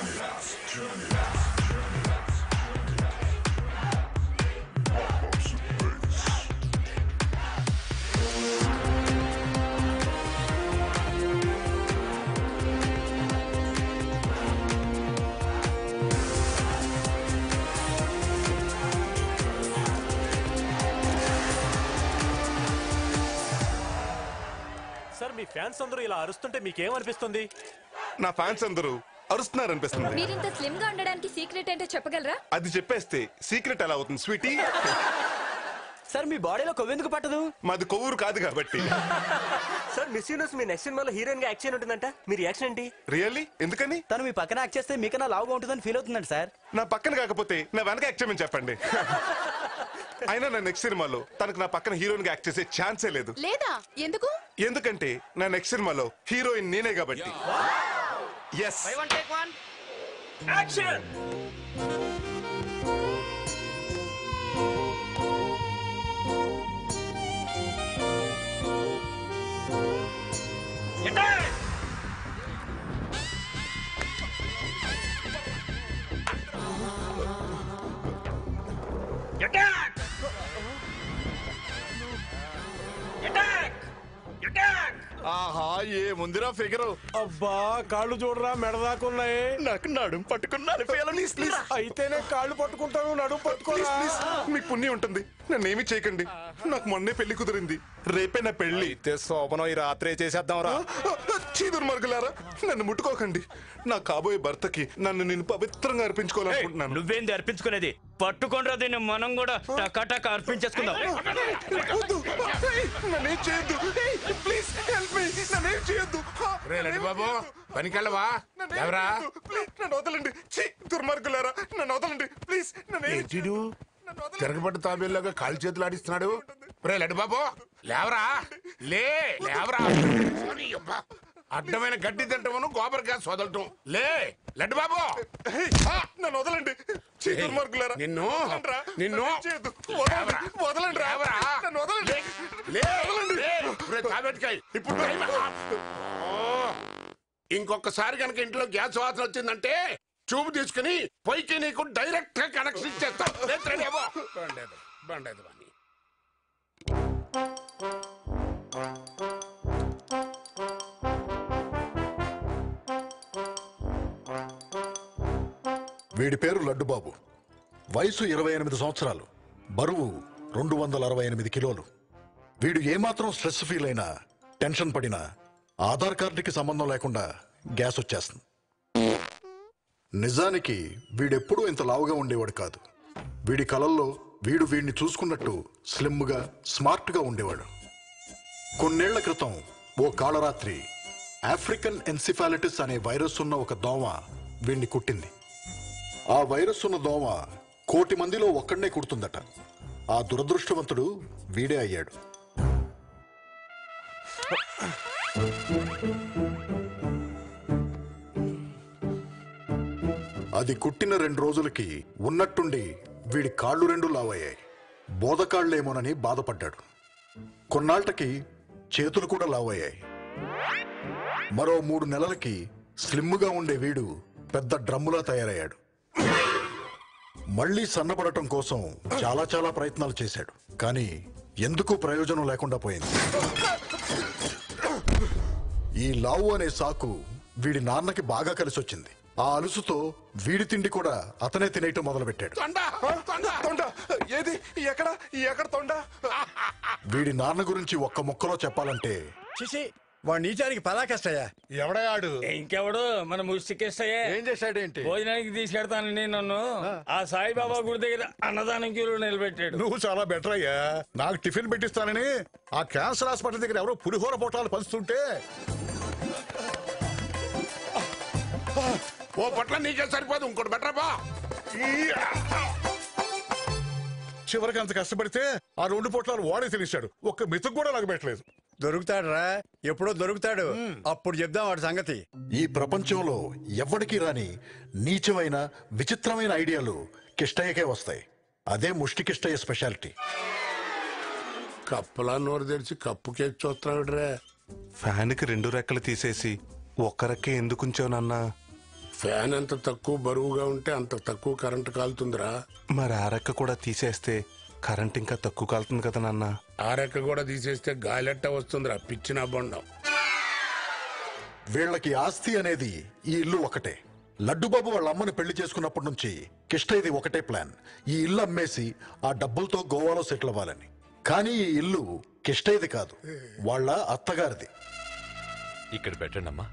Sir మీ fans అందరూ ఇలా అరుస్తుంటే మీకేమనిపిస్తుంది నా ఫ్యాన్స్ అందరూ అరుస్తున్నారు అనిపిస్తుంది మీరింత స్లిమ్ గా ఉండడానికి సీక్రెట్ ఏంటో చెప్పగలరా అది చెప్పేస్తే సీక్రెట్ ఎలా అవుతుంది స్వీటీ సార్ మీ బాడీలో కొవ్వెందుకు పట్టదు మాది కొవ్వూరు కాదు కాబట్టి సార్ మిస్ యూనివర్స్ మీ నెక్స్ట్ సినిమాలో హీరోయిన్ గా యాక్షన్ ఉంటుందంట మీ రియాక్షన్ ఏంటి రియల్లీ ఎందుకని తను మీ పక్కన యాక్ట్ చేస్తే మీకన్నా లావుగా ఉంటుందని ఫీల్ అవుతుందండి సార్ నా పక్కన కాకపోతే నా వెనక యాక్ట్ చేయమని చెప్పండి అయినా నా నెక్స్ట్ సినిమాలో తనకు నా పక్కన హీరోయిన్ గా యాక్ట్ చేసే ఛాన్సే లేదు లేదా ఎందుకు ఎందుకంటే నా నెక్స్ట్ సినిమాలో హీరోయిన్ నేనే కాబట్టి ఎస్ యాక్షన్ ఆహా ఏ ముందిరా ఫిగరు అబ్బా కాళ్ళు చూడరా మెడదాకున్నాయి నాకు నడుం పట్టుకున్నాను ప్లీజ్ ప్లీజ్ అయితేనే కాళ్ళు పట్టుకుంటాను నడుము పట్టుకోరా ప్లీజ్ మీకు పుణ్యం ఉంటుంది నన్ను ఏమి చేయకండి నాకు మొన్నే పెళ్లి కుదిరింది రేపే నా పెళ్లి అయితే శోభనం ఈ రాత్రే చేసేద్దాం రా చీదుర్మరుగులారా నన్ను ముట్టుకోకండి నా కాబోయే భర్తకి నన్ను నేను పవిత్రంగా అర్పించుకోవాలనుకుంటున్నాను నువ్వేంది అర్పించుకునేది పట్టుకొనిరా దీన్ని మనం కూడా టకాటక అర్పించేసుకుందాం వద్దు. ఏయ్, నన్నేం చేయొద్దు ఏయ్, ప్లీజ్ హెల్ప్ మీ నన్నేం చేయొద్దు రే లడ్డు బాబు పనికెళ్ళవా నన్నేం ఎవరా చేయొద్దు. ప్లీజ్ నన్ను వదలండి ఛీ, దుర్మార్గులారా నన్ను వదలండి ప్లీజ్ నన్ను ఏం ఏంటిడు నన్ను వదలండి. తిరగబడి తాబేలాగా కాలు చేతులు ఆడిస్తున్నాడు రే లడ్డు బాబు లేవరా లే లేవరా సారీ అబ్బా. అడ్డమైన గడ్డి తింటామను గోబరికాయ సోదలటం లే లడ్డు బాబు ఏయ్, నన్ను వదలండి ఛీ, ఏయ్, దుర్మార్గులారా నిన్ను వదలండిరా. నిన్ను నన్నేం చేయొద్దు. వదలండి వదలండి రా. లేవరా? నన్ను వదలండి లే, లే, లే. రే, తాబేటికాయ్. ఇప్పుడు టైం. ఓ, ఇంకొకసారి కనుక ఇంట్లో గ్యాస్ వాసన వచ్చిందంటే చూపు తీసుకుని పైకి నీకు డైరెక్ట్ గా కనెక్షన్ ఇచ్చేస్తా లేదు, రెడీ అవ్వు. బండేది, బండేది వాణ్ణి. వీడి పేరు లడ్డుబాబు వయసు ఇరవై ఎనిమిది సంవత్సరాలు బరువు రెండు వందల అరవై ఎనిమిది కిలోలు వీడు ఏమాత్రం స్ట్రెస్ ఫీల్ అయినా టెన్షన్ పడినా ఆధార్ కార్డుకి సంబంధం లేకుండా గ్యాస్ వచ్చేస్తుంది నిజానికి వీడెప్పుడూ ఇంత లావుగా ఉండేవాడు కాదు వీడి కలల్లో వీడు వీడిని చూసుకున్నట్టు స్లిమ్గా స్మార్ట్గా ఉండేవాడు కొన్నేళ్ల క్రితం ఓ కాళరాత్రి ఆఫ్రికన్ ఎన్సిఫాలిటిస్ అనే వైరస్ ఉన్న ఒక దోమ వీణ్ణి కుట్టింది ఆ వైరస్ ఉన్న దోమ కోటి మందిలో ఒక్కడనే కుడుతుందట ఆ దురదృష్టవంతుడు వీడే అయ్యాడు అది కుట్టిన రెండు రోజులకి ఉన్నట్టుండి వీడి కాళ్ళు రెండు లావయ్యాయి బోధకాళ్ళేమోనని బాధపడ్డాడు కొన్నాళ్లకి చేతులు కూడా లావయ్యాయి మరో మూడు నెలలకి స్లిమ్గా ఉండే వీడు పెద్ద డ్రమ్ములా తయారయ్యాడు మళ్ళీ సన్నపడటం కోసం చాలా చాలా ప్రయత్నాలు చేశాడు కానీ ఎందుకు ప్రయోజనం లేకుండా పోయింది ఈ లావు అనే సాకు వీడి నాన్నకి బాగా కలిసొచ్చింది ఆ అలుసుతో వీడి తిండి కూడా అతనే తినేయటం మొదలుపెట్టాడు తొండ, తొండ. తొండ ఏది ఎక్కడ ఎక్కడ తొండ వీడి నాన్న గురించి ఒక్క ముక్కలో చెప్పాలంటే చిసి వాడు నీచానికి పరాకష్టయ్యా ఎవడయాడు ఇంకెవడు మన ముష్టికేస్తాయే ఏం చేశాడేంటి భోజనానికి తీసుకెడతానని నన్ను ఆ సాయిబాబా గుడి దగ్గర అన్నదానం క్యూలో నిలబెట్టాడు నువ్వు చాలా బెటర్ అయ్యా నాకు టిఫిన్ పెట్టిస్తానని ఆ క్యాన్సర్ హాస్పిటల్ దగ్గర ఎవరో పులిహోర పొట్టాలు పంచుతుంటే ఓ పొట్ల నీకే సరిపోదు ఇంకోటి బెటర్ బా చివరికి అంత కష్టపడితే ఆ రెండు పొట్లాలు వాడే తినేశాడు ఒక్క మెతుకు కూడా నాకు పెట్టలేదు దొరుకుతాడు రా ఎప్పుడో దొరుకుతాడు అప్పుడు చెప్దాం వాడి సంగతి ఈ ప్రపంచంలో ఎవ్వడికి రాని నీచమైన విచిత్రమైన ఐడియాలు కిష్టయ్యకే వస్తాయి అదే ముష్టి కిష్టయ్య స్పెషాలిటీ కప్పులా నోరు తెరిచి కప్పు కేక్ చూస్తున్నాడు రే ఫ్యాన్కి రెండు రెక్కలు తీసేసి ఒక్క రెక్కే ఎందుకు ఉంచావు నాన్న ఫ్యాన్ ఎంత తక్కువ బరువుగా ఉంటే అంత తక్కువ కరెంటు కాలుతుందిరా మరి ఆ రెక్క కూడా తీసేస్తే కరెంట్ ఇంకా తక్కువ కాలుతుంది కదా నాన్న ఆ రెక్క కూడా తీసేస్తే గాలెట్ట వస్తుందిరా పిచ్చిన బొండం వీళ్ళకి ఆస్తి అనేది ఈ ఇల్లు ఒకటే లడ్డుబాబు వాళ్ళ అమ్మని పెళ్లి చేసుకున్నప్పటి నుంచి కిష్టయ్యది ఒకటే ప్లాన్ ఈ ఇల్లు అమ్మేసి ఆ డబ్బులతో గోవాలో సెటిల్ అవ్వాలని కానీ ఈ ఇల్లు కిష్టయ్యది కాదు వాళ్ళ అత్తగారిది ఇక్కడ పెట్టండి అమ్మా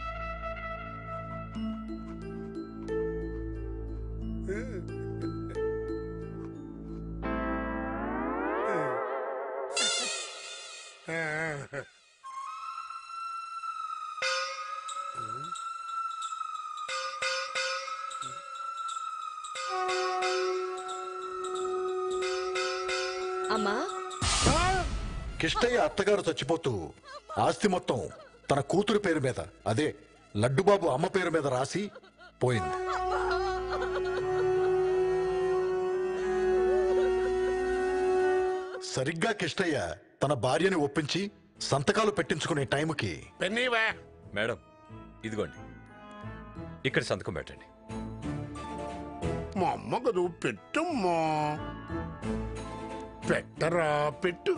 అమ్మా కిష్టయ్య అత్తగారు చచ్చిపోతూ ఆస్తి మొత్తం తన కూతురు పేరు మీద అదే లడ్డుబాబు అమ్మ పేరు మీద రాసి పోయింది సరిగ్గా కిష్టయ్య తన భార్యని ఒప్పించి సంతకాలు పెట్టించుకునే టైంకి పెన్నీవా మేడం ఇదిగోండి ఇక్కడ సంతకం పెట్టండి మా అమ్మ కదూ పెట్టుమ్మా పెట్టరా పెట్టు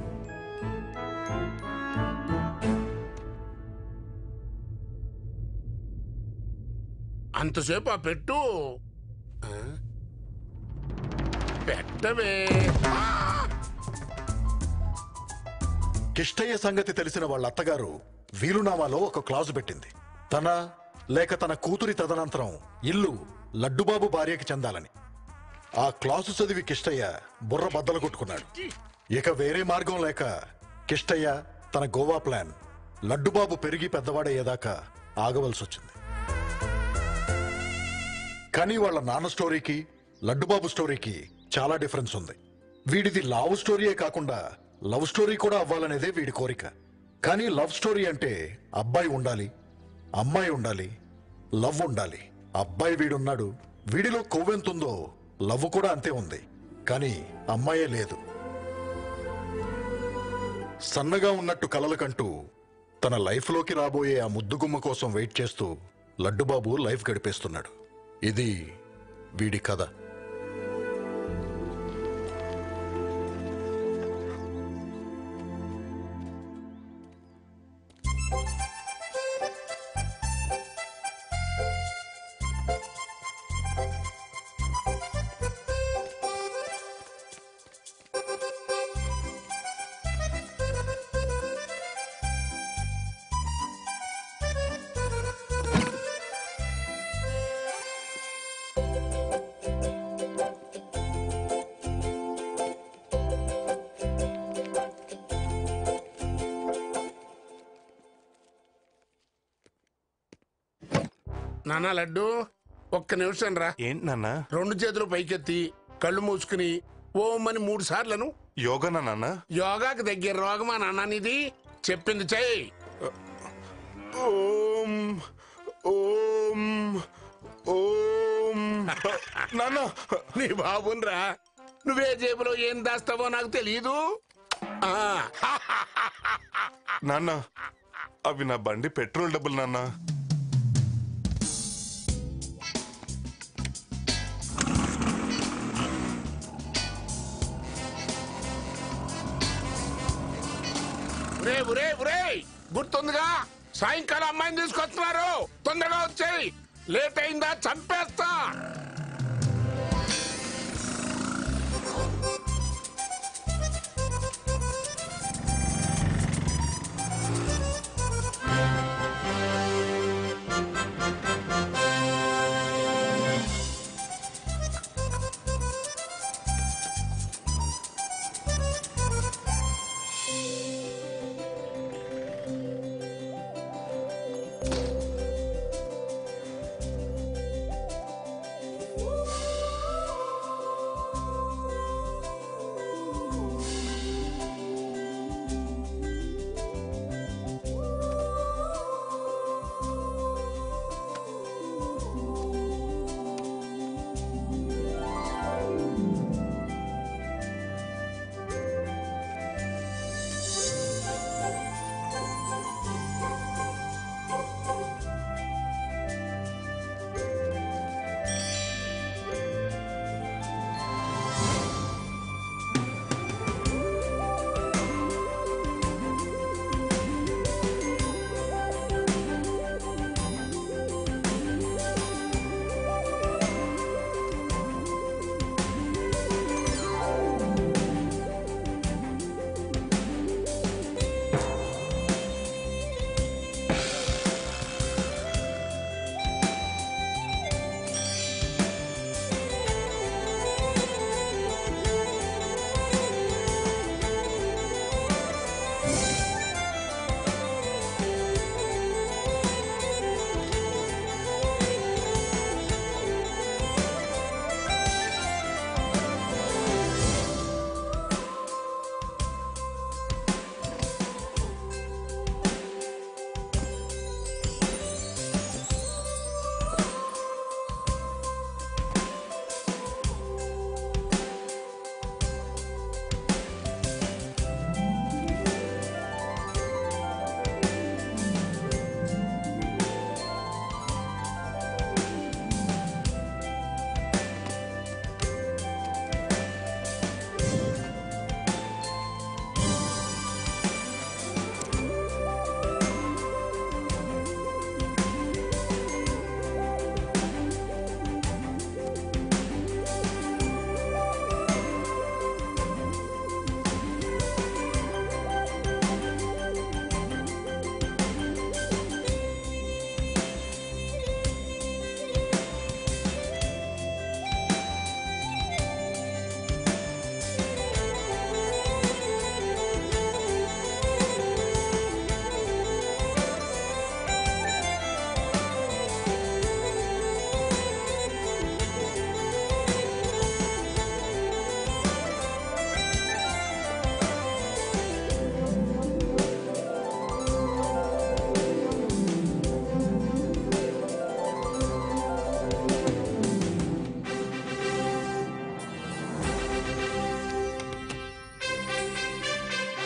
అంతసేపు ఆ పెట్టు ఆ? పెట్టవే కిష్టయ్య సంగతి తెలిసిన వాళ్ళ అత్తగారు వీలునామాలో ఒక క్లాజు పెట్టింది తన లేక తన కూతురి తదనంతరం ఇల్లు లడ్డుబాబు భార్యకి చెందాలని ఆ క్లాసు చదివి కిష్టయ్య బుర్ర బద్దలు కొట్టుకున్నాడు ఇక వేరే మార్గం లేక కిష్టయ్య తన గోవా ప్లాన్ లడ్డుబాబు పెరిగి పెద్దవాడయ్యేదాకా ఆగవలసి వచ్చింది కానీ వాళ్ళ నాన్న స్టోరీకి లడ్డుబాబు స్టోరీకి చాలా డిఫరెన్స్ ఉంది వీడిది లవ్ స్టోరీయే కాకుండా లవ్ స్టోరీ కూడా అవ్వాలనేదే వీడి కోరిక కానీ లవ్ స్టోరీ అంటే అబ్బాయి ఉండాలి అమ్మాయి ఉండాలి లవ్ ఉండాలి అబ్బాయి వీడున్నాడు వీడిలో కొవ్వెంతుందో లవ్ కూడా అంతే ఉంది కానీ అమ్మాయే లేదు సన్నగా ఉన్నట్టు కలలు కంటూ తన లైఫ్లోకి రాబోయే ఆ ముద్దుగుమ్మ కోసం వెయిట్ చేస్తూ లడ్డుబాబు లైఫ్ గడిపేస్తున్నాడు ఇది వీడి కథ నానా లడ్డు ఒక్క నిమిషం రా ఏంటి నాన్న రెండు చేతులు పైకెత్తి కళ్ళు మూసుకుని ఓం అని మూడు సార్లను యోగానా నాన్న యోగాకి దగ్గర రోగమా నాన్ననిది చెప్పింది చెయ్యి ఓం ఓం ఓం నాన్న నీ బాబున్రా నువ్వే జేబులో ఏం దాస్తావో నాకు తెలియదు ఆ, నాన్న అవి నా బండి పెట్రోల్ డబ్బులు నాన్న ఉరే ఉరే ఉరే గుర్తుందిగా సాయంకాలం అమ్మాయిని తీసుకొస్తున్నారు తొందరగా వచ్చేయి లేట్ అయిందా చంపేస్తా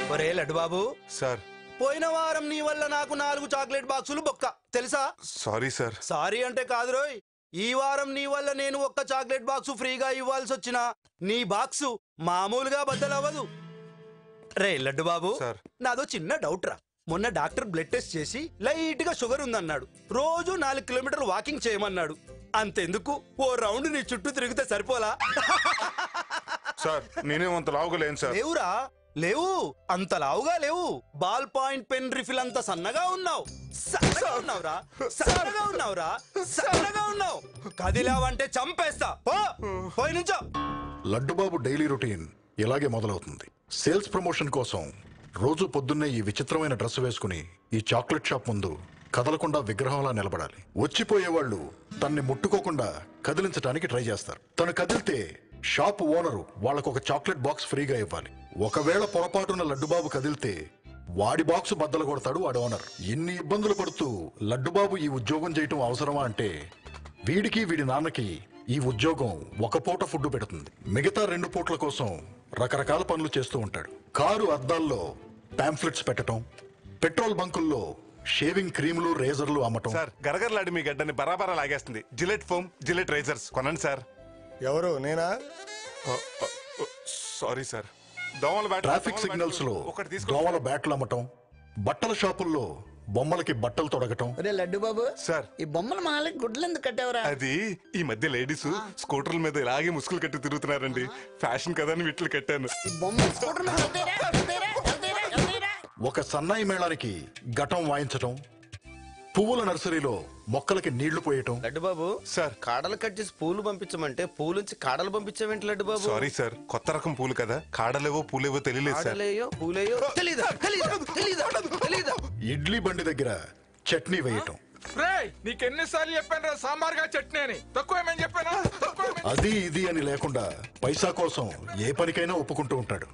ఒరే లడ్డు బాబు సార్ పోయిన వారం నీ వల్ల నాకు నాలుగు చాక్లెట్ బాక్సులు బొక్క తెలుసా సారీ సార్ సారీ అంటే కాదు రోయ్ ఈ వారం నీ వల్ల నేను ఒక్క చాక్లెట్ బాక్స్ ఫ్రీగా ఇవ్వాల్సి వచ్చిన నీ బాక్సు మామూలుగా బద్దలవ్వదు రే లడ్డు బాబు సార్. నాదో చిన్న డౌట్ రా మొన్న డాక్టర్ బ్లడ్ టెస్ట్ చేసి లైట్ గా షుగర్ ఉందన్నాడు రోజు నాలుగు కిలోమీటర్ వాకింగ్ చేయమన్నాడు అంతెందుకు ఓ రౌండ్ నీ చుట్టూ తిరిగితే సరిపోలా సార్ నేనేమంత లావుగా లేను సార్ లేవురా లేవు అంత లావుగా లేవు బాల్ పాయింట్ పెన్ రిఫిల్ అంత సన్నగా ఉన్నావు సన్నగా ఉన్నావురా సన్నగా ఉన్నావురా సన్నగా ఉన్నావు కదిలావంటే చంపేస్తా పో పోయి నుంచో లడ్డుబాబు డైలీ రొటీన్ ఇలాగే మొదలవుతుంది సేల్స్ ప్రమోషన్ కోసం రోజు పొద్దున్నే ఈ విచిత్రమైన డ్రెస్ వేసుకుని ఈ చాక్లెట్ షాప్ ముందు కదలకుండా విగ్రహంలా నిలబడాలి వచ్చిపోయే వాళ్ళు తన్ని ముట్టుకోకుండా కదిలించడానికి ట్రై చేస్తారు తను కదిలితే షాప్ ఓనరు వాళ్ళకు ఒక చాక్లెట్ బాక్స్ ఫ్రీగా ఇవ్వాలి ఒకవేళ పొరపాటున లడ్డుబాబు కదిలితే వాడి బాక్స్ బద్దలు కొడతాడు వాడి ఓనర్ ఇన్ని ఇబ్బందులు పడుతూ లడ్డుబాబు ఈ ఉద్యోగం చేయటం అవసరమా అంటే వీడికి వీడి నాన్నకి ఈ ఉద్యోగం ఒక పూట ఫుడ్ పెడుతుంది మిగతా రెండు పూట్ల కోసం రకరకాల పనులు చేస్తూ ఉంటాడు కారు అద్దాల్లో పాంఫ్లెట్స్ పెట్టడం పెట్రోల్ బంకుల్లో షేవింగ్ క్రీములు రేజర్లు అమ్మటం సార్ గరగరలాడి మీ గడ్డని బరాబరా లాగేస్తుంది జిలెట్ ఫోమ్ జిలెట్ రైజర్స్ కొనండి సార్ ఎవరు నేనా సారీ సార్ దోమల బ్యాట్ ట్రాఫిక్ సిగ్నల్స్ లో ఒకటి తీసుకో దోమల బ్యాట్లు అమ్మటం బట్టల షాపుల్లో బొమ్మలకి బట్టలు తొడగటం రే లడ్డు బాబు సార్ ఈ బొమ్మల మాలకి గుడ్లు ఎందుకు కట్టావురా అది ఈ మధ్య లేడీస్ స్కూటర్ల మీద ఇలాగే ముసుగులు కట్టి తిరుగుతున్నారండి ఫ్యాషన్ కదా అని వీటిని కట్టాను ఈ బొమ్మల స్కూటర్ మీద వెళ్తాయిరా, వెళ్తాయిరా, వెళ్తాయిరా, వెళ్తాయిరా. ఒక సన్నాయి మేళానికి ఘటం వాయించటం పువ్వుల నర్సరీలో మొక్కలకి నీళ్లు పోయటం లడ్డు బాబు సార్ కాడలు కట్ చేసి పూలు పంపించమంటే పూలు నుంచి కాడలు పంపించావేంటి లడ్డు బాబు సారీ సార్ కొత్త రకం పూలు కదా కాడలేవో పూలేవో తెలియలేదు సార్ కాడలేయో పూలేయో తెలీదా తెలీదా తెలీదా తెలీదా ఇడ్లీ బండి దగ్గర చట్నీ వేయటం నీకెన్నిసార్లు చెప్పాను సాంబార్ గా చట్నీ అని తక్కువ ఏమని చెప్పాను అది ఇది అని లేకుండా పైసా కోసం ఏ పనికైనా ఒప్పుకుంటూ ఉంటాడు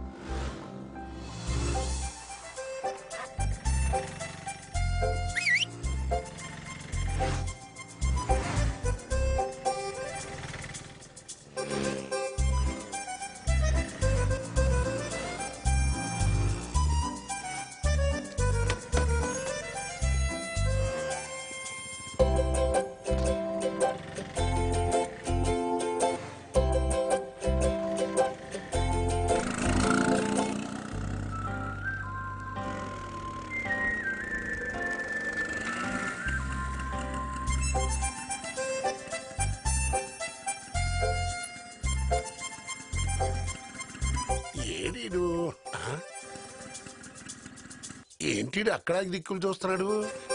ఏడీడు ఆ? ఏంటిడు అక్కడ దిక్కులు చూస్తున్నాడు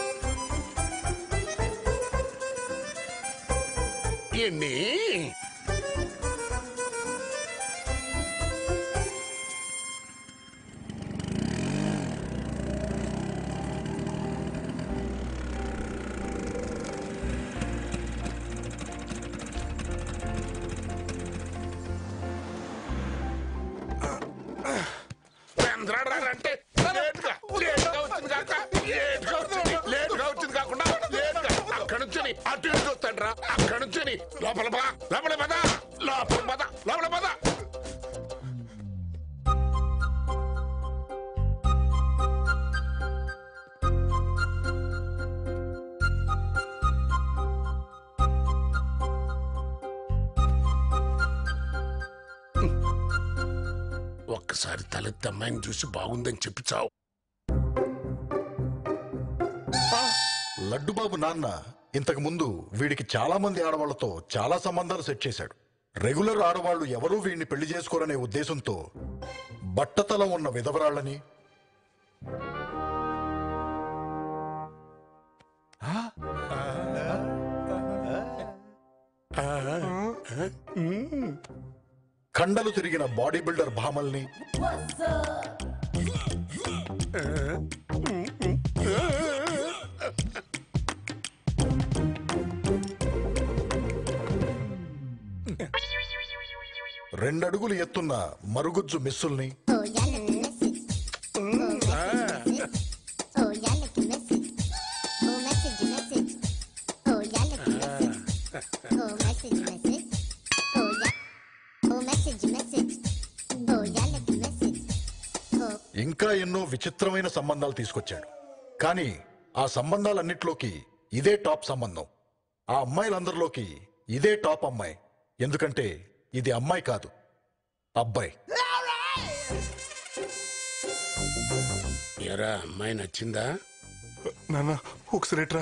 ఎన్ని చంద్రాడంటే లేట్గా లేట్గా వచ్చింది కాక లేట్గా వచ్చింది లేట్గా వచ్చింది కాకుండా లేట్గా అక్కడ నుంచి అటు ఇటు చూస్తాడు రా అక్కడ నుంచి లోపల పద లోపల పద లోపల పద లోపల పద ఒక్కసారి తలెత్తి అమ్మాయిని చూసి బాగుందని చెప్పి చావు లడ్డుబాబు నాన్న ఇంతకు ముందు వీడికి చాలా మంది ఆడవాళ్లతో చాలా సంబంధాలు సెట్ చేశాడు రెగ్యులర్ ఆడవాళ్లు ఎవరూ వీడిని పెళ్లి చేసుకోరనే ఉద్దేశంతో బట్టతల ఉన్న విధవరాళ్ళని కండలు తిరిగిన బాడీ బిల్డర్ భామల్ని రెండడుగులు ఎత్తున్న మరుగుజ్జు మిస్సుల్ని ఇంకా ఎన్నో విచిత్రమైన సంబంధాలు తీసుకొచ్చాడు కానీ ఆ సంబంధాలన్నిట్లోకి ఇదే టాప్ సంబంధం ఆ అమ్మాయిలందరిలోకి ఇదే టాప్ అమ్మాయి ఎందుకంటే ఇది అమ్మాయి కాదు అబ్బాయి ఎరా అమ్మాయి నచ్చిందా నాన్న ఒకసారి ఎట్రా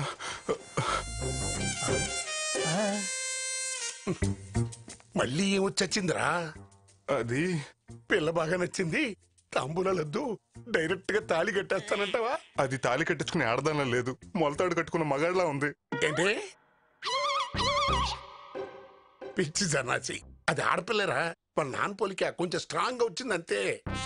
మళ్ళీ ఏమొచ్చిందిరా అది పిల్ల బాగా నచ్చింది తాంబూలొద్దు డైరెక్ట్ గా తాళి కట్టేస్తానంటావా అది తాళి కట్టించుకుని ఆడదానిలా లేదు మొలతాడు కట్టుకున్న మగాడిలా ఉంది ఏంటి పిచ్చి జనాచి అది ఆడపిల్లరా వాళ్ళ నాన్న పోలిక కొంచెం స్ట్రాంగ్ గా వచ్చింది అంతే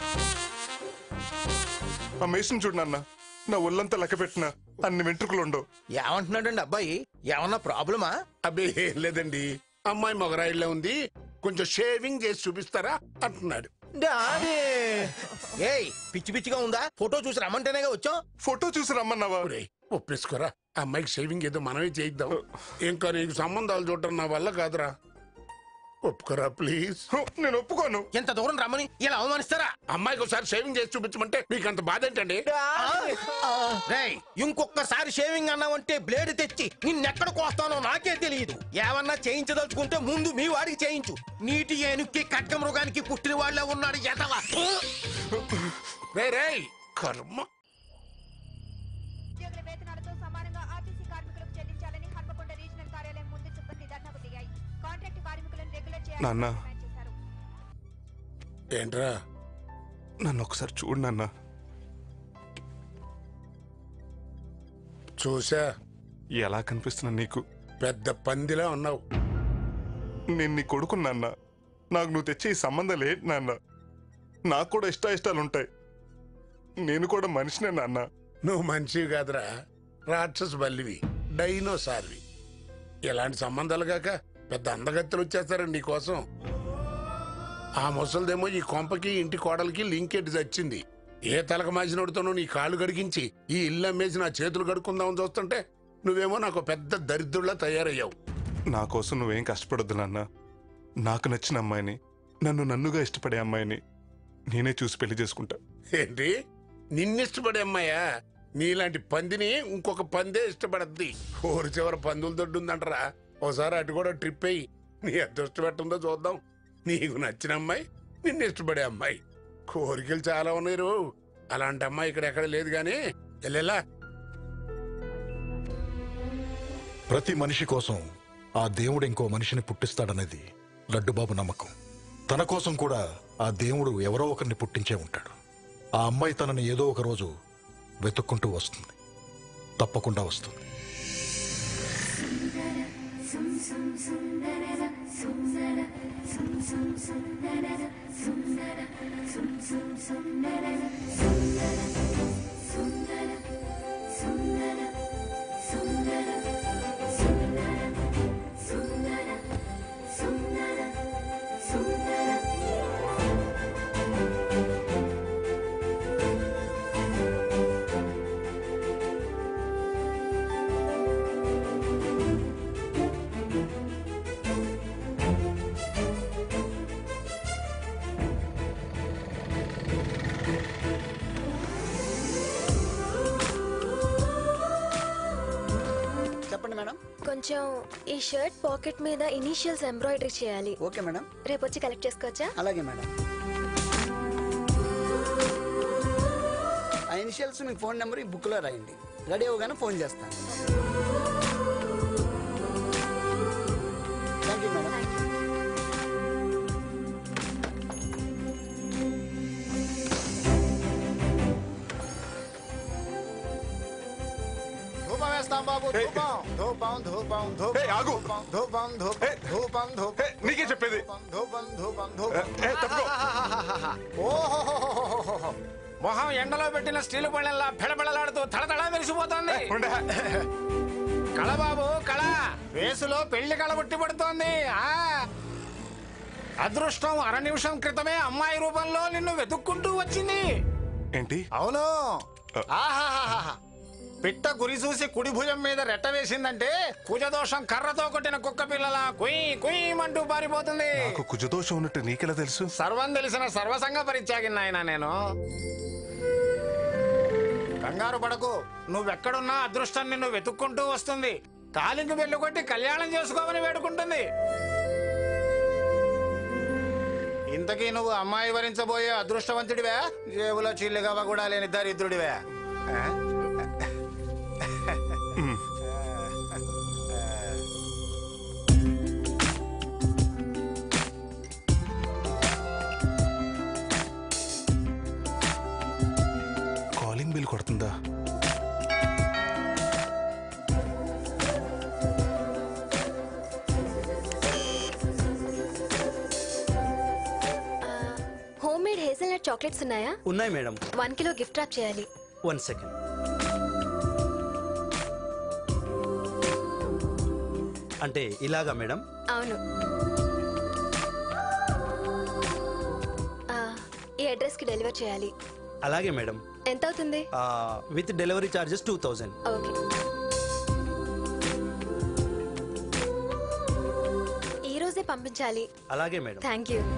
ఆ మేషన్ చూడు నాన్న నా ఒళ్ళంతా లెక్క పెట్టిన అన్ని వెంట్రుకలు ఉండవు ఏమంటున్నాడండి అబ్బాయి ఏమన్నా ప్రాబ్లమా అబ్బే ఏం లేదండి అమ్మాయి మొగరాయిల్లో ఉంది కొంచెం షేవింగ్ చేసి చూపిస్తారా అంటున్నాడు డాడీ ఏయ్ పిచ్చి పిచ్చిగా ఉందా ఫోటో చూసి రమ్మంటేనేగా వచ్చాం ఫోటో చూసి రమ్మన్నావా ఒరేయ్, ఒప్పేసుకోరా అమ్మాయికి షేవింగ్ ఏదో మనమే చేయిద్దాం ఇంకా నీకు సంబంధాలు చూడటం నా వల్ల కాదురా ఒప్పుకోరా ప్లీజ్ నేను ఒప్పుకోను ఎంత దూరం రమ్మని ఇలా అవమానిస్తారా అమ్మాయికి ఒకసారి షేవింగ్ చేసి చూపించమంటే మీకు అంత బాధ ఏంటండి రేయ్ ఇంకొకసారి షేవింగ్ అన్నావంటే బ్లేడ్ తెచ్చి నిన్నెక్కడ కోస్తానో నాకే తెలియదు ఏమన్నా చేయించదలుచుకుంటే ముందు మీ వాడికి చేయించు నీటి ఏనుక్కి ఖడ్గ మృగానికి పుట్టిన వాళ్ళే ఉన్నాడు ఎదవా రే రేయ్ కర్మ ఉద్యోగుల వేతనాలతో సమానంగా ఆర్టీసీ కార్మికులకు చెల్లించాలని హన్మకొండ రీజనల్ కార్యాలయం ముందు సిబ్బంది ధర్నాకు దిగాయి కాంట్రాక్ట్ కార్మికులను రెగ్యులర్ నాన్న. చేయాలని డిమాండ్ చేశారు ఏంట్రా నన్ను ఒకసారి చూడు నాన్న చూసా ఎలా కనిపిస్తున్నా నీకు పెద్ద పందిలా ఉన్నావు నేను నీ కొడుకు నాన్న నాకు నువ్వు తెచ్చే ఈ సంబంధాలు ఏంటి నాన్న నాకు కూడా ఇష్ట ఇష్టాలు ఉంటాయి నేను కూడా మనిషినే నాన్న నువ్వు మంచివి కాదురా రాక్షస బల్లివి డైనోసార్వి ఇలాంటి సంబంధాలు కాక పెద్ద అందగత్తెలు వచ్చేస్తారండి నీకోసం ఆ ముసలిదేమో ఈ కొంపకి ఇంటి కోడలికి లింకెట్ చచ్చింది ఏ తలక మాసినోడితోనూ నీ కాళ్ళు గడిగించి ఈ ఇల్లు అమ్మేసి నా చేతులు కడుక్కుందామని చూస్తుంటే నువ్వేమో నాకు పెద్ద దరిద్రుల్లా తయారయ్యావు నా కోసం నువ్వేం కష్టపడొద్దు నాన్న నాకు నచ్చిన అమ్మాయిని నన్ను నన్నుగా ఇష్టపడే అమ్మాయిని నేనే చూసి పెళ్లి చేసుకుంటా ఏంటి నిన్నిష్టపడే అమ్మాయా నీలాంటి పందిని ఇంకొక పందే ఇష్టపడద్ది ఊరు చివర పందుల దొడ్డు ఉందంటరా ఓసారి అటు కూడా ట్రిప్ అయ్యి నీ అదృష్టం ఎట్టుందో చూద్దాం నీకు నచ్చిన అమ్మాయి నిన్ను ఇష్టపడే అమ్మాయి కోరికలు చాలా ఉన్నాయి రో. అలాంటి అమ్మాయి ఇక్కడ ఎక్కడ లేదు గాని వెళ్ళేలా ప్రతి మనిషి కోసం ఆ దేవుడు ఇంకో మనిషిని పుట్టిస్తాడనేది లడ్డుబాబు నమ్మకం తన కోసం కూడా ఆ దేవుడు ఎవరో ఒకరిని పుట్టించే ఉంటాడు ఆ అమ్మాయి తనని ఏదో ఒక రోజు వెతుక్కుంటూ వస్తుంది తప్పకుండా వస్తుంది చెప్పండి మేడం కొంచెం ఈ షర్ట్ పాకెట్ మీద ఇనీషియల్స్ ఎంబ్రాయిడరీ చేయాలి ఓకే మేడం రేపు వచ్చి కలెక్ట్ చేసుకోవచ్చా అలాగే మేడం ఆ ఇనిషియల్స్ మీ ఫోన్ నెంబర్ ఈ బుక్లో రాయండి రెడీ అవ్వగానే ఫోన్ చేస్తాను థ్యాంక్ యూ మేడం ధూపం వేస్తాం బాబు ధూపం ధూపం ధూపం ధూపం ఆగు. ధూపం ధూపం ధూపం ధూపం ధూపం నీకే చెప్పేది ధూపం ధూపం ధూపం ఏ, తప్పుకో. ఓహోహోహోహోహో. మొహం ఎండలో పెట్టిన స్టీల్ పళ్ళెల్లా పెడబెడలాడుతూ తడతడా మెరిసిపోతోంది కళ బాబు కళ వేసులో పెళ్లి కళ పుట్టి పడుతోంది ఆ అదృష్టం అర నిమిషం క్రితమే అమ్మాయి రూపంలో నిన్ను వెతుక్కుంటూ వచ్చింది ఏంటి అవును ఆహాహాహా. పిట్ట గురి చూసి కుడి భుజం మీద రెట్ట వేసిందంటే కుజదోషం కర్రతో కొట్టిన కుక్క పిల్లల కుయ్ కుయ్ అంటూ పారిపోతుంది నాకు కుజదోషం ఉన్నట్టు నీకెలా తెలుసు సర్వం తెలిసిన సర్వసంగ పరిత్యాగిన ఆయన నేను కంగారు పడకు నువ్వెక్కడున్నా అదృష్టం నిన్ను వెతుక్కుంటూ వస్తుంది కాలింగ్ బెల్లు కొట్టి కళ్యాణం చేసుకోమని వేడుకుంటుంది ఇంతకీ నువ్వు అమ్మాయి వరించబోయే అదృష్టవంతుడివే జేబులో చిల్లుగవ్వ కూడా లేని దరిద్రుడివే ఆ? కాలింగ్ బిల్ కొడుతుందా హోమ్ మేడ్ హేజల్నట్ చాక్లెట్స్ ఉన్నాయా ఉన్నాయి madam one kilo gift wrap చేయాలి వన్ సెకండ్ అంటే ఇలాగా మేడం అవును ఆ, ఈ అడ్రస్ కి డెలివర్ చేయాలి అలాగే మేడం ఎంత అవుతుంది with delivery charges two thousand okay ఈ రోజే పంపించాలి అలాగే మేడం థ్యాంక్ యూ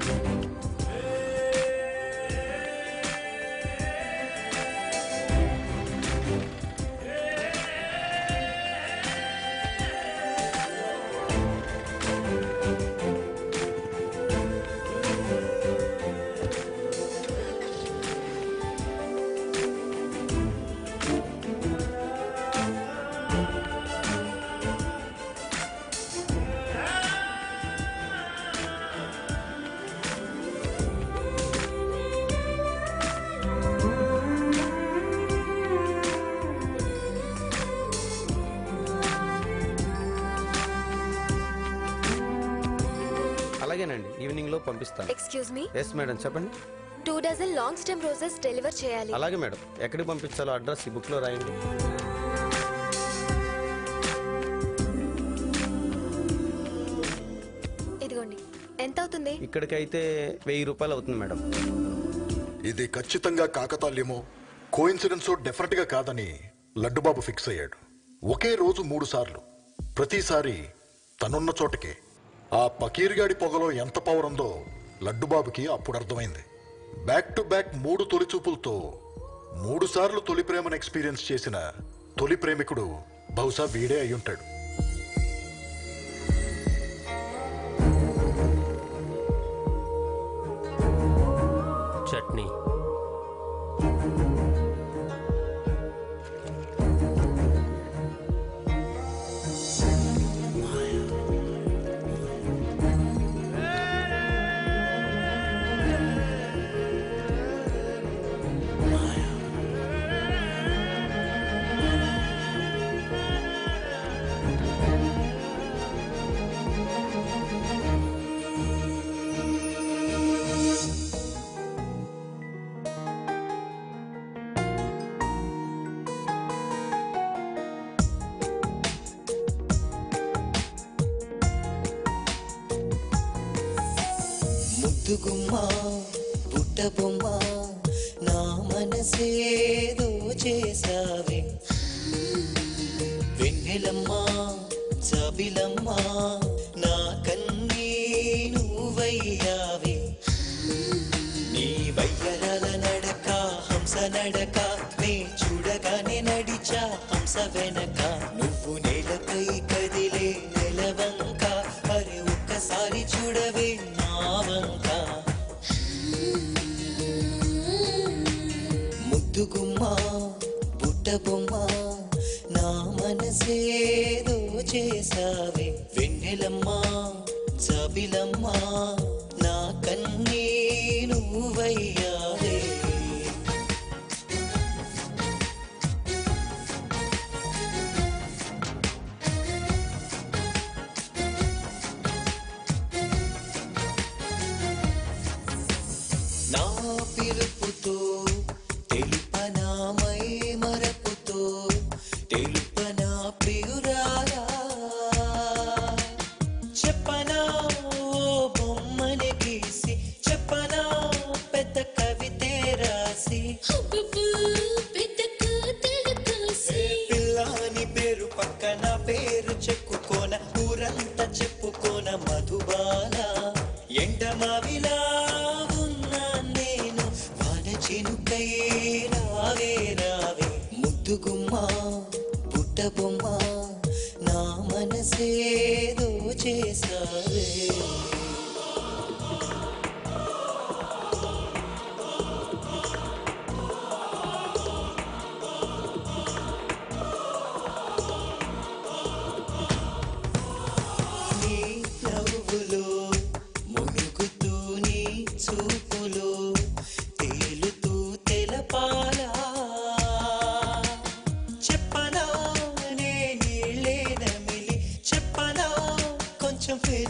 అలాగేనండి ఈవినింగ్ లో పంపిస్తాను ఎక్స్క్యూజ్ మీ ఎస్ మేడం చెప్పండి two dozen long stem roses deliver చేయాలి అలాగే మేడం ఎక్కడికి పంపించాలో అడ్రస్ ఈ బుక్ లో రాయండి ఇదిగోండి ఎంత అవుతుంది ఇక్కడికైతే వెయ్యి రూపాయలు అవుతుంది మేడం ఇది ఖచ్చితంగా కాకతాళ్యమో కోయిన్సిడెన్సో డెఫినెట్ గా కాదని లడ్డుబాబు ఫిక్స్ అయ్యాడు ఒకే రోజు మూడు సార్లు ప్రతిసారి తనున్న చోటకే ఆ పకీర్గాడి పొగలో ఎంత పవర్ ఉందో లడ్డుబాబుకి అప్పుడు అర్థమైంది బ్యాక్ టు బ్యాక్ మూడు తొలి చూపులతో మూడు సార్లు తొలి ప్రేమను ఎక్స్పీరియన్స్ చేసిన తొలి ప్రేమికుడు బహుశా వీడే అయి ఉంటాడు చట్నీ ముద్దుగుమ్మ బుట్ట బొమ్మ నా మనసేదో చేసావే వెన్నెలమ్మ జాబిలమ్మ నా కన్నీ నువ్వయ్యావే నీ వయ్యరాల నడక హంస నడక నే చూడగానే నడిచా హంస వెనక నువ్వు నేలపై కదిలే నెలవంక అరే ఒక్కసారి చూడవే నా వంక ముద్దుగుమ్మ బుట్ట బొమ్మ నా మనసేదో చేసావే వెన్నెలమ్మ జాబిలమ్మ నా కన్నీ నువ్వయ్యావే నా పిలుపుతో తెలుపనామై మరపుతో తెలుపనా ప్రియురాలా చెప్పనా ఓ బొమ్మని గీసి చెప్పనా పెద్ద కవితే రాసి పిల్లాని పేరు పక్కన పేరు చెక్కుకోన ఊరంతా చెప్పుకోన మధుబాల ఎండమావిలా ఉన్నా నేను వాన చినుకై రావే రావే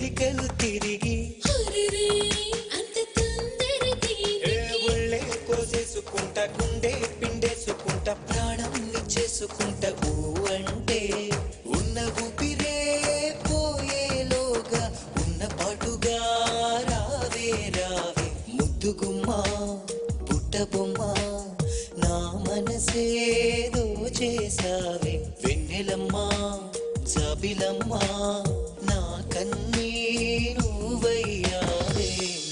చిలికలు తిరిగి ఏ ఒళ్ళే కోసేసుకుంటా గుండె పిండేసుకుంటా ప్రాణం చేసుకుంటా ఊ అంటే ఉన్న ఊపిరే పోయేలోగా ఉన్న పాటుగా రావే రావే ముద్దు గుమ్మ పుట్ట బొమ్మ నా మనసేదో చేసావే వెన్నెలమ్మా జాబిలమ్మా నా కన్నీ నువ్వయ్యావే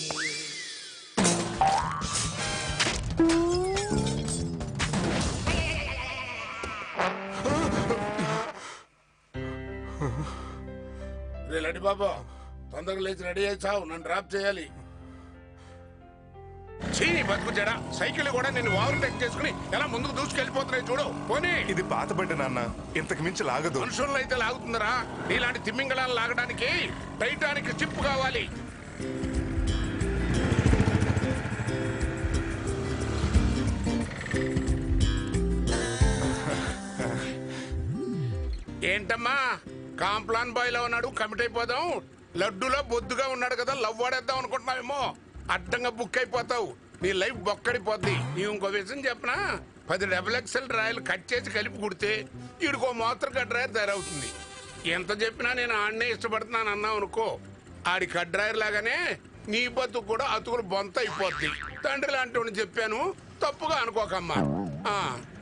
రే లడ్డి బాబా తొందరగా లేచి రెడీ అయ్యావు నన్ను డ్రాప్ చేయాలి చీని బతుకు జడ సైకిల్ కూడా నేను ఓవర్టేక్ చేసుకుని ఎలా ముందుకు దూసుకెళ్ళిపోతున్నాయి చూడు పోనీ ఇది పాత బండి నాన్న ఇంతకు మించి లాగదు మనుషుల్లో అయితే లాగుతుందరా నీలాంటి తిమ్మింగళాలు లాగడానికి టైటానిక్ చిప్ కావాలి ఏంటమ్మా కాంప్లాన్ బాయ్ లో ఉన్నాడు కమిట్ అయిపోదాం లడ్డూలో బొద్దుగా ఉన్నాడు కదా లవ్ వాడేద్దాం అనుకుంటున్నావేమో అడ్డంగా బుక్ అయిపోతావు నీ లైఫ్ బొక్కడిపోద్ది నీ ఇంకో విషయం చెప్పనా పది డబుల్ ఎక్సెల్ డ్రాయలు కట్ చేసి కలిపి కుడితే ఈడికో మాత్రం కడ్రాయర్ తయారవుతుంది ఎంత చెప్పినా నేను ఆడనే ఇష్టపడుతున్నాను అన్నావు అనుకో ఆడి కడ్రాయర్ లాగానే నీ బతుకు కూడా అతుకులు బొంత అయిపోద్ది తండ్రి లాంటి చెప్పాను తప్పుగా అనుకోకమ్మా ఆ.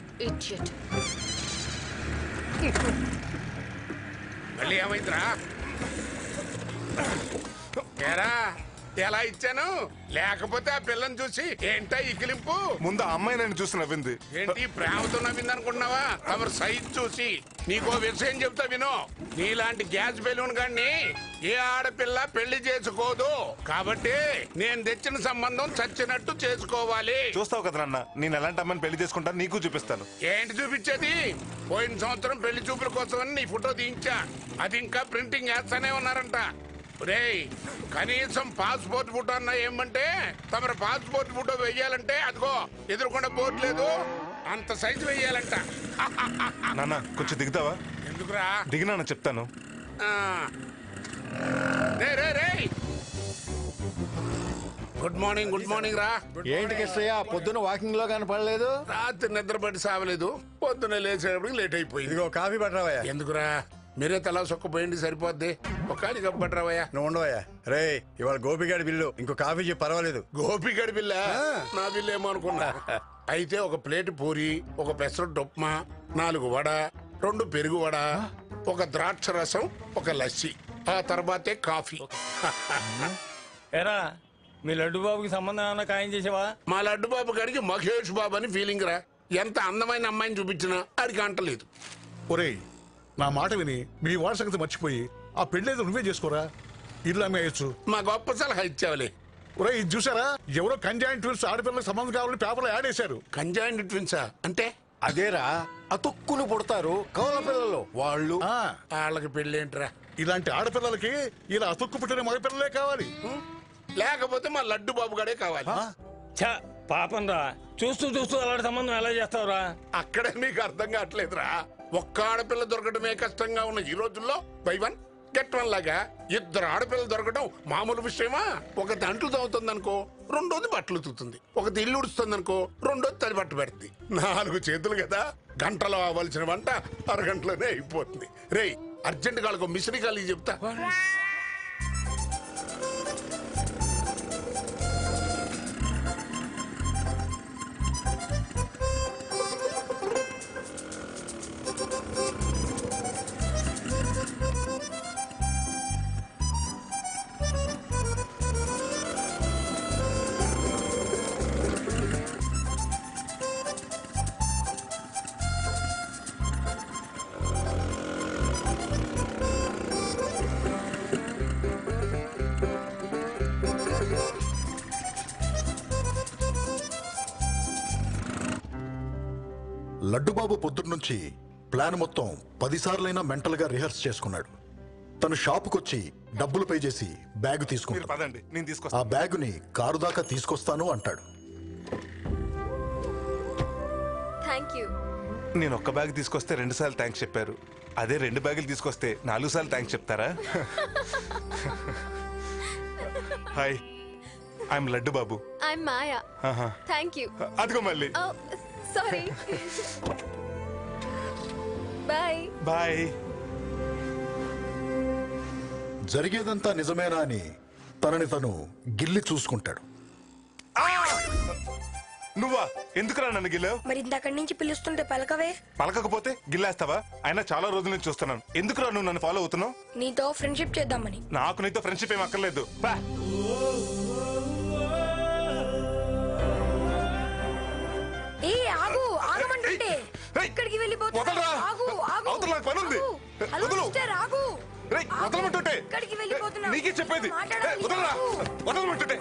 మళ్ళీ ఏమైందిరా ఏరా ఎలా ఇచ్చాను లేకపోతే ఆ పిల్లని చూసి ఏంటా ఇకిలింపు ముందు ఆ అమ్మాయి నన్ను చూసి నవ్వింది ఏంటి ప్రేమతో నవ్వింది అనుకుంటున్నావా తమరు సైజ్ చూసి నీకో విషయం చెప్తా విను నీలాంటి గ్యాస్ బెలూన్ గాన్ని ఏ ఆడపిల్ల పెళ్లి చేసుకోదు కాబట్టి నేను తెచ్చిన సంబంధం చచ్చినట్టు చేసుకోవాలి చూస్తావు కదా నాన్న నేను ఎలాంటి అమ్మాయిని పెళ్లి చేసుకుంటాను నీకు చూపిస్తాను ఏంటి చూపించేది పోయిన సంవత్సరం పెళ్లి చూపుల కోసమని నీ ఫోటో తీయించా అది ఇంకా ప్రింటింగ్ వేస్తానే ఉన్నారంట రేయ్ కనీసం పాస్పోర్ట్ ఫోటో అన్నా ఏమంటే తమరు పాస్పోర్ట్ ఫోటో వెయ్యాలంటే అదిగో ఎదురుకుండా బోర్డు లేదు అంత సైజు వెయ్యాలంట నాన్న కొంచెం దిగుతావా ఎందుకురా దిగినా చెప్తాను ఆ. రే రే రే గుడ్ మార్నింగ్ గుడ్ మార్నింగ్ రా ఏంటి కిష్టయ్య పొద్దున వాకింగ్ లో కనపడలేదు రాత్రి నిద్రపట్టి సావలేదు పొద్దున్న లేచేటప్పటికి లేట్ అయిపోయింది ఇదిగో కాఫీ పట్టరావయ్యా ఎందుకురా మీరే తలా సొక్కపోయింది సరిపోద్ది ఒక కాడి కప్పు పట్టరావయ్యా నువ్వు ఉండవయ్యా రే ఇవాళ గోపిగాడి బిల్లు ఇంకో కాఫీ చెప్పి పర్వాలేదు గోపిగడి బిల్ల నా బిల్లు ఏమో అనుకున్నా అయితే ఒక ప్లేట్ పూరి ఒక పెసరట్టు ఉప్మా నాలుగు వడ రెండు పెరుగు వడ ఒక ద్రాక్ష రసం ఒక లస్సీ ఆ తర్వాతే కాఫీ ఎరా మీ లడ్డు బాబుకి సంబంధం ఏమన్నా ఖాయం చేసావా మా లడ్డు బాబు గారికి మహేష్ బాబు అని ఫీలింగ్ రా ఎంత అందమైన అమ్మాయిని చూపించినా ఆడికి అంటలేదు ఒరేయ్ నా మాట విని మీ వాడి సంగతి మర్చిపోయి ఆ పెళ్ళేదో నువ్వే చేసుకోరా ఇల్లు అమ్మేయచ్చు మా గొప్ప సలహా ఇచ్చావులే ఒరే ఇది చూసారా ఎవరో కంజాయింట్ ట్విన్స్ ఆడపిల్లలకు సంబంధం కావాలని పేపర్లో యాడ్ వేశారు కంజాయింట్ ట్విన్సా అంటే అదేరా అతుక్కులు పుడతారు కౌల పిల్లలు వాళ్ళు వాళ్ళకి పెళ్ళేంట్రా ఇలాంటి ఆడపిల్లలకి ఇలా అతుక్కు పుట్టిన మగపిల్లలే కావాలి లేకపోతే మా లడ్డు బాబు గడే కావాలి ఛ పాపం రా చూస్తూ చూస్తూ అలాంటి సంబంధం ఎలా చేస్తావురా అక్కడే మీకు అర్థం కావట్లేదురా ఒక్క ఆడపిల్ల దొరకడమే కష్టంగా ఉన్న ఈ రోజుల్లో బై వన్ గెట్ వన్ లాగా ఇద్దరు ఆడపిల్లలు దొరకడం మామూలు విషయమా ఒకటి అంట్లు తవ్వుతుంది అనుకో రెండోది బట్టలు ఉతుకుతుంది ఒకటి ఇల్లు ఉడుస్తుంది అనుకో రెండోది తడి బట్ట పెడుతుంది నాలుగు చేతులు కదా గంటలో అవ్వాల్సిన వంట అరగంటలోనే అయిపోతుంది రేయ్ అర్జెంట్ కాళ్ళకు మిషన్ కాలి చెప్తా లడ్డుబాబు పొద్దున్నుంచి ప్లాన్ మొత్తం పదిసార్లైనా మెంటల్ గా రిహర్స్ చేసుకున్నాడు తను షాపుకొచ్చి డబ్బులు పే చేసి బ్యాగ్ తీసుకుంటాడు పదండి నేను ఆ తీసుకొస్తాను బ్యాగుని కారు దాకా తీసుకొస్తాను అంటాడు థ్యాంక్ యూ నేను ఒక్క బ్యాగ్ తీసుకొస్తే రెండు సార్లు థ్యాంక్స్ చెప్పారు అదే రెండు బ్యాగులు తీసుకొస్తే నాలుగు సార్లు థ్యాంక్స్ చెప్తారా hi I'm Laddu Babu I'm Maya ఆహా. థ్యాంక్ యూ అదిగో మళ్ళీ సారీ బాయ్ బాయ్ జరిగేదంతా నిజమేనా అని తనని తను గిల్లి చూసుకుంటాడు నువ్వా ఎందుకురా నన్ను గిల్లావు మరి ఇంతక్కడి నుంచి పిలుస్తుంటే పలకవే పలకకపోతే గిల్లేస్తావా అయినా చాలా రోజుల నుంచి చూస్తున్నాను ఎందుకురా నువ్వు నన్ను ఫాలో అవుతున్నావు నీతో ఫ్రెండ్షిప్ చేద్దామని నాకు నీతో ఫ్రెండ్షిప్ ఏం అక్కర్లేదు బా ఏ ఆగు ఆగమంటుంటే ఇక్కడికి వెళ్ళిపోతున్నా వదలరా. ఆగు ఆగు అవతల నాకు పని ఉంది. ఆగు. హలో వదలు. మిస్టర్ ఆగు రేయ్, వదలమంటుంటే ఇక్కడికి వెళ్ళిపోతున్నా నీకే చెప్పేది మాట్లాడాలి. ఏయ్, వదలరా ఆగు. వదలమంటుంటే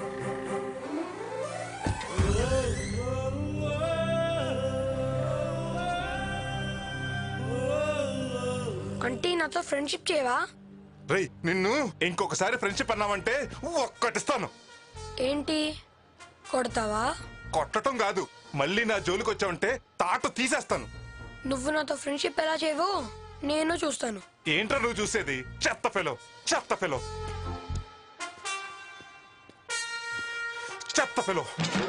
అంటే నాతో ఫ్రెండ్షిప్ చేయవా రేయ్ నిన్ను ఇంకొకసారి ఫ్రెండ్షిప్ అన్నావంటే ఒక్కటిస్తాను ఏంటి కొడతావా కొట్టడం కాదు మళ్ళీ నా జోలికి వచ్చావంటే తాట తీసేస్తాను నువ్వు నాతో ఫ్రెండ్షిప్ ఎలా చేయవో నేను చూస్తాను ఏంట్రా నువ్వు చూసేది చెత్త ఫెలో చెత్త ఫెలో చెత్త ఫెలో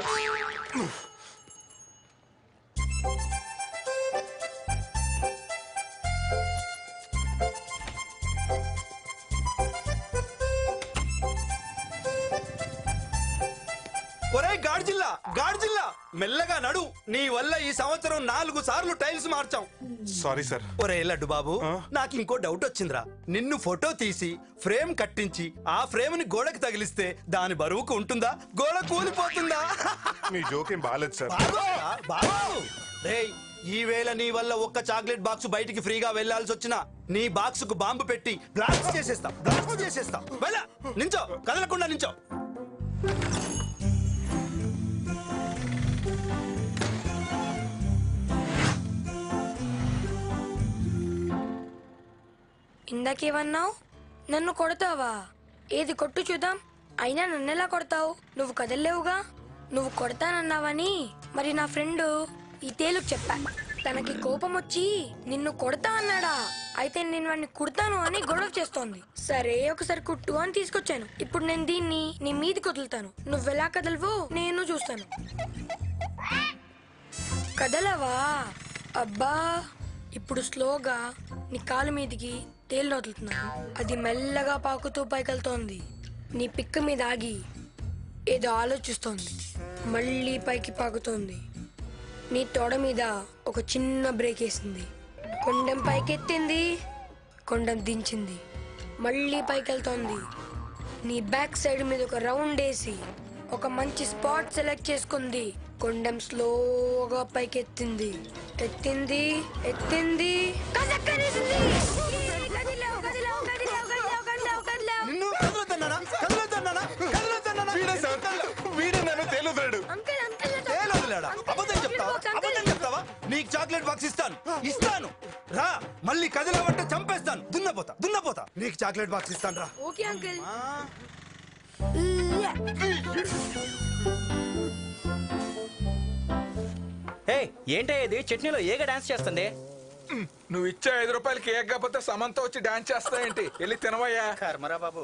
ఒరే గాడ్జిల్లా గాడ్జిల్లా మెల్లగా నడు నీ వల్ల ఈ సంవత్సరం నాలుగు సార్లు టైల్స్ మార్చాం సారీ సార్ ఒరే లడ్డు బాబు నాకు ఇంకో డౌట్ వచ్చిందిరా నిన్ను ఫోటో తీసి ఫ్రేమ్ కట్టించి ఆ ఫ్రేమ్ ని గోడకి తగిలిస్తే దాని బరువుకు ఉంటుందా గోడ కూలిపోతుందా మీ జోకేం బాగాలేదు సార్ బాగోరా? బాగో రేయ్ ఈ వేళ నీ వల్ల ఒక్క చాక్లెట్ బాక్స్ బయటికి ఫ్రీగా వెళ్లాల్సి వచ్చినా నీ బాక్స్ కు బాంబు పెట్టి బ్లాస్ట్ చేసేస్తా బ్లాస్ట్ చేసేస్తా వెళ్ళ నించో కదలకుండా నించో ఇందాకేమన్నావు నన్ను కొడతావా ఏది కొట్టు చూద్దాం అయినా నన్నెలా కొడతావు నువ్వు కదలలేవుగా నువ్వు కొడతానన్నావని మరి నా ఫ్రెండ్ ఈ తేలుకు చెప్పా తనకి కోపం వచ్చి నిన్ను కొడతా అన్నాడా అయితే నేను వాడిని కుడతాను అని గొడవ చేస్తోంది సరే ఒకసారి కుట్టు అని తీసుకొచ్చాను ఇప్పుడు నేను దీన్ని నీ మీది కదులుతాను నువ్వెలా కదలవో నేను చూస్తాను కదలవా అబ్బా ఇప్పుడు స్లోగా నీ కాలు మీదికి తేలు వదులుతున్నాను అది మెల్లగా పాకుతూ పైకెళ్తోంది నీ పిక్క మీద ఆగి ఏదో ఆలోచిస్తోంది మళ్ళీ పైకి పాకుతోంది నీ తోడ మీద ఒక చిన్న బ్రేక్ వేసింది కొండం పైకెత్తింది కొండం దించింది మళ్ళీ పైకెళ్తోంది నీ బ్యాక్ సైడ్ మీద ఒక రౌండ్ వేసి ఒక మంచి స్పాట్ సెలెక్ట్ చేసుకుంది కొండం స్లోగా పైకెత్తింది ఎత్తింది ఎత్తింది కదక్కనేసింది. కదిలావు, కదిలావు, కదిలావు, కదిలావు, కదిలావు, కదిలావు. నిన్ను కదలొద్దన్నానా? కదలొద్దన్నానా? కదలొద్దన్నానా? వీడే నన్ను తేలుతాడు అంకుల్, అంకుల్, నాతో- తేలు వదిలాడా? అబద్ధం చెప్తావా అబద్ధం చెప్తావా నీకు చాక్లెట్ బాక్స్ ఇస్తాను ఇస్తాను రా మళ్ళీ కదిలావంటే చంపేస్తాను దున్నపోతా దున్నపోతా నీకు చాక్లెట్ బాక్స్ ఇస్తాను రా ఓకే అంకుల్ హే ఏంటే ఇది చట్నీలో ఏగా డాన్స్ చేస్తుంది నువ్వు ఇచ్చే ఐదు రూపాయలకి ఏక్ కాకపోతే సమంత వచ్చి డాన్స్ చేస్తావేంటి వెళ్ళి తినవయ్యా కర్మరా బాబు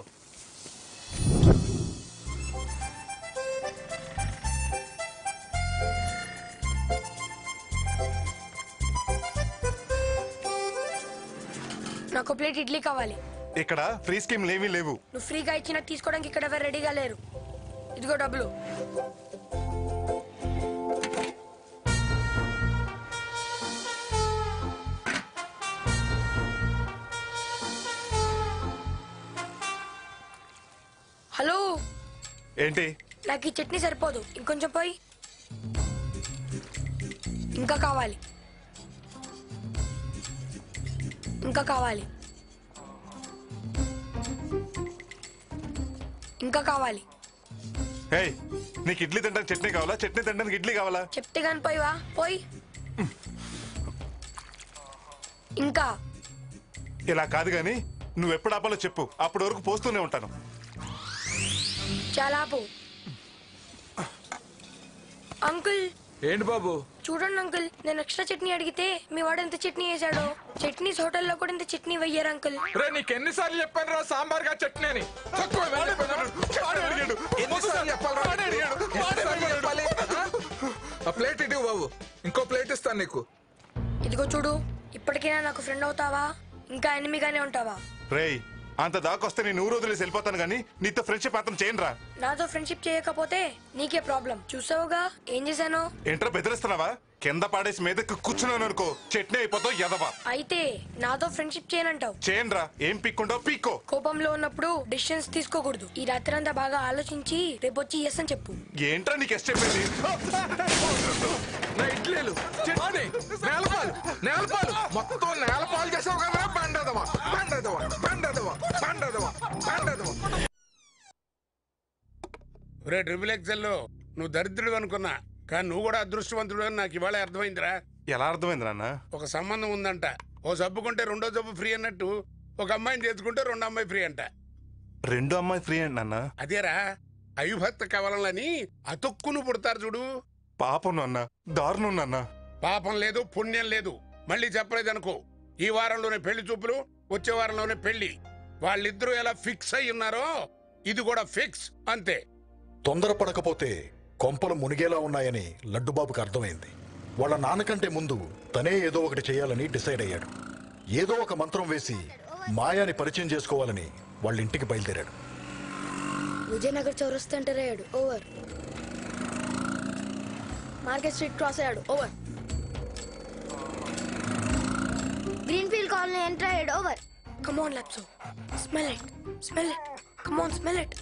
నాకు ప్లేట్ ఇడ్లీ కావాలి ఇక్కడ ఫ్రీ స్కీమ్లు ఏమీ లేవు నువ్వు ఫ్రీగా ఇచ్చిన తీసుకోవడానికి ఇక్కడ ఎవరు రెడీగా లేరు ఇదిగో డబ్బులు హలో ఏంటి నాకు ఈ చట్నీ సరిపోదు ఇంకొంచెం పోయి ఇంకా కావాలి ఇంకా కావాలి ఇంకా కావాలి హే నీకు ఇడ్లీ తింటానికి చట్నీ కావాలా చట్నీ తింటానికి ఇడ్లీ కావాలా చెప్తే గాని పోయివా పోయి ఇంకా ఇలా కాదు గాని నువ్వు ఎప్పుడు ఆపాలో చెప్పు అప్పటి వరకు పోస్తూనే ఉంటాను చాలా ఆపు అంకుల్ ఏంటి బాబు చూడండి అంకుల్ నేను ఎక్స్ట్రా చట్నీ అడిగితే మీ వాడు ఎంత చట్నీ వేసాడో చట్నీస్ హోటల్లో కూడా ఇంత చట్నీ వెయ్యారు అంకుల్ రే నీకు ఎన్నిసార్లు చెప్పాను రా సాంబార్ గా చట్నీ అని తక్కువ వెళ్ళిపోయినాడు. ఎన్నిసార్లు చెప్పాలి రా? ఎన్నిసార్లు చెప్పాలి? ఆ? ఆ ప్లేట్ ఇటు బాబు ఇంకో ప్లేట్ ఇస్తాను నీకు ఇదిగో చూడు ఇప్పటికైనా నాకు ఫ్రెండ్ అవుతావా ఇంకా ఎనిమిగానే ఉంటావా రేయ్ అంత దాకొస్తే నేను ఊరు వదిలేసి వెళ్ళిపోతాను కానీ నీతో ఫ్రెండ్షిప్ మాత్రం చేయను రా నాతో ఫ్రెండ్షిప్ చేయకపోతే నీకే ప్రాబ్లం చూసావుగా ఏం చేశాను ఏంట్రా బెదిరిస్తున్నావా కింద పాడేసి మీదకి కూర్చున్నాను అనుకో చట్నీ అయిపోతావు ఎదవా అయితే నాతో ఫ్రెండ్షిప్ చేయనంటావు చేయనురా ఏం పీక్కుంటావు పీక్కో కోపంలో ఉన్నప్పుడు డిసిషన్స్ తీసుకోకూడదు ఈ రాత్రి అంతా బాగా ఆలోచించి రేపు వచ్చి ఎస్ అని చెప్పు ఏంట్రా నీకు ఎస్ చెప్పింది నా ఇడ్లీలు చట్నీ నేలపాలు నేలపాలు మొత్తం నేలపాలు చేసావు కదా బండదవా బండదవా బండదవా బండదవా బండదవా రే ట్రిపుల్ ఎక్సెల్ నువ్వు దరిద్రుడు అనుకున్నా కానీ నువ్వు కూడా అదృష్టవంతుడు అని నాకు ఇవాళ అర్థమైందిరా ఎలా అర్థమైంది నాన్న ఒక సంబంధం ఉందంట ఓ సబ్బు కొంటే రెండో సబ్బు ఫ్రీ అన్నట్టు ఒక అమ్మాయిని చేసుకుంటే రెండో అమ్మాయి ఫ్రీ అంట రెండో అమ్మాయి ఫ్రీ అండి నాన్న అదేరా అవిభక్త కవలని అతుక్కును పుడతారు చూడు పాపం నాన్న దారుణం నాన్న పాపం లేదు పుణ్యం లేదు మళ్ళీ చెప్పలేదు అనుకో ఈ వారంలోనే పెళ్లి చూపులు వచ్చే వారంలోనే పెళ్లి వాళ్ళిద్దరూ ఎలా ఫిక్స్ అయి ఉన్నారో ఇది కూడా ఫిక్స్ అంతే తొందరపడకపోతే కొంపలు మునిగేలా ఉన్నాయని లడ్డుబాబుకి అర్థమైంది వాళ్ళ నాన్నకంటే ముందు తనే ఏదో ఒకటి చేయాలని డిసైడ్ అయ్యాడు ఏదో ఒక మంత్రం వేసి మాయాని పరిచయం చేసుకోవాలని వాళ్ళ ఇంటికి బయలుదేరాడు విజయనగర్ చౌరస్తా ఎంటర్ అయ్యాడు ఓవర్ మార్కెట్ స్ట్రీట్ క్రాస్ అయ్యాడు over green field colony enter అయ్యాడు over Come on, Lapso. Smell it. Smell it. Come on, smell it.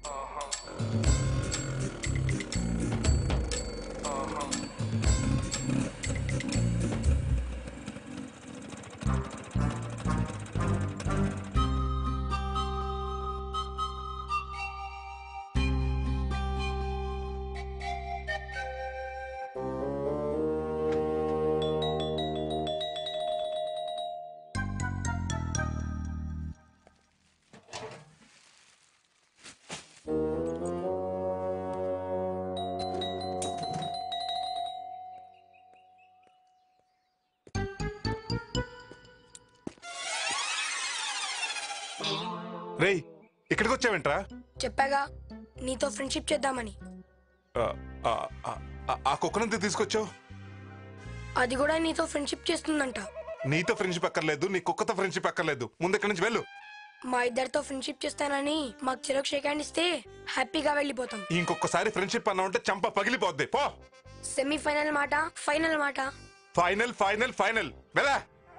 రేయ్ ఇక్కడికి వచ్చావేంట్రా చెప్పాగా నీతో ఫ్రెండ్షిప్ చేద్దామని ఆ, ఆ, ఆ, ఆ, ఆ కుక్కనంత తీసుకొచ్చావు అది కూడా నీతో ఫ్రెండ్షిప్ చేస్తుందంట నీతో ఫ్రెండ్షిప్ అక్కర్లేదు నీ కుక్కతో ఫ్రెండ్షిప్ అక్కర్లేదు ముందు ఇక్కడి నుంచి వెళ్ళు మా ఇద్దరితో ఫ్రెండ్షిప్ చేస్తానని మాకు చిరకు షేక్ హ్యాండ్ ఇస్తే హ్యాపీగా వెళ్ళిపోతాం ఇంకొకసారి ఫ్రెండ్షిప్ అన్నా ఉంటే చంప పగిలిపోద్ది పో సెమీఫైనల్ మాట ఫైనల్ మాట ఫైనల్ ఫైనల్ ఫైనల్ వెళ్ళా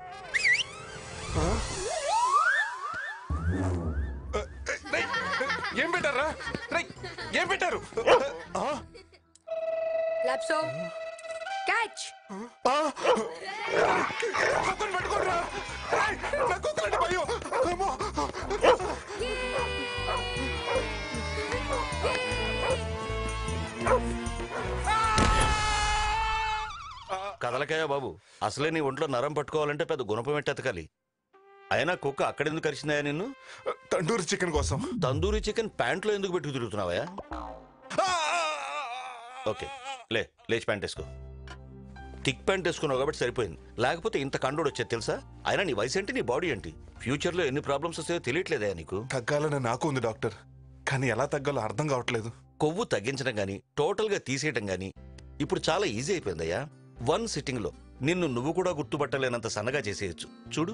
రేయ్, ఏం పెట్టారా రేయ్, ఏం పెట్టారు ఆ, లాప్సో క్యాచ్ కుక్కని పట్టుకోరా రేయ్, నా కుక్కలంటే భయం అమ్మో. కదలకాయ బాబు అసలే నీ ఒంట్లో నరం పట్టుకోవాలంటే పెద్ద గుణపం ఎట్టెతకాలి అయినా కుక్క అక్కడెందుకు కరిచిందా నిన్ను తండూరి చికెన్ కోసం తందూరి చికెన్ ప్యాంట్లో ఎందుకు పెట్టుకు తిరుగుతున్నావా ఓకే లే లేచి ప్యాంట్ వేసుకో థిక్ ప్యాంట్ వేసుకున్నావు కాబట్టి సరిపోయింది లేకపోతే ఇంత కండోడు వచ్చేది తెలుసా అయినా నీ వయసు ఏంటి నీ బాడీ ఏంటి ఫ్యూచర్లో ఎన్ని ప్రాబ్లమ్స్ వస్తాయో తెలియట్లేదా నీకు తగ్గాలని నాకు ఉంది డాక్టర్ కానీ ఎలా తగ్గాలో అర్థం కావట్లేదు కొవ్వు తగ్గించడం గాని టోటల్ గా తీసేయటం గాని ఇప్పుడు చాలా ఈజీ అయిపోయిందయ్యా వన్ సిట్టింగ్ లో నిన్ను నువ్వు కూడా గుర్తుపట్టలేనంత సన్నగా చేసేయచ్చు చూడు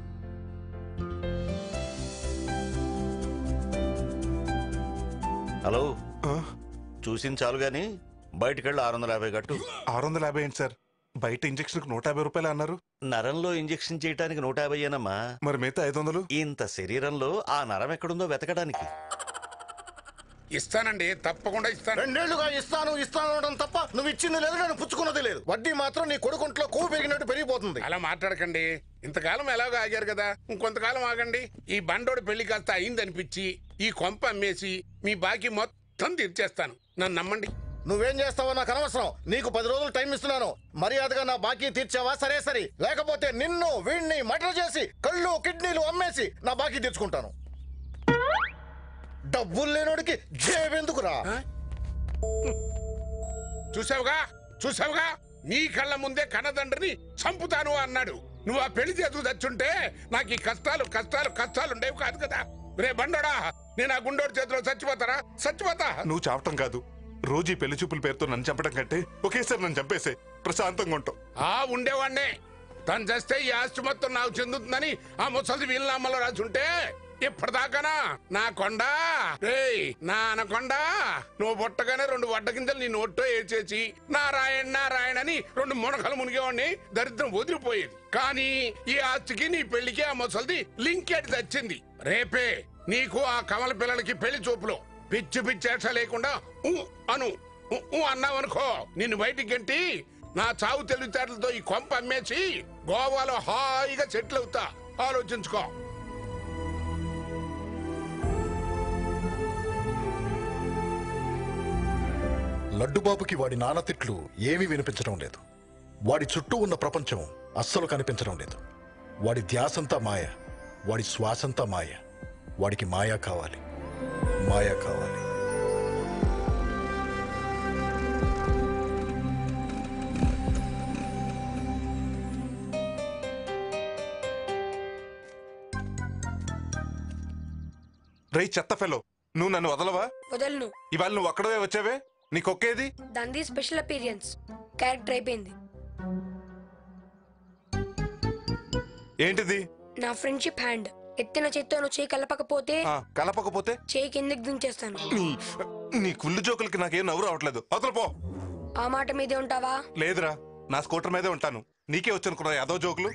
హలో చూసింది చాలు గాని బయటకెళ్ళి ఆరు వందల యాభై కట్టు ఆరు వందల యాభై ఏంటి సార్ బయట ఇంజక్షన్ నూట యాభై రూపాయలు అన్నారు నరంలో ఇంజెక్షన్ చేయడానికి నూట యాభై ఏనమ్మా మరి మిగతా ఐదు వందలు ఇంత శరీరంలో ఆ నరం ఎక్కడుందో వెతకడానికి ఇస్తానండి తప్పకుండా ఇస్తాను రెండేళ్లుగా ఇస్తాను ఇస్తాను అనడం తప్ప నువ్వు ఇచ్చింది లేదు నేను పుచ్చుకున్నది లేదు వడ్డీ మాత్రం నీ కొడుకుంట్లో కొవ్వు పెరిగినట్టు పెరిగిపోతుంది అలా మాట్లాడకండి ఇంతకాలం ఎలాగో ఆగారు కదా ఇంకొంతకాలం ఆగండి ఈ బండోడు పెళ్లి కాస్త అయిందనిపించి ఈ కొంప అమ్మేసి మీ బాకీ మొత్తం తీర్చేస్తాను నన్ను నమ్మండి నువ్వేం చేస్తావో నాకు అనవసరం నీకు పది రోజులు టైం ఇస్తున్నాను మర్యాదగా నా బాకీ తీర్చావా సరే సరే లేకపోతే నిన్ను వీణ్ణి మర్డర్ చేసి కళ్ళు కిడ్నీలు అమ్మేసి నా బాకీ తీర్చుకుంటాను డబ్బులు లేనోడికి జేబెందుకురా చూసావుగా చూసావుగా నీ కళ్ళ ముందే కన్నదండ్రిని చంపుతాను అన్నాడు నువ్వు ఆ పెళ్లి చేతులు తెచ్చుంటే నాకు ఈ కష్టాలు కష్టాలు కష్టాలు ఉండేవి కాదు కదా రే బండోడా నేను ఆ గుండోడి చేతిలో చచ్చిపోతారా చచ్చిపోతా నువ్వు చావటం కాదు రోజు ఈ పెళ్లి చూపుల పేరుతో నన్ను చంపడం కంటే ఒకేసారి నన్ను చంపేసే ప్రశాంతంగా ఉంటావు ఆ ఉండేవాడినే తను చేస్తే ఈ ఆస్తి మొత్తం నాకు చెందుతుందని ఆ ముసలి వీలునామాలో రాసుంటే ఇప్పటిదాకానా నా కొండ రేయ్ నా అనకొండ నువ్వు పుట్టగానే రెండు వడ్డ గింజలు నీ నోట్లో ఏడ్చేసి నారాయణ నారాయణ అని రెండు మునకలు మునిగేవాడిని దరిద్రం వదిలిపోయేది కానీ ఈ ఆస్తికి నీ పెళ్లికి ఆ ముసలిది లింక్ ఎట్ తెచ్చింది రేపే నీకు ఆ కమల పిల్లలకి పెళ్లి చూపులో పిచ్చి పిచ్చి ఏష లేకుండా ఊ అను ఊ, ఊ అన్నావనుకో నిన్ను బయటికి గంటి నా చావు తెలివితేటలతో ఈ కొంప అమ్మేసి గోవాలో హాయిగా సెటిల్ అవుతా ఆలోచించుకో లడ్డుబాబుకి వాడి నాన్న తిట్లు ఏమీ వినిపించడం లేదు వాడి చుట్టూ ఉన్న ప్రపంచం అస్సలు కనిపించడం లేదు వాడి ధ్యాసంతా మాయ వాడి శ్వాసంతా మాయ వాడికి మాయా కావాలి మాయా కావాలి రై చెత్త ఫెలో నువ్వు నన్ను వదలవా వదలను ఇవాళ నువ్వు ఒక్కడవే వచ్చావే నీకొక్కేది దానిది స్పెషల్ అపీరియన్స్ క్యారెక్టర్ అయిపోయింది ఏంటిది నా ఫ్రెండ్షిప్ హ్యాండ్ ఎత్తిన చేత్తో నువ్వు చేయి కలపకపోతే ఆ, కలపకపోతే చేయి కిందకి దించేస్తాను నీ- నీ కుళ్ళు జోకులకి నాకేం నవ్వు రావట్లేదు అవతల పో ఆ మాట మీదే ఉంటావా లేదురా నా స్కూటర్ మీదే ఉంటాను నీకే వచ్చనుకున్నా యాదో జోకులు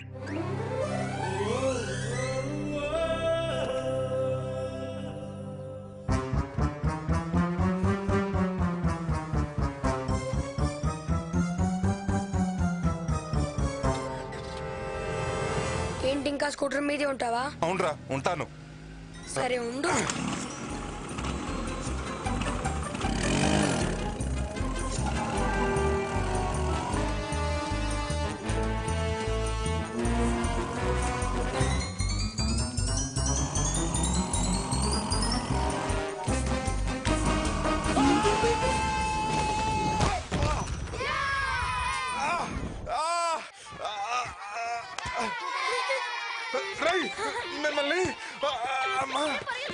ఏంటి ఇంకా స్కూటర్ మీదే ఉంటావా అవునరా ఉంటాను సరే ఉండు రై మిమ్మల్ని ఆ, అమ్మా.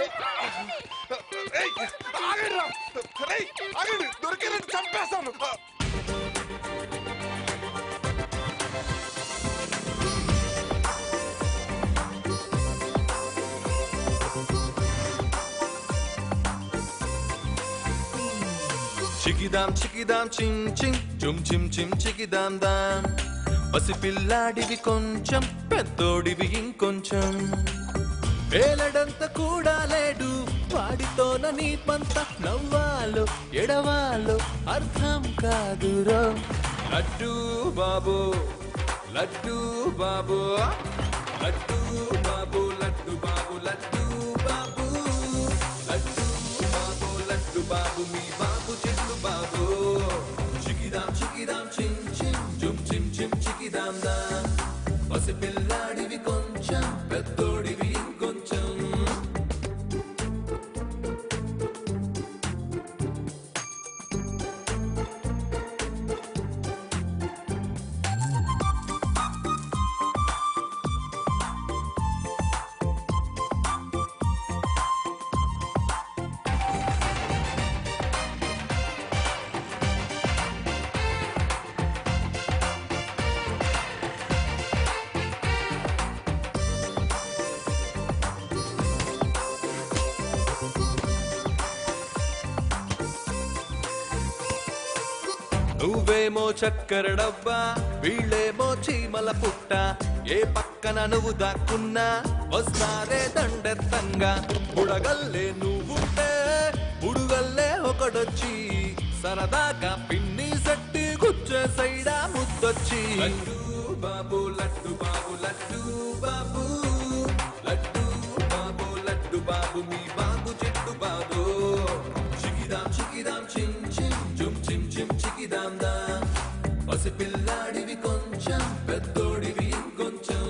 ఏయ్, ఆగండిరా. రేయ్, ఆగండి దొరికినట్టు చంపేస్తాను ఆ. చికిదాం చికిదాం చిం చిం చుం చిం చిం చికిదాం దాం పసి పిల్లాడివి కొంచెం పెద్దోడివి ఇంకొంచెం వేలడంత కూడా లేడు వాడితోన నీ పంత నవ్వాలో ఎడవాలో అర్థం కాదురో లడ్డు బాబు లడ్డు బాబు లడ్డు బాబు లడ్డు బాబు లడ్డు బాబు లడ్డు బాబు లడ్డు బాబు మీ బాబు చెట్టు బాబు చికిదాం చికిదాం చిం చిం చుం చిం చిం చికిదాం దాం పసి పిల్లాడివి కొంచెం పెద్దోడివి ఇంకొంచెం నువ్వేమో చక్కెర డబ్బా వీళ్ళేమో చీమల పుట్ట ఏ పక్కన నువ్వు దాక్కున్నా వస్తారే దండెత్తంగా బుడగల్లే నువ్వుంటే బుడుగల్లే ఒకడొచ్చి సరదాగా పిన్ని సట్టి గుచ్చే సైడా ముద్దొచ్చి లడ్డు బాబు లడ్డు బాబు లడ్డు బాబు లడ్డు బాబు లడ్డు బాబు మీ బాబు చెట్టు బాబు చికిదాం చికిదాం చిం చిం చుం చిం చిం చికిదాం దాం పసి పిల్లాడివి కొంచెం పెద్దోడివి ఇంకొంచెం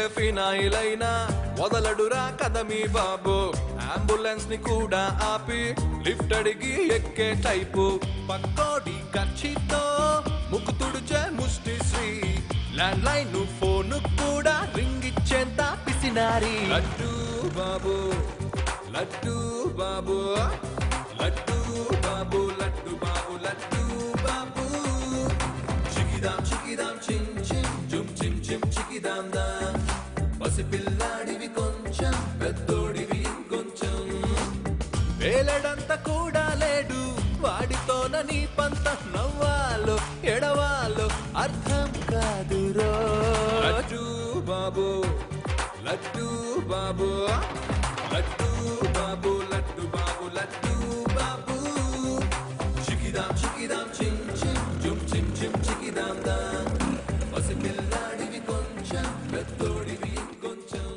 ఫినాయిల్ అయినా వదలడురా కదమి బాబు అంబులెన్స్ ని కూడా ఆపి లిఫ్ట్ అడిగి ఎక్కే టైపు పక్కోడి ఖర్చితో ముక్కు తుడిచే ముష్టి శ్రీ ల్యాండ్ లైన్ ఫోన్ కూడా రింగ్ ఇచ్చేంత పిసినారి లడ్డు బాబు లడ్డు బాబు లడ్డు బాబు లడ్డు బాబు లడ్డు బాబు చికిదాం చికిదాం చిం చిం జుమ్ చిం చిం చికిదాం దా పసి పిల్లాడివి కొంచెం పెద్దోడివి ఇంకొంచెం వేలడంత కూడా లేడు వాడితోన నీ పంత నవ్వాలో ఎడవాలో అర్థం కాదురో లడ్డు బాబు లడ్డు బాబు లడ్డు బాబు లడ్డు బాబు లడ్డు బాబు చికిదాం చికిదాం చిం చిం జుమ్ చిం చిం చికిదాం దా పసి పిల్లాడివి కొంచెం పెద్దోడివి ఇంకొంచెం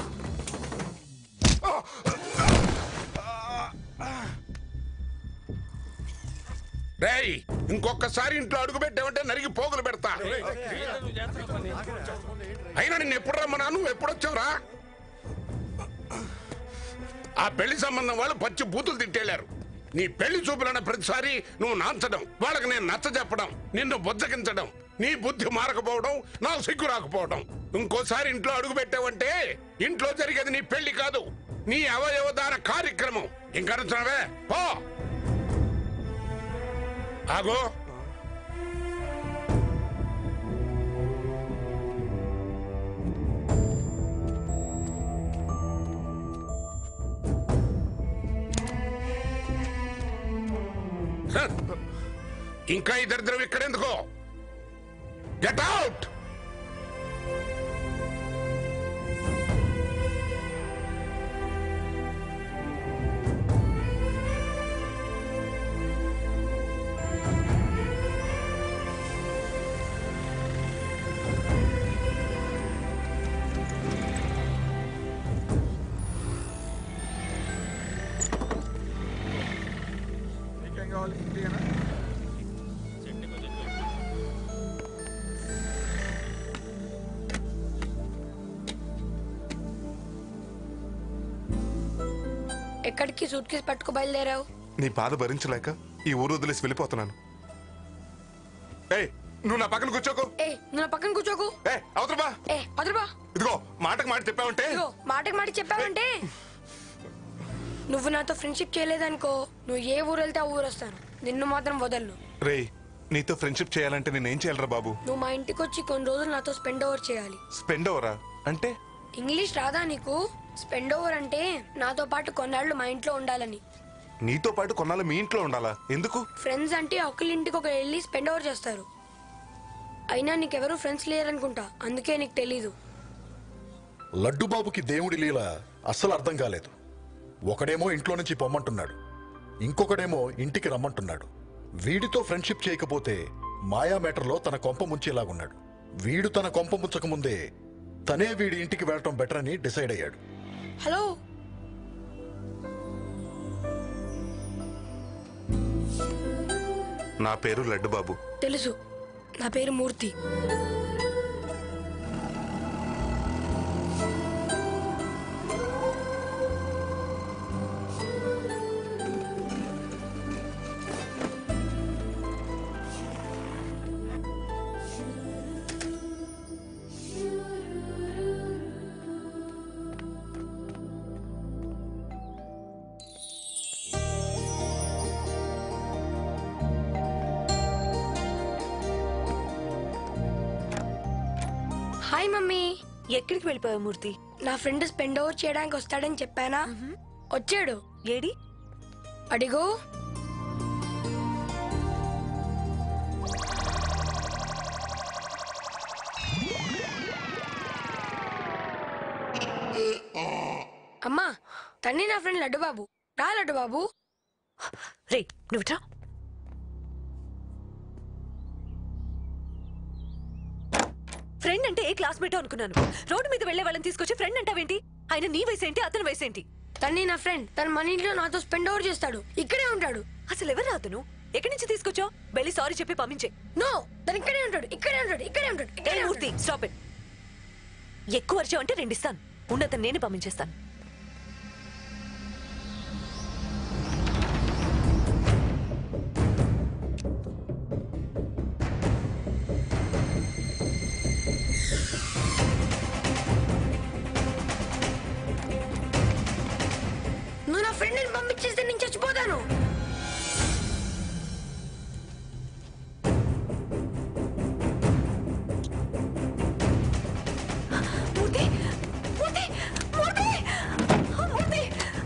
రేయ్ ఇంకొకసారి ఇంట్లో అడుగు పెట్టామంటే నరిగి పోగులు పెడతా అయినా నిన్ను ఎప్పుడు రమ్మన్నా నువ్వు ఎప్పుడు వచ్చావురా ఆ పెళ్లి సంబంధం వాళ్ళు పచ్చి బూతులు తిట్టేశారు నీ పెళ్లి చూపులన్న ప్రతిసారి నువ్వు నాంచడం వాళ్ళకి నేను నచ్చ చెప్పడం నిన్ను బుజ్జగించడం నీ బుద్ధి మారకపోవడం నాకు సిగ్గు రాకపోవడం ఇంకోసారి ఇంట్లో అడుగు పెట్టావంటే ఇంట్లో జరిగేది నీ పెళ్లి కాదు నీ అవయవదాన కార్యక్రమం ఇంకా నచ్చినవే పో ఆగో హ! ఇంకా ఈ దరిద్రం ఇక్కడెందుకో గెట్ అవుట్ నీకేం కావాలి ఇండియానా ఎక్కడికి సూట్ కేసు పట్టుకు బయలుదేరావు నీ బాధ భరించలేక ఈ ఊరు వదిలేసి వెళ్ళిపోతున్నాను ఏయ్ నువ్వు నా పక్కన కూర్చోకు ఏ నువ్వు నా పక్కన కూర్చోకు ఏ అవతల బా ఏ వదలబా ఇదిగో మాటకు మాట చెప్పావంటే ఇదిగో మాటకి మాట చెప్పావంటే నువ్వు నాతో ఫ్రెండ్షిప్ చేయలేదనుకో నువ్వు ఏ ఊరు వెళ్తే ఆ ఊరు వస్తాను నిన్ను మాత్రం వదలను రేయ్ నీతో ఫ్రెండ్షిప్ చేయాలంటే నేనేం చేయాలరా బాబు నువ్వు మా ఇంటికి వచ్చి కొన్ని రోజులు నాతో స్పెండ్ ఓవర్ చేయాలి స్పెండ్ అవరా అంటే ఇంగ్లీష్ రాదా నీకు స్పెండ్ ఓవర్ అంటే నాతో పాటు కొన్నాళ్ళు మా ఇంట్లో ఉండాలని నీతో పాటు కొన్నాళ్ళు మీ ఇంట్లో ఉండాలా ఎందుకు ఫ్రెండ్స్ అంటే ఒకళ్ళింటికి ఒక వెళ్ళి స్పెండ్ ఓవర్ చేస్తారు అయినా నీకెవరు ఫ్రెండ్స్ లేరనుకుంటా అందుకే నీకు తెలీదు లడ్డుబాబుకి దేవుడి లీల అస్సలు అర్థం కాలేదు ఒకడేమో ఇంట్లో నుంచి పొమ్మంటున్నాడు ఇంకొకడేమో ఇంటికి రమ్మంటున్నాడు వీడితో ఫ్రెండ్షిప్ చేయకపోతే మాయా మేటర్లో తన కొంప ముంచేలాగున్నాడు వీడు తన కొంప ముంచక ముందే తనే వీడి ఇంటికి వెళ్ళటం బెటర్ అని డిసైడ్ అయ్యాడు హలో నా పేరు లడ్డు బాబు తెలుసు నా పేరు మూర్తి హాయ్ మమ్మీ ఎక్కడికి వెళ్ళిపోయావు మూర్తి నా ఫ్రెండ్ స్పెండ్ ఓవర్ చేయడానికి వస్తాడని చెప్పానా వచ్చాడు ఏడి అడిగో అమ్మా తన్ని నా ఫ్రెండ్ లడ్డు బాబు రా లడ్డు బాబు రే నువ్వుట్రా ఫ్రెండ్ అంటే ఏ క్లాస్మేట్ అనుకున్నాను రోడ్డు మీద వెళ్లే వాళ్ళని తీసుకొచ్చి ఫ్రెండ్ అంటావేంటి ఆయన నీ వయసు ఏంటి అతని వయసు ఏంటి తన్ని నా ఫ్రెండ్ తన మన ఇంట్లో నాతో స్పెండ్ ఓవర్ చేస్తాడు ఇక్కడే ఉంటాడు అసలు ఎవరు అతను ఎక్కడి నుంచి తీసుకొచ్చావు వెళ్ళి సారీ చెప్పి పంపించే నో తను ఇక్కడే ఉంటాడు ఇక్కడే ఉంటాడు ఇక్కడే ఉంటాడు ఇక్కడే మూర్తి స్టాప్ ఇట్ ఎక్కువ అరిచావు అంటే రెండు ఇస్తాను ఉన్నత నేనే పంపించేస్తాను నువ్వు నా ఫ్రెండ్ని పంపించేస్తే నేను చచ్చిపోతాను Murthy Murthy Murthy Murthy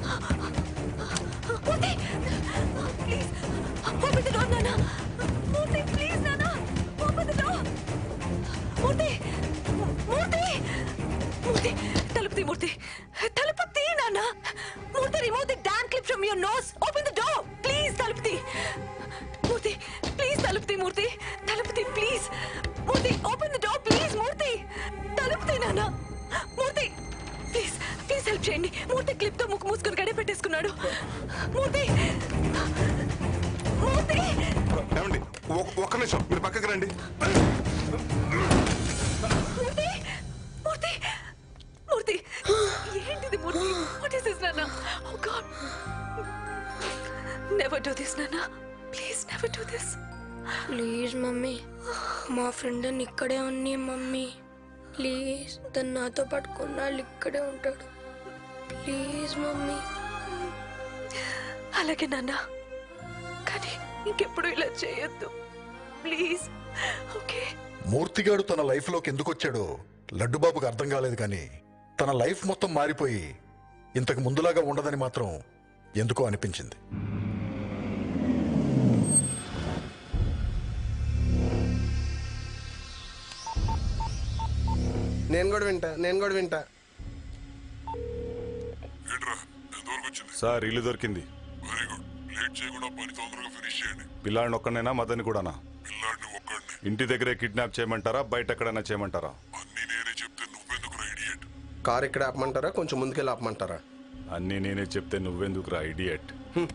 Murthy please open the door నాన్న మూర్తి ప్లీజ్ నాన్న open the door Murthy Murthy Murthy తలుపు తీ మూర్తి తలుపు తీ నాన్న Murthy remove the don clip from your nose open the door please తలుపు తీ మూర్తి ప్లీజ్ తలుపు తీ మూర్తి తలుపు తీ please Murthy open the door please Murthy తలుపు తీ నాన్న మూర్తి ప్లీజ్ ప్లీజ్ హెల్ప్ చేయండి మూర్తి క్లిప్ తో ముక్కు మూసుకొని గడే పెట్టేసుకున్నాడు మూర్తి మూర్తి ఏమండి ఒ- ఒక్క నిమిషం మీరు పక్కకి రండి మూర్తి మూర్తి మూర్తి ఏంటిది మూర్తి వాట్ ఇస్ దిస్ నాన్న oh god never do this నాన్న please never do this please mummy మా ఫ్రెండ్ అని ఇక్కడే ఉంది మమ్మీ ప్లీజ్ తను నాతో పాటు కొన్నాళ్ళు ఇక్కడే ఉంటాడు ప్లీజ్ మమ్మీ అలాగే నాన్న కానీ ఇంకెప్పుడు ఇలా చేయొద్దు ప్లీజ్ ఓకే మూర్తిగాడు తన లైఫ్లోకి ఎందుకు వచ్చాడో లడ్డుబాబుకు అర్థం కాలేదు కానీ తన లైఫ్ మొత్తం మారిపోయి ఇంతకు ముందులాగా ఉండదని మాత్రం ఎందుకో అనిపించింది నేను కూడా వింటా నేను కూడా వింటా సార్ ఇల్లు దొరికింది పిల్లాడిని ఒక్కనైనా మదన్ని కూడానా ఇంటి దగ్గరే కిడ్నాప్ చేయమంటారా బయట ఎక్కడైనా చేయమంటారా కార్ ఇక్కడ ఆపమంటారా కొంచెం ముందుకెళ్ళి ఆపమంటారా అన్నీ నేనే చెప్తే నువ్వెందుకు రా ఇడియట్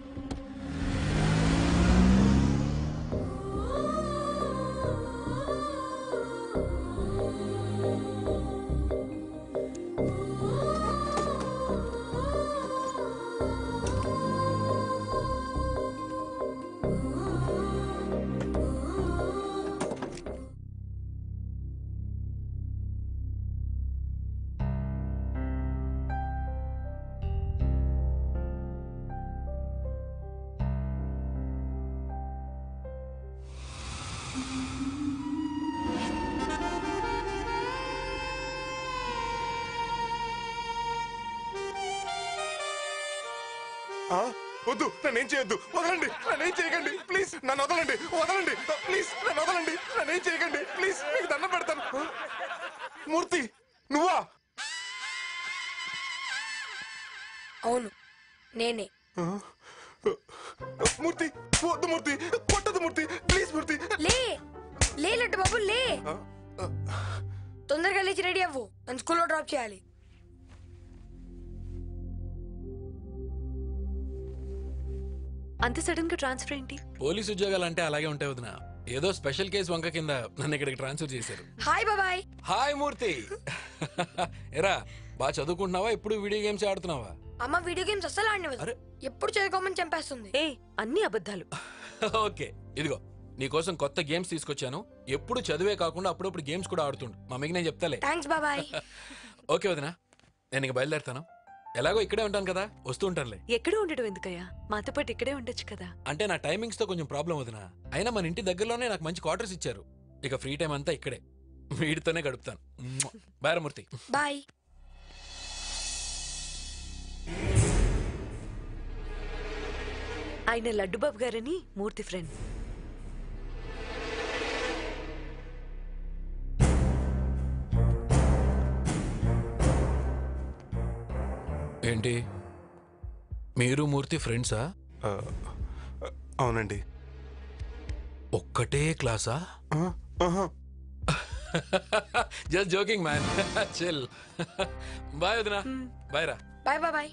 ఆ, వద్దు నన్నేం చేయొద్దు వదలండి నన్నేం చేయకండి ప్లీజ్ నన్ను వదలండి వదలండి ప్లీజ్ నన్ను వదలండి నన్నేం చేయకండి ప్లీజ్ మీకు దండం పెడతాను ఆ, మూర్తి నువ్వా అవును నేనే ఆ, మూర్తి వద్దు మూర్తి కొట్టదు మూర్తి ప్లీజ్ మూర్తి లే లే లడ్డు బాబు లే తొందరగా లేచి రెడీ అవ్వు నన్ను స్కూల్లో డ్రాప్ చేయాలి అంత సడన్ గా ట్రాన్స్ఫర్ ఏంటి పోలీస్ ఉద్యోగాలు అంటే అలాగే ఉంటాయి వదిన ఏదో స్పెషల్ కేసు వంక కింద నన్ను ఇక్కడికి ట్రాన్స్ఫర్ చేశారు హాయ్ బాబాయ్ హాయ్ మూర్తి ఎరా బాగా చదువుకుంటున్నావా ఎప్పుడు వీడియో గేమ్స్ ఆడుతున్నావా అమ్మ వీడియో గేమ్స్ అస్సలు ఆడినవదు ఎప్పుడు చదువుకోమని చంపేస్తుంది ఏ అన్ని అబద్ధాలు ఓకే ఇదిగో నీకోసం కొత్త గేమ్స్ తీసుకొచ్చాను ఎప్పుడు చదివే కాకుండా అప్పుడప్పుడు గేమ్స్ కూడా ఆడుతుండు మమ్మీకి నేను చెప్తాలే థ్యాంక్స్ బాబాయ్ ఓకే వదిన నేను ఇక బయలుదేరుతాను ఎలాగో ఇక్కడే ఉంటాను కదా వస్తూ ఉంటానులే ఎక్కడ ఉండడం ఎందుకయ్యా మాతో పాటు ఇక్కడే ఉండొచ్చు కదా అంటే నా టైమింగ్స్ తో కొంచెం ప్రాబ్లం వదిన అయినా మన ఇంటి దగ్గరలోనే నాకు మంచి క్వార్టర్స్ ఇచ్చారు ఇక ఫ్రీ టైం అంతా ఇక్కడే వీడితోనే గడుపుతాను బారమూర్తి బాయ్ ఆయన లడ్డుబాబు గారని మూర్తి ఫ్రెండ్ ఏంటి మీరు మూర్తి ఫ్రెండ్సా అవునండి ఒక్కటే క్లాసా just joking man chill bye వదినా బాయ్ రా బాయ్ బాబాయ్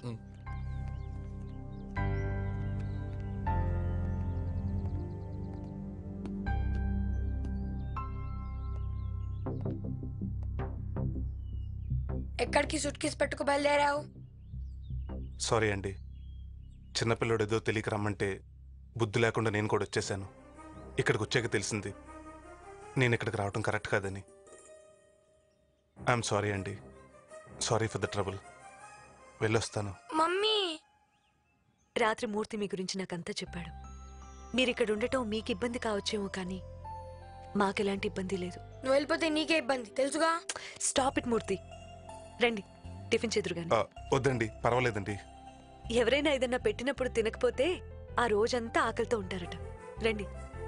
ఎక్కడికి సుట్ కేసు పెట్టుకు బయలుదేరావు సారీ అండి చిన్నపిల్లడు ఏదో తెలియక రమ్మంటే బుద్ధి లేకుండా నేను కూడా వచ్చేసాను ఇక్కడికి వచ్చాక తెలిసింది నేను ఇక్కడికి రావడం కరెక్ట్ కాదని ఐఎమ్ సారీ అండి సారీ ఫర్ ద ట్రబుల్ వెళ్ళొస్తాను మమ్మీ రాత్రి మూర్తి మీ గురించి నాకంతా చెప్పాడు మీరిక్కడ ఉండటం మీకు ఇబ్బంది కావచ్చేమో కానీ మాకెలాంటి ఇబ్బంది లేదు నువ్వు వెళ్ళిపోతే నీకే ఇబ్బంది తెలుసుగా స్టాప్ ఇట్ మూర్తి రండి టిఫిన్ చెదురుగాని ఆ, వద్దండి పర్వాలేదండి ఎవరైనా ఏదన్నా పెట్టినప్పుడు తినకపోతే ఆ రోజంతా ఆకలితో ఉంటారట రండి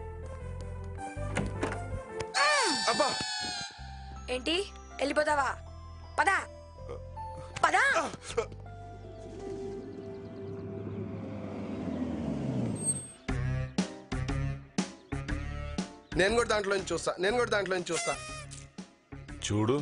అబ్బా ఏంటి వెళ్ళిపోతావా పదా పదా నేను కూడా దాంట్లో నుంచి చూస్తా నేను కూడా దాంట్లో నుంచి చూస్తా చూడు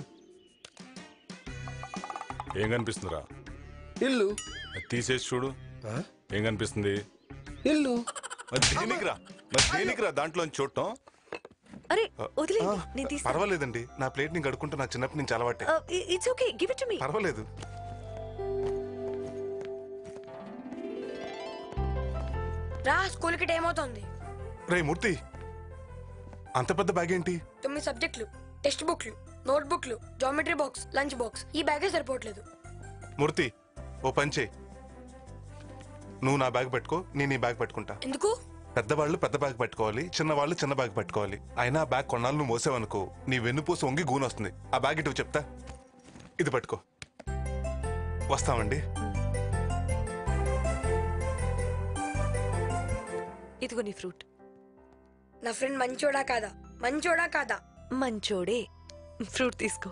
ఏం కనిపిస్తుందిరా ఇల్లు అది తీసేసి చూడు ఏం కనిపిస్తుంది ఇల్లు మరి దేనికిరా మరి దేనికిరా దాంట్లో చూడటం అరే వదిలేండి నేను తీస్తాను పర్వాలేదండి నా ప్లేట్ ని కడుక్కుంటూ నా చిన్నప్పటి నుంచి అలవాటే it's okay give it to me పర్వాలేదు రా స్కూల్కి టైం అవుతుంది రే మూర్తి అంత పెద్ద బ్యాగ్ ఏంటి తొమ్మిది సబ్జెక్టులు టెక్స్ట్ బుక్లు నోట్ బుక్లు జామెట్రీ బాక్స్ లంచ్ బాక్స్ ఈ బ్యాగే సరిపోవట్లేదు మూర్తి ఓ పంచే నువ్వు నా బ్యాగ్ పెట్టుకో నేను ఈ బ్యాగ్ పెట్టుకుంటా ఎందుకు పెద్దవాళ్ళు పెద్ద బ్యాగ్ పెట్టుకోవాలి చిన్నవాళ్ళు చిన్న బ్యాగ్ పెట్టుకోవాలి అయినా ఆ బ్యాగ్ కొన్నాళ్ళు నువ్వు మోసావనుకో నీ వెన్నుపూస వంగి గూనొస్తుంది వస్తుంది ఆ బ్యాగ్ ఇటు చెప్తా ఇది పట్టుకో వస్తామండి ఇదిగో నీ ఫ్రూట్ నా ఫ్రెండ్ మంచోడా కాదా మంచోడా కాదా మంచోడే ఫ్రూట్ తీసుకో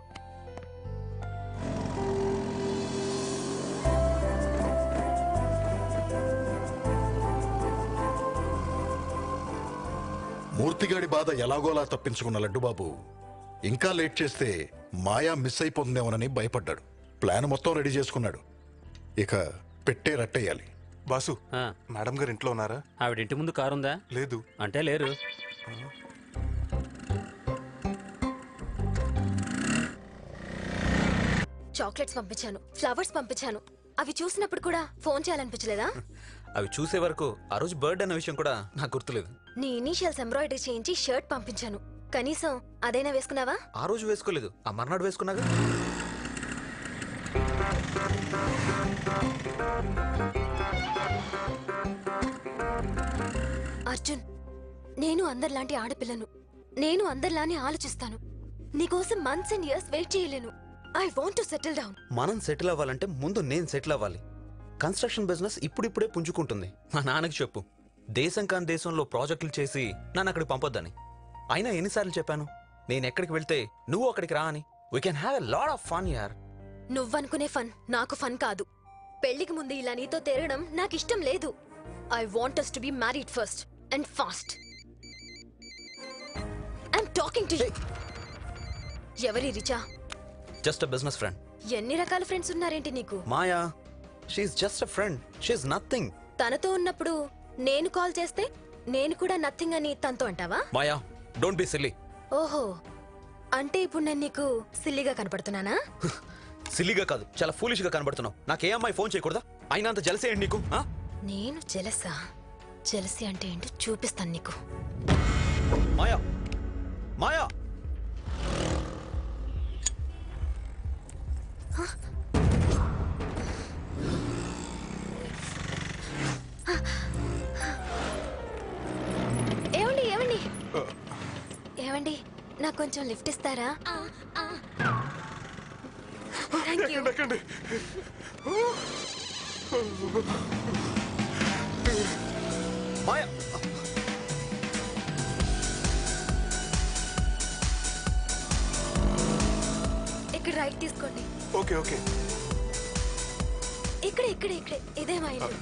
మూర్తిగాడి బాధ ఎలాగోలా తప్పించుకున్న లడ్డుబాబు ఇంకా లేట్ చేస్తే మాయా మిస్ అయిపోతుందేమోనని భయపడ్డాడు ప్లాన్ మొత్తం రెడీ చేసుకున్నాడు ఇక పెట్టే రట్టేయాలి బాసు మేడం గారు ఇంట్లో ఉన్నారా ఆవిడ ఇంటి ముందు కారు ఉందా లేదు అంటే లేరు చాక్లెట్స్ పంపించాను ఫ్లవర్స్ పంపించాను అవి చూసినప్పుడు కూడా ఫోన్ చేయాలనిపించలేదా అవి చూసే వరకు ఆ రోజు బర్త్డే అన్న విషయం కూడా నాకు గుర్తులేదు నీ ఇనీషియల్స్ ఎంబ్రాయిడరీ చేయించి షర్ట్ పంపించాను కనీసం అదైనా వేసుకున్నావా ఆ రోజు వేసుకోలేదు ఆ మర్నాడు వేసుకున్నాగా అర్జున్ నేను అందరిలాంటి ఆడపిల్లను నేను అందరిలానే ఆలోచిస్తాను నీకోసం మంత్స్ అండ్ ఇయర్స్ వెయిట్ చేయలేను I want to settle down మనం సెటిల్ అవ్వాలంటే ముందు నేను సెటిల్ అవ్వాలి కన్స్ట్రక్షన్ బిజినెస్ ఇప్పుడిప్పుడే పుంజుకుంటుంది మా నాన్నకి చెప్పు దేశం కాని దేశంలో ప్రాజెక్టులు చేసి నన్ను అక్కడికి పంపొద్దని అయినా ఎన్నిసార్లు చెప్పాను నేను ఎక్కడికి వెళ్తే నువ్వు అక్కడికి రా అని we can have a lot of fun యార్ నువ్వనుకునే ఫన్ నాకు ఫన్ కాదు పెళ్లికి ముందు ఇలా నీతో తిరగడం నాకు ఇష్టం లేదు I want us to be married first and fast I'm talking to you ఎవరి Richa just a business friend ఎన్ని రకాల ఫ్రెండ్స్ ఉన్నారేంటి నీకు Maya she just a friend she nothing తనతో ఉన్నప్పుడు నేను కాల్ చేస్తే నేను కూడా నథింగ్ అని తనతో అంటావా మాయా డోంట్ బి సిల్లీ ఓహో అంటే ఇప్పుడు నేను నీకు సిల్లిగా కనపడుతున్నానా సిల్లీగా కాదు చాలా ఫూలిష్ గా కనబడుతున్నావు నాకు ఏ అమ్మాయి ఫోన్ చేయకూడదా అయినా అంత జలసేయండి నీకు ఆ? నేను జలసా జలసి అంటే ఏంటో చూపిస్తాను నీకు మాయా మాయా ఏమండి ఏమండి ఏమండి నాకు కొంచెం లిఫ్ట్ ఇస్తారా థ్యాంక్ యూ మాయా ఇక్కడ రైట్ తీసుకోండి ఓకే ఓకే ఇక్కడ ఇక్కడ ఇక్కడే ఇదే మా ఇల్లు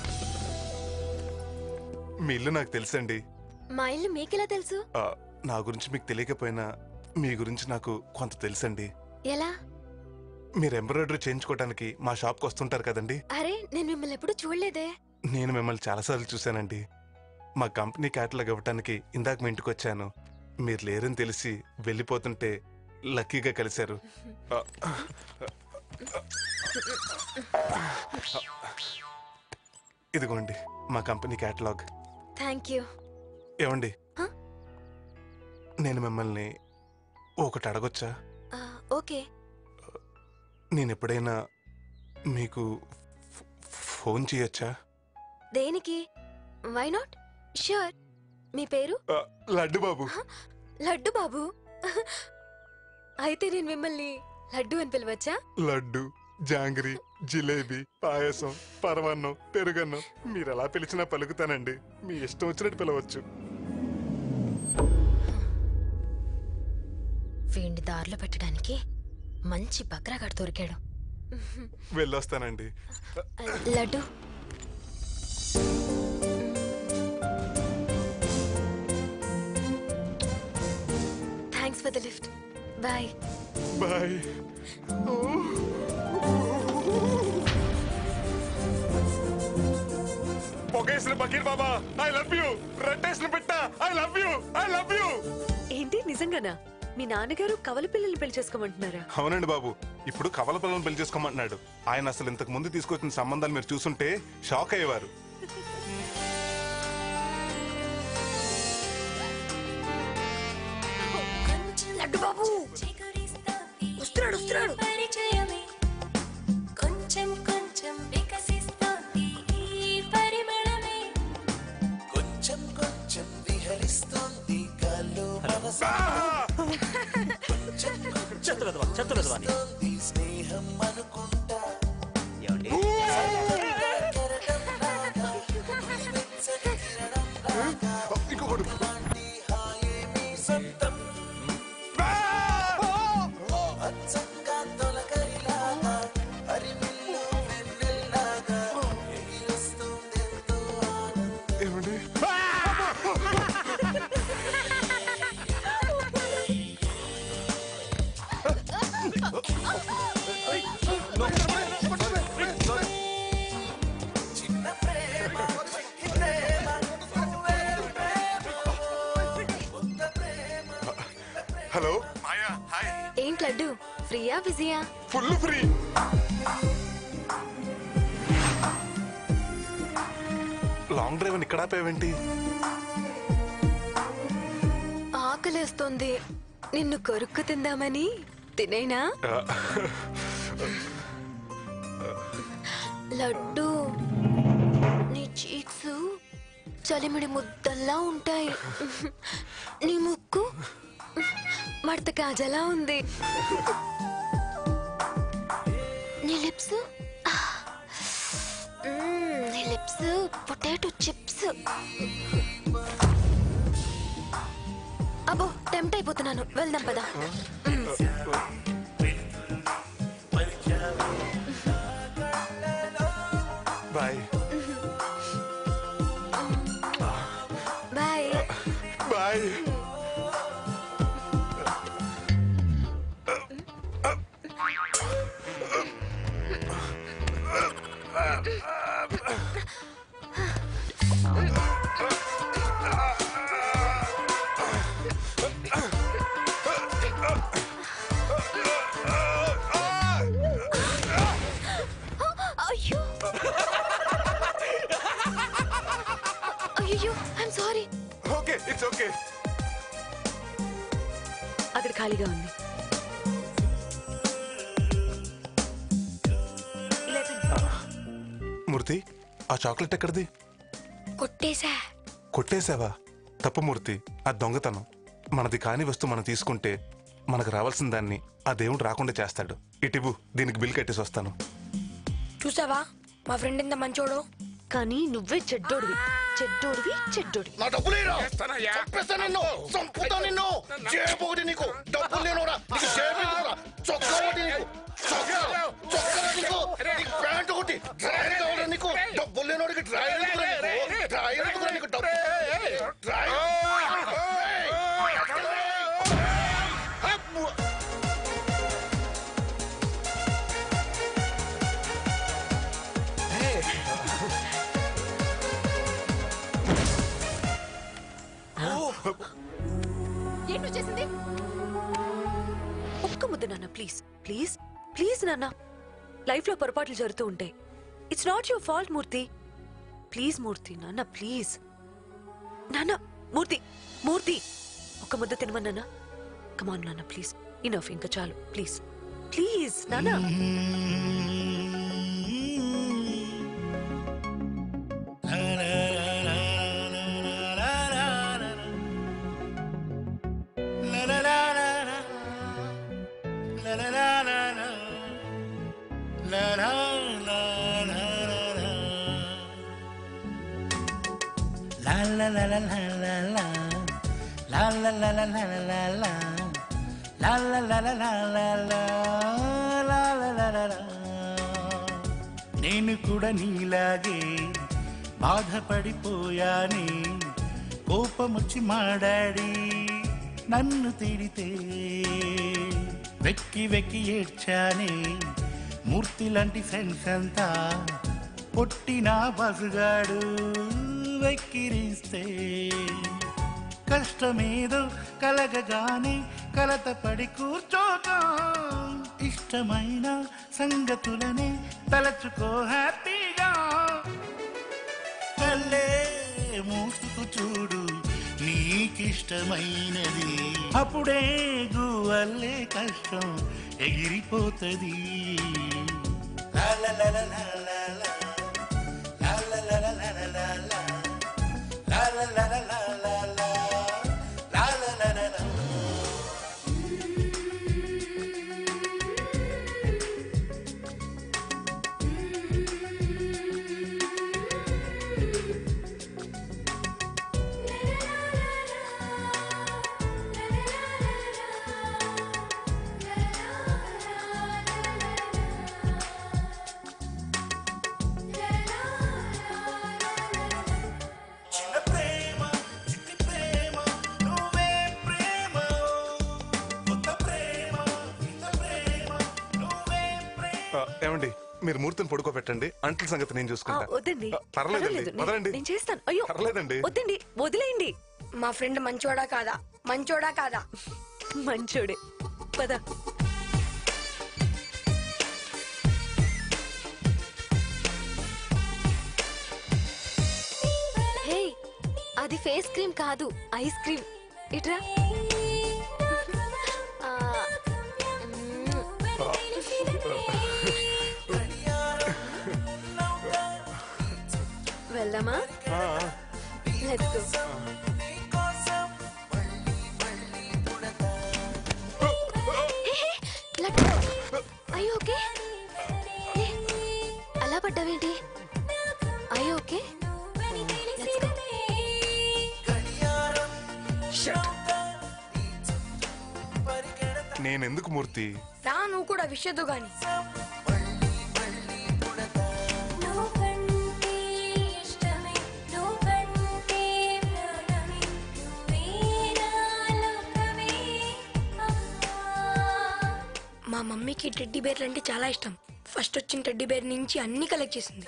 మీ ఇల్లు నాకు తెలుసండి మా ఇల్లు మీకెలా తెలుసు ఆ, నా గురించి మీకు తెలియకపోయినా మీ గురించి నాకు కొంత తెలుసండి ఎలా మీరు ఎంబ్రాయిడరీ చేయించుకోవడానికి మా షాప్కి వస్తుంటారు కదండి అరే నేను మిమ్మల్ని ఎప్పుడు చూడలేదే నేను మిమ్మల్ని చాలాసార్లు చూశానండి మా కంపెనీ క్యాటలాగ్ ఇవ్వటానికి ఇందాక మీ ఇంటికి వచ్చాను మీరు లేరని తెలిసి వెళ్ళిపోతుంటే లక్కీగా కలిశారు ఆ, ఇదిగోండి మా కంపెనీ క్యాటలాగ్ థ్యాంక్ యూ ఏమండి నేను మిమ్మల్ని ఒకటి అడగొచ్చా ఓకే నేను ఎప్పుడైనా మీకు ఫ్- ఫోన్ చేయొచ్చా దేనికి వై నాట్ ష్యూర్ మీ పేరు ఆ, లడ్డు బాబు లడ్డు బాబు అయితే నేను మిమ్మల్ని లడ్డు అని పిలవచ్చా లడ్డు జాంగ్రీ జిలేబీ పాయసం పరమాన్నం పెరుగన్నం మీరు ఎలా పిలిచినా పలుకుతానండి మీ ఇష్టం వచ్చినట్టు పిలవచ్చు వీడిని దారిలో పెట్టడానికి మంచి బక్రాగాడు దొరికాడు వెళ్ళొస్తానండి Laddu thanks for the lift bye bye పొగేసిన బకీర్ బాబా ఐ లవ్ యూ రెట్టేసిన బిట్ట I love you I love you ఏంటి నిజంగానా మీ నాన్నగారు కవల పిల్లల్ని పెళ్లి చేసుకోమంటున్నారా అవునండి బాబు ఇప్పుడు కవల పిల్లలను పెళ్లి చేసుకోమంటున్నాడు ఆయన అసలు ఇంతకు ముందు తీసుకొచ్చిన సంబంధాలు మీరు చూసుంటే షాక్ అయ్యేవారు లడ్డు బాబు వస్తున్నాడు వస్తున్నాడు పరిచయమే కొంచెం కొంచెం వికసిస్తోంది ఈ పరిమళమే కొంచెం కొంచెం విహరిస్తోంది గాల్లో మనసు కొంచెం కొంచెం విహరిస్తోంది స్నేహం అనుకుంటా కెరటంలాగా, వెచ్చని కిరణంలాగా, ఒకలాంటి హాయేమీ సొంతం. అచ్చంగా తొలకరిలాగా, హరిమిల్లు వెన్నెల్లాగా, ఎగిరొస్తుందెంతో ఆనందం. ఏమండి చిన్న ప్రేమ చిట్టి ప్రేమ నువ్వే ప్రేమ కొత్త ప్రేమ హలో మాయా హాయ్ ఏంటి లడ్డు ఫ్రీయా బిజీయా ఫుల్ ఫ్రీ లాంగ్ డ్రైవ్ అని ఇక్కడ ఆపేవేంటి ఆకలేస్తుంది నిన్ను కొరుక్కు తిందామని తినేనా ఆ, లడ్డు నీ చీక్స్ చలిమిడి ముద్దల్లా ఉంటాయి నీ ముక్కు మడత కాజలా ఉంది నీ లిప్స్ నీ లిప్స్ పొటాటో చిప్స్ అబ్బో టెంప్ట్ అయిపోతున్నాను వెళ్దాం పదా బాయ్ బాయ్ బాయ్ అయ్యో అయ్యో I'm sorry okay it's okay అక్కడ ఖాళీగా ఉంది మూర్తి ఆ చాక్లెట్ ఎక్కడిది కొట్టేశా కొట్టేశావా తప్పు మూర్తి ఆ దొంగతనం మనది కాని వస్తువు మనం తీసుకుంటే మనకు రావాల్సిన దాన్ని ఆ దేవుడు రాకుండా చేస్తాడు ఇటివు దీనికి బిల్ కట్టేసి వస్తాను చూసావా మా ఫ్రెండ్ ఎంత మంచోడో కానీ నువ్వే చెడ్డోడివి చెడ్డోడివి చెడ్డోడివి నా డబ్బులు ఇరా చంపేస్తా నిన్ను చంపుతా నిన్ను జేబు ఒకటి నీకు డబ్బులు లేనురా నీకు జేబు ఎందుకురా? చొక్కా ఒకటి నీకు చొక్కా చొక్కా నీకు నీకు ప్యాంట్ ఒకటి డ్రైవర్ కావాలా నీకు డబ్బులు లేనోడికి డ్రైవర్ ఎందుకురా నీకు డ్రైవర్ ఎందుకురా నీకు డబ్బు డ్రైవర్ ఏంటో చేసింది ఒక్క ముద్ద నాన్న ప్లీజ్ ప్లీజ్ ప్లీజ్ నాన్న లైఫ్ లో పొరపాట్లు జరుగుతూ ఉంటాయి it's not your fault Murthy please Murthy నాన్న ప్లీజ్ నాన్న మూర్తి మూర్తి ఒక ముద్ద తినమన్నా కమాన్ నాన్న ప్లీజ్ ఇనఫ్ ఇంకా చాలు ప్లీజ్ ప్లీజ్ నాన్న La la la la la la la La la la la la la la la La la la la la la la La la la la la నేను కూడా నీలాగే బాధపడిపోయానే కోపమొచ్చి మాడాడి నన్ను తిడితే వెక్కి వెక్కి ఏడ్చానే మూర్తి లాంటి ఫ్రెండ్స్ అంతా పొట్టిన బసుగాడు వెక్కిరిస్తే కష్టమేదో కలగగానే కలతపడి కూర్చోక ఇష్టమైన సంగతులనే తలచుకో హ్యాపీగా కళ్ళే మూసుకు చూడు నీకిష్టమైనది అప్పుడే గువల్లే కష్టం ఎగిరిపోతుంది లా లా లా లా లా లా లా. లా లా లా లా లా లా లా లా. లా లా లా లా లా లా లా. లా లా లా లా లా. చిన్న ప్రేమ చిట్టి ప్రేమ నువ్వే ప్రేమ కొత్త ప్రేమ ఇంత ప్రేమ నువ్వే ప్రేమ ఆ, ఏమండి మీరు మూర్తిని పడుకోబెట్టండి అంట్ల సంగతి నేను ఆ, చూసుకుంటా వద్దండి ఆ, పర్లేదండి పర్వాలేదు, నేను- వదలండి నేను చేస్తాను అయ్యో పర్లేదండి వద్దండి వదిలేయండి మా ఫ్రెండ్ మంచోడా కాదా మంచోడా కాదా మంచోడే పద హే అది ఫేస్ క్రీమ్ కాదు ఐస్ క్రీమ్ ఇట్రా ఆ, మ్మ్. వెళ్దామా లెట్స్ గో లడ్డు అయ్యో ఓకే అలా పడ్డావేంటి అయ్యో ఓకే లెట్స్ గో నేనెందుకు మూర్తి రా నువ్వు కూడా విషయదు గాని నువ్వంటే ఇష్టమే నువ్వంటే ప్రాణమే నువ్వే నా లోకమే మా మమ్మీకి టెడ్డీ బేర్లు అంటే చాలా ఇష్టం ఫస్ట్ వచ్చిన టెడ్డీ బేర్ నుంచి అన్ని కలెక్ట్ చేసింది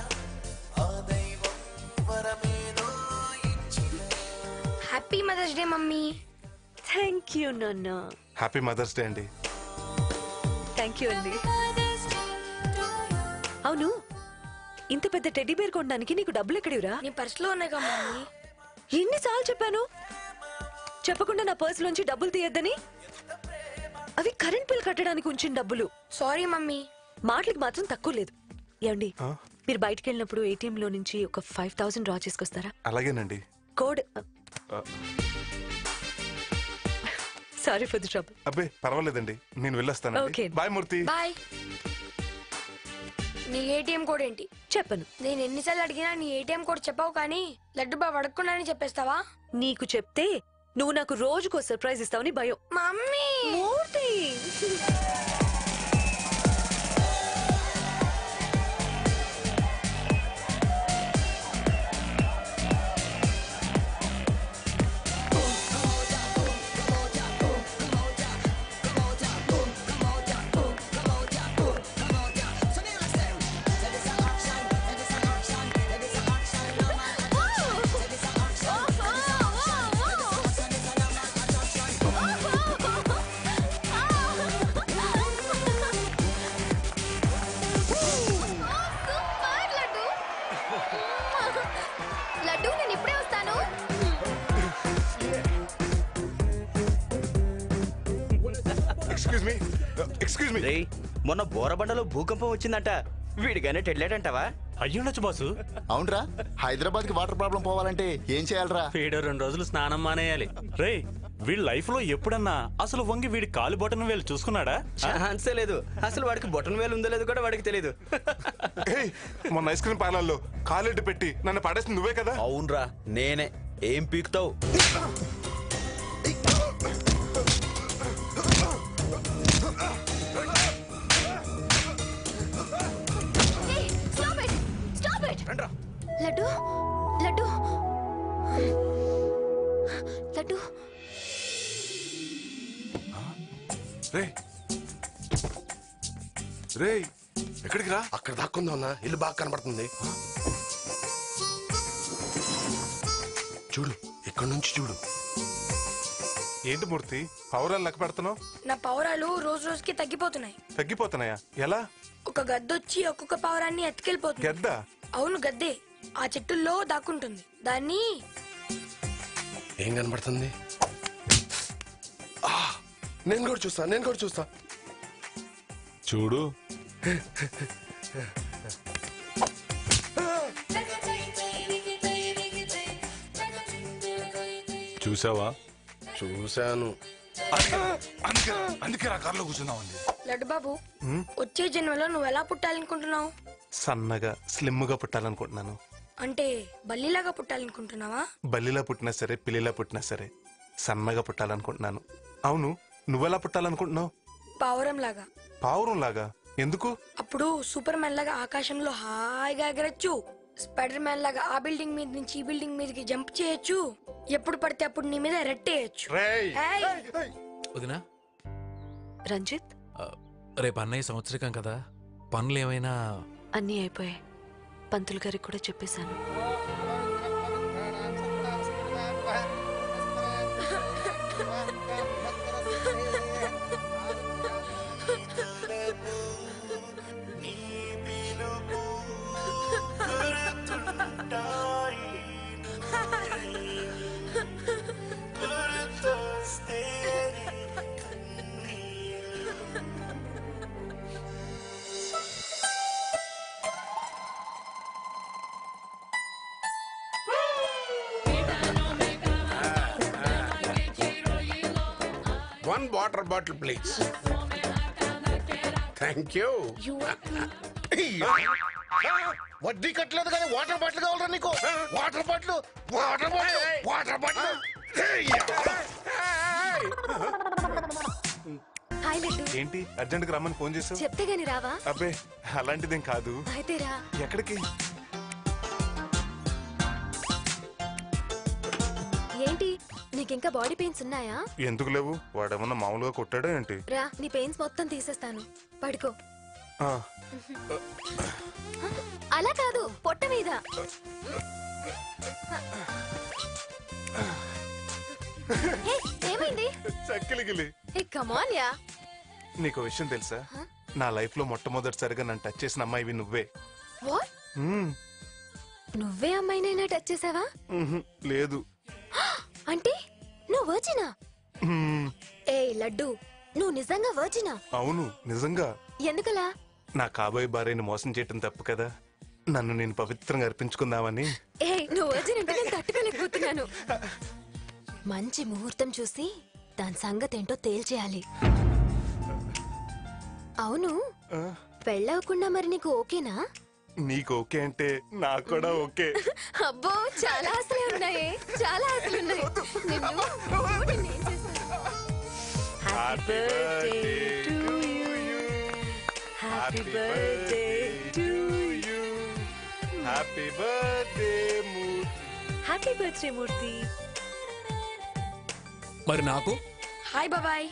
happy mother's day mummy thank you నాన్న హ్యాపీ మదర్స్ డే అండి థ్యాంక్ యూ అండి అవును ఇంత పెద్ద టెడ్డీ బేర్ కొనడానికి నీకు డబ్బులు ఎక్కడివిరా నీ పర్సులో ఉన్నాయి కదా మమ్మీ ఎన్నిసార్లు చెప్పాను చెప్పకుండా నా పర్స్ లోంచి డబ్బులు తీయద్దని అవి కరెంట్ బిల్ కట్టడానికి ఉంచిన డబ్బులు సారీ మమ్మీ మాటలకు మాత్రం తక్కువ లేదు ఏమండి మీరు బయటికి వెళ్ళినప్పుడు ఏటీఎం లో నుంచి ఒక ఫైవ్ థౌసండ్ డ్రా చేసుకొస్తారా అలాగేనండి కోడ్ ఆ, సారీ ఫర్ ది ట్రబుల్ అబ్బే పర్వాలేదండి నేను వెళ్ళొస్తానండి Okay. బాయ్ మూర్తి బాయ్ నీ ఏటీఎం కోడ్ ఏంటి చెప్పను నేను ఎన్నిసార్లు అడిగినా నీ ఏటీఎం కోడ్ చెప్పావు కానీ లడ్డు బాబు అడగకుండానే చెప్పేస్తావా నీకు చెప్తే నువ్వు నాకు రోజుకో సర్ప్రైజ్ ఇస్తావని భయం మమ్మీ మూర్తి Oh నేను ఇప్పుడే వస్తాను ఎక్స్క్యూజ్ మీ ఎక్స్క్యూజ్ మీ రేయ్ మొన్న బోరబండలో భూకంపం వచ్చిందంట వీడిగానే టెడ్లేడంటావా అయ్యుండొచ్చు బాసు అవునరా హైదరాబాద్ కి వాటర్ ప్రాబ్లం పోవాలంటే ఏం చేయాలరా వీడు రెండు రోజులు స్నానం మానేయాలి రే వీడి లైఫ్ లో ఎప్పుడన్నా అసలు వంగి వీడి కాలు బొటన వేలు చూసుకున్నాడా ఛాన్సే లేదు అసలు వాడికి బొటన్ వేలు ఉందో లేదో కూడా వాడికి తెలియదు ఏయ్, మొన్న ఐస్ క్రీమ్ పార్లర్లో కాలెడ్డు పెట్టి నన్ను పడేసింది నువ్వే కదా అవునరా నేనే ఏం పీకుతావు stop it stop it Laddu Laddu Laddu రే రే ఎక్కడికి రా అక్కడ దాక్కుందా అన్న ఇల్లు బాగా కనబడుతుంది చూడు ఇక్కడ నుంచి చూడు ఏంటి మూర్తి పౌరాలు లెక్క పెడుతున్నావు నా పౌరాలు రోజు రోజుకి తగ్గిపోతున్నాయి తగ్గిపోతున్నాయా ఎలా ఒక గద్దొచ్చి ఒక్కొక్క పౌరాన్ని ఎత్తుకెళ్ళిపోతుంది గద్ద అవును గద్దే ఆ చెట్టుల్లో దాక్కుంటుంది దాన్ని ఏం కనబడుతుంది ఆ, నేను కూడా చూస్తా నేను కూడా చూస్తా చూడు చూసావా చూశాను అందుకే అందుకే రా కార్లో కూర్చున్నామండి లడ్డు బాబు వచ్చే జన్మలో నువ్వు ఎలా పుట్టాలనుకుంటున్నావు సన్నగా స్లిమ్గా పుట్టాలనుకుంటున్నాను అంటే బల్లిలాగా పుట్టాలనుకుంటున్నావా బల్లిలా పుట్టినా సరే పిల్లిలా పుట్టినా సరే సన్నగా పుట్టాలనుకుంటున్నాను అవును నువ్వెలా పుట్టాలనుకుంటున్నావు పావురం లాగా పావురం లాగా ఎందుకు అప్పుడు సూపర్ మ్యాన్ లాగా ఆకాశంలో హాయిగా ఎగరచ్చు స్పైడర్ మ్యాన్ లాగా ఆ బిల్డింగ్ మీద నుంచి ఈ బిల్డింగ్ మీదకి జంప్ చేయొచ్చు ఎప్పుడు పడితే అప్పుడు నీ మీద రెట్టేయచ్చు వదినా రంజిత్ రేపు అన్నయ్య సంవత్సరికం కదా పనులు ఏమైనా అన్నీ అయిపోయాయి పంతులు గారికి కూడా చెప్పేశాను one water bottle please thank you వడ్డీ కట్టలేదు కానీ వాటర్ బాటిల్ కావాలరా నీకు water bottle water bottle water bottle hi Laddu ఏంటి అర్జెంట్గా రమ్మని ఫోన్ చేసావు చెప్తే గాని రావా అబ్బే అలాంటిదేం కాదు అయితే రా ఎక్కడికి ఏంటి నీకింకా బాడీ పెయిన్స్ ఉన్నాయా ఎందుకు లేవు వాడేమన్నా మామూలుగా కొట్టాడా ఏంటి రా నీ పెయిన్స్ మొత్తం తీసేస్తాను పడుకో ఆ, అలా కాదు పొట్ట మీద హే, ఏమైంది చక్కిలిగిలి హే కమాన్ యా నీకు విషయం తెలుసా నా లైఫ్ లో మొట్టమొదటిసారిగా నన్ను టచ్ చేసిన అమ్మాయివి నువ్వే వాట్ మ్మ్. నువ్వే అమ్మాయినైనా టచ్ చేసావా మ్హూ. లేదు అంటే నువ్వు వర్జినా మ్మ్. ఏ లడ్డు నువ్వు నిజంగా వర్జినా అవును నిజంగా ఎందుకలా నా కాబోయే భార్యని మోసం చేయటం తప్పు కదా నన్ను నేను పవిత్రంగా అర్పించుకుందామని ఏ నువ్వు వర్జిన్ అంటే నేను తట్టుకోలేకపోతున్నాను మంచి ముహూర్తం చూసి దాని సంగతి ఏంటో తేల్చేయాలి అవును ఆ, పెళ్ళవకుండా మరి నీకు ఓకేనా నీకు ఓకే అంటే నాకు కూడా ఓకే అబ్బో చాలా ఆశలే ఉన్నాయి చాలా ఆశలు ఉన్నాయి నిన్ను నిన్ను ఏం చేశాను? Happy birthday to you happy birthday to you happy birthday Murthy happy birthday Murthy మరి నాకు హాయ్ బాబాయ్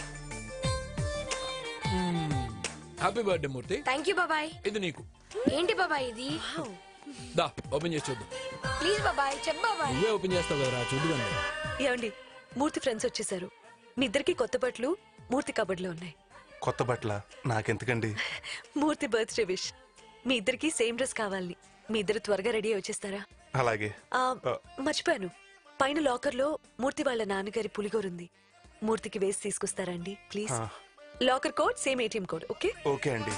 happy birthday Murthy thank you బాబాయ్ ఇది నీకు ఏంటి బాబాయ్ ఇది దా ఓపెన్ చేసి చూద్దాం ప్లీజ్ బాబాయ్ చెప్ బాబాయ్ నువ్వే ఓపెన్ చేస్తావు కదరా చూద్దు ఏమండి మూర్తి ఫ్రెండ్స్ వచ్చేసారు మీ ఇద్దరికి కొత్త బట్టలు మూర్తి కబడ్లో ఉన్నాయి కొత్త బట్టల నాకెందుకండి మూర్తి బర్త్డే విష్ మీ ఇద్దరికి సేమ్ డ్రెస్ కావాలి మీ ఇద్దరు త్వరగా రెడీ వచ్చేస్తారా అలాగే ఆ, మర్చిపోయాను పైన లాకర్ లో మూర్తి వాళ్ళ నాన్నగారి పులిగోరుంది మూర్తికి వేసి తీసుకొస్తారండి ప్లీజ్ ఆ. Locker code same ATM code okay okay అండి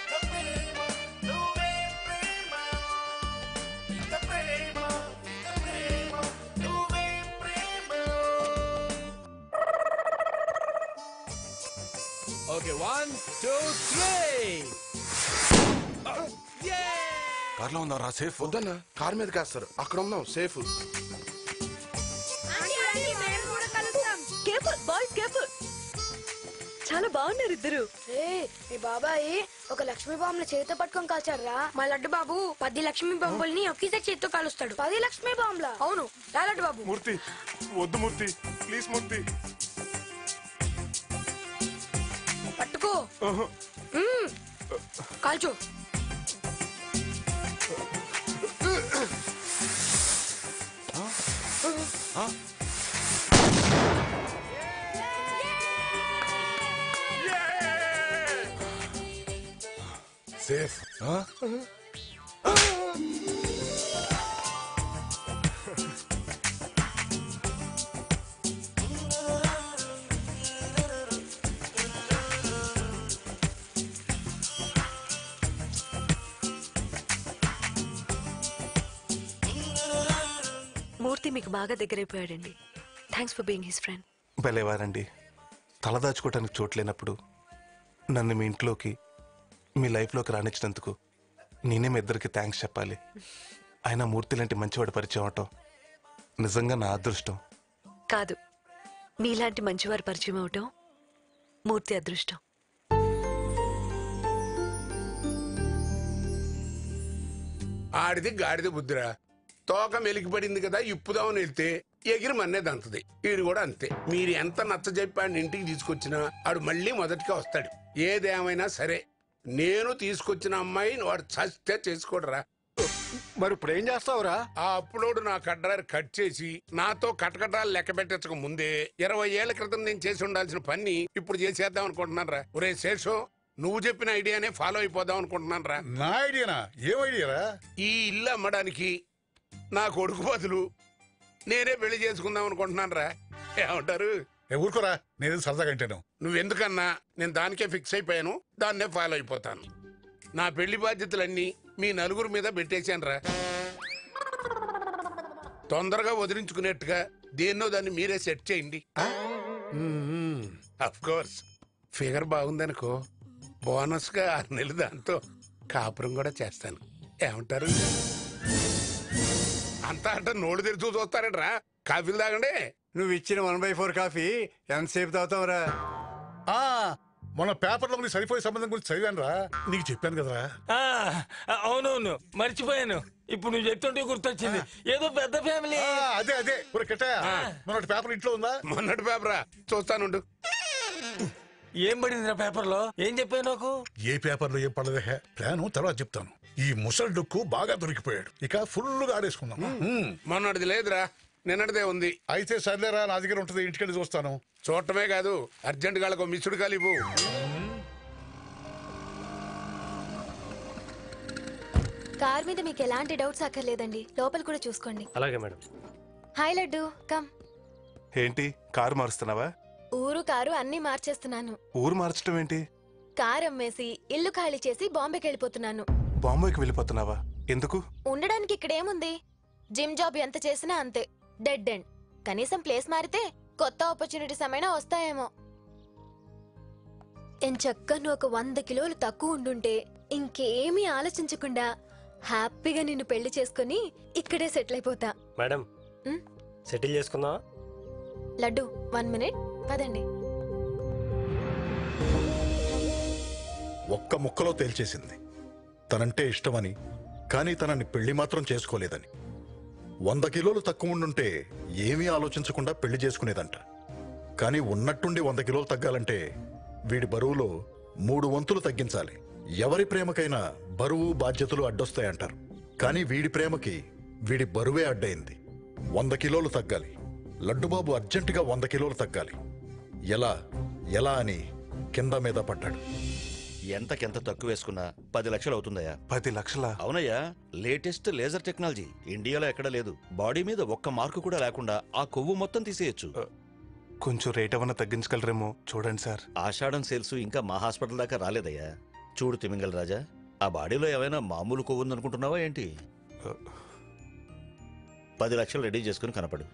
ఓకే వన్ టూ త్రీ కార్లో ఉందా రా సేఫ్ వద్దన్న కార్ మీద కాస్తారు అక్కడ ఉందాం సేఫ్ కేర్ఫుల్ బాయ్స్ కేర్ఫుల్ చాలా బాగున్నారు ఇద్దరు రే మీ బాబాయ్ ఒక లక్ష్మీ బాంబుల చేతితో పట్టుకొని కాల్చాడురా మా లడ్డు బాబు పది లక్ష్మీ బాంబుల్ని ఒకేసారి చేతితో కాలుస్తాడు పది లక్ష్మీ బాంబుల అవును రా లడ్డు బాబు మూర్తి వద్దు మూర్తి ప్లీజ్ మూర్తి పట్టుకో మ్మ్. కాల్చు సేఫ్ మూర్తి మీకు బాగా దగ్గరైపోయాడండి thanks for being his friend భలేవారండి తలదాచుకోవటానికి చోట్లేనప్పుడు నన్ను మీ ఇంట్లోకి మీ లైఫ్లోకి రానిచ్చినందుకు నేనే మీ ఇద్దరికి థ్యాంక్స్ చెప్పాలి ఆయన మూర్తి లాంటి మంచివాడు పరిచయం అవటం నిజంగా నా అదృష్టం కాదు మీలాంటి మంచివారు పరిచయం అవటం మూర్తి అదృష్టం ఆడిది గాడిద బుద్ధిరా తోక మెలికిపడింది కదా ఇప్పుదామని వెళ్తే ఎగిరి మన్నేది అంతది వీడు కూడా అంతే మీరు ఎంత నచ్చ చెప్పి ఆడిని ఇంటికి తీసుకొచ్చినా ఆడు మళ్ళీ మొదటిగా వస్తాడు ఏదేమైనా సరే నేను తీసుకొచ్చిన అమ్మాయిని వాడు చస్తే చేసుకోడరా మరి ఇప్పుడు ఏం చేస్తావురా ఆ అప్లోడ్ నా కడ్రారు కట్ చేసి నాతో కటకటాలు లెక్క పెట్టచ్చక ముందే ఇరవై ఏళ్ల క్రితం నేను చేసి ఉండాల్సిన పని ఇప్పుడు చేసేద్దాం అనుకుంటున్నాను రా ఒరే శేషం నువ్వు చెప్పిన ఐడియానే ఫాలో అయిపోదాం అనుకుంటున్నాను రా నా ఐడియానా ఏం ఐడియారా ఈ ఇల్లు అమ్మడానికి నా కొడుకు బదులు నేనే పెళ్లి చేసుకుందాం అనుకుంటున్నాను రా ఏమంటారు ఊరుకోరా నేను సరదాగా అంటాను నువ్వెందుకన్నా నేను దానికే ఫిక్స్ అయిపోయాను దాన్నే ఫాలో అయిపోతాను నా పెళ్లి బాధ్యతలన్నీ మీ నలుగురు మీద పెట్టేశాను రా తొందరగా వదిలించుకునేట్టుగా దేన్నో దాన్ని మీరే సెట్ చేయండి అఫ్ కోర్స్ ఫిగర్ బాగుందనుకో బోనస్ గా ఆరు నెలలు దాంతో కాపురం కూడా చేస్తాను ఏమంటారు అంతా అంటే నోళ్ళు తెరిచి చూస్తారట్రా కాఫీలు తాగండి నువ్వు ఇచ్చిన వన్ బై ఫోర్ కాఫీ ఎంతసేపు తాగుతావురా ఆ, మొన్న పేపర్లో నీ సరిపోయే సంబంధం గురించి చదివాను రా నీకు చెప్పాను కదరా ఆ, అవునవును మర్చిపోయాను ఇప్పుడు నువ్వు చెప్తుంటే గుర్తొచ్చింది ఏదో పెద్ద ఫ్యామిలీ ఆ, అదే అదే ఒరే కిట్టయ్య మొన్నటి పేపర్ ఇంట్లో ఉందా మొన్నటి పేపరా చూస్తానుండు ఏం పడింది నా పేపర్లో ఏం చెప్పావు నాకు ఏ పేపర్లో ఏం పడదే ప్లాను తర్వాత చెప్తాను ఈ ముసలి డొక్కు బాగా దొరికిపోయాడు ఇక ఫుల్ గా ఆడేసుకుందాం మొన్నటిది లేదురా నిన్నటిదే ఉంది అయితే సర్లేరా నా దగ్గర ఉంటుంది ఇంటికెళ్ళి చూస్తాను చూడటమే కాదు అర్జెంట్ గాళ్ళకు మిస్సుడు కాలు ఇవ్వు కార్ మీద మీకు ఎలాంటి డౌట్స్ అక్కర్లేదండి లోపల కూడా చూసుకోండి అలాగే మేడం హాయ్ లడ్డు కమ్ ఏంటి కారు మారుస్తున్నావా ఊరు కారు అన్నీ మార్చేస్తున్నాను ఊరు మార్చడం ఏంటి కార్ అమ్మేసి ఇల్లు ఖాళీ చేసి బాంబేకి వెళ్ళిపోతున్నాను బాంబేకి వెళ్ళిపోతున్నావా ఎందుకు ఉండడానికి ఇక్కడ ఏముంది జిమ్ జాబ్ ఎంత చేసినా అంతే డెడ్ ఎండ్ కనీసం ప్లేస్ మారితే కొత్త ఆపర్చునిటీస్ ఏమైనా వస్తాయేమో ఎంచక్క ఒక వంద కిలోలు తక్కువ ఉండుంటే ఇంకేమీ ఆలోచించకుండా హ్యాపీగా నిన్ను పెళ్లి చేసుకుని ఇక్కడే సెటిల్ అయిపోతా మేడం ఉమ్. సెటిల్ చేసుకుందాం లడ్డు వన్ మినిట్ పదండి ఒక్క ముక్కలో తేల్చేసింది తనంటే ఇష్టమని కానీ తనని పెళ్లి మాత్రం చేసుకోలేదని వంద కిలోలు తక్కువ ఉండుంటే ఏమీ ఆలోచించకుండా పెళ్లి చేసుకునేదంట కానీ ఉన్నట్టుండి వంద కిలోలు తగ్గాలంటే వీడి బరువులో మూడు వంతులు తగ్గించాలి ఎవరి ప్రేమకైనా బరువు బాధ్యతలు అడ్డొస్తాయంటారు కానీ వీడి ప్రేమకి వీడి బరువే అడ్డయింది వంద కిలోలు తగ్గాలి లడ్డుబాబు అర్జెంటుగా వంద కిలోలు తగ్గాలి ఎలా ఎలా అని కింద మీద పడ్డాడు ఎంతకెంత తక్కువ వేసుకున్నా పది లక్షలు అవుతుందయ్యా పది లక్షల అవునయ్యా లేటెస్ట్ లేజర్ టెక్నాలజీ ఇండియాలో ఎక్కడ లేదు బాడీ మీద ఒక్క మార్కు కూడా లేకుండా ఆ కొవ్వు మొత్తం తీసేయొచ్చు కొంచెం రేట్ ఏమన్నా తగ్గించగలరేమో చూడండి సార్ ఆషాఢం సేల్స్ ఇంకా మా హాస్పిటల్ దాకా రాలేదయ్యా చూడు తిమింగల్ రాజా ఆ బాడీలో ఏమైనా మామూలు కొవ్వు ఉందనుకుంటున్నావా ఏంటి పది లక్షలు రెడీ చేసుకుని కనపడు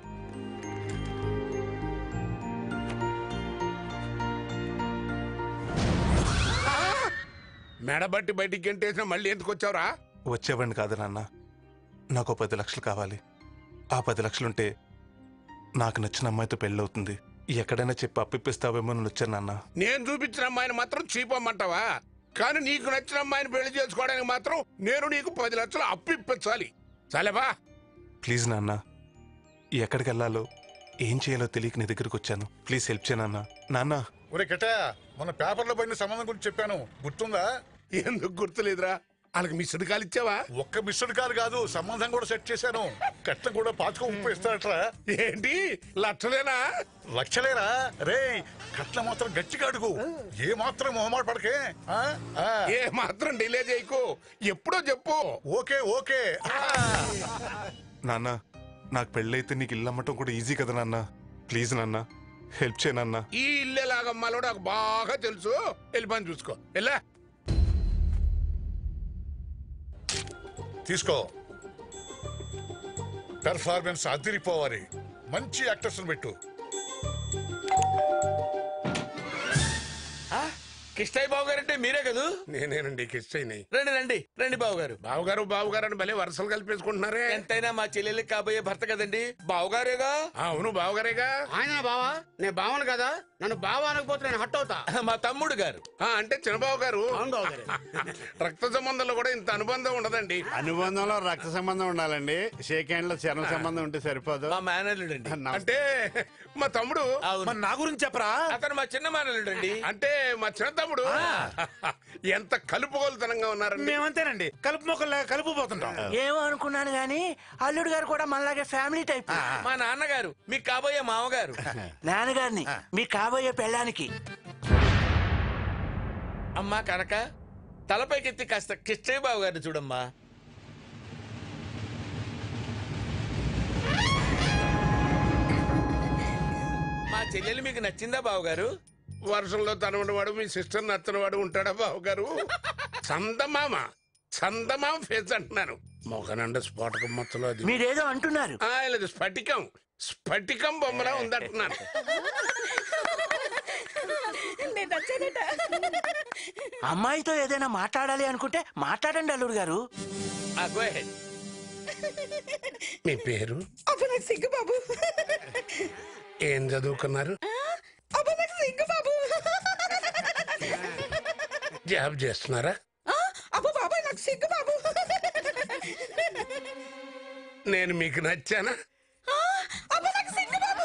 మెడబట్టి బయటికి గెంటేసిన మళ్ళీ ఎందుకు వచ్చావురా వచ్చేవండి కాదు నాన్న నాకు ఓ పది లక్షలు కావాలి ఆ పది లక్షలుంటే నాకు నచ్చిన అమ్మాయితో పెళ్ళవుతుంది ఎక్కడైనా చెప్పి అప్పిస్తావేమో అని వచ్చాను నాన్న నేను చూపించిన అమ్మాయిని మాత్రం చీపమ్మంటావా కానీ నీకు నచ్చిన అమ్మాయిని పెళ్లి చేసుకోవడానికి మాత్రం నేను నీకు పది లక్షలు అప్పు ఇప్పించాలి సరేబా ప్లీజ్ నాన్న ఎక్కడికి వెళ్ళాలో ఏం చేయాలో తెలియక నీ దగ్గరికి వచ్చాను ప్లీజ్ హెల్ప్ చేయ నాన్న నాన్న ఒరే కెట మన పేపర్లో పడిన సంబంధం గురించి చెప్పాను గుర్తుందా ఎందుకు గుర్తులేదురా వాళ్ళకి మిస్డ్ కాల్ ఇచ్చావా ఒక్క మిస్డ్ కాల్ కాదు సంబంధం కూడా సెట్ చేశాను కట్నం కూడా పాచుకో ముప్పు ఇస్తాడట్రా ఏంటి లక్షలేనా లక్షలేరా రే కట్నం మాత్రం గట్టిగా అడుగు ఏ మాత్రం మొహమాట పడకే ఆ? ఆ. ఏ మాత్రం డిలే చేయకు ఎప్పుడో చెప్పు ఓకే ఓకే నాన్న నాకు పెళ్ళైతే నీకు ఇల్లు అమ్మటం కూడా ఈజీ కదా నాన్న ప్లీజ్ నాన్న హెల్ప్ చేయ నాన్న ఈ ఇల్లే లాగమ్మాలో నాకు బాగా తెలుసు వెళ్ళి పని చూసుకో వెళ్ళా తీసుకో పెర్ఫార్మెన్స్ అదిరిపోవాలి మంచి యాక్టర్స్ పెట్టు కిష్టయ్య బాబు గారు అంటే మీరే కదూ నేనేనండి కిష్టయ్యని రండి రండి రండి బాబు గారు బావగారు బావగారు అని భలే వరుసలు కలిపేసుకుంటున్నారే ఎంతైనా మా చెల్లెళ్ళకి కాబోయే భర్త కదండి బావగారేగా అవును బావగారేగా ఆయన బావా నేను బావను కదా నన్ను బావ అనకపోతే నేను హట్ అవుతా మా తమ్ముడు గారు ఆ, అంటే చిన్నబాబు గారు అవును బావ గారు. రక్త సంబంధంలో కూడా ఇంత అనుబంధం ఉండదండి అనుబంధంలో రక్త సంబంధం ఉండాలండి షేక్ హ్యాండ్ లో చర్మ సంబంధం ఉంటే సరిపోదు మా మేనల్లుడు అండి అంటే మా తమ్ముడు మరి నా గురించి చెప్పరా అతను మా చిన్న మేనల్లుడు అండి అంటే మా చిన్న తమ్ముడు ఎంత కలుపుగోలుతనంగా ఉన్నారండి మేమంతేనండి కలుపు మొక్కలు కలుపు పోతుంటాం ఏమో అనుకున్నాను గాని అల్లుడు గారు కూడా మనలాగే ఫ్యామిలీ టైప్ మా నాన్నగారు మీకు కాబోయే మామగారు నాన్నగారిని మీ కాబోయే పెళ్ళానికి అమ్మా కనక తలపైకెత్తి కాస్త కిష్టయ్య బాబు గారిని చూడమ్మా మా చెల్లెలు మీకు నచ్చిందా బాబు గారు వర్షంలో తనవాడు మీ సిస్టర్ నచ్చనివాడు ఉంటాడా బాబు గారు చందమామ చందమామ ఫేస్ అంటున్నాను మొగనండ స్ఫోటకం మొత్తలో అది మీరేదో అంటున్నారు ఆ, లేదు స్ఫటికం స్ఫటికం బొమ్మలా ఉందంటున్నాను నేను నచ్చానట అమ్మాయితో ఏదైనా మాట్లాడాలి అనుకుంటే మాట్లాడండి అల్లుడు గారు మీ పేరు అప్పుడు నాకు సిగ్గు బాబు ఏం చదువుకున్నారు అప్పుడు నాకు సిగ్గు బాబు జాబ్ చేస్తున్నారా అబ్బో బాబాయ్ నాకు సిగ్గు బాబు నేను మీకు నచ్చానా అబ్బో నాకు సిగ్గు బాబు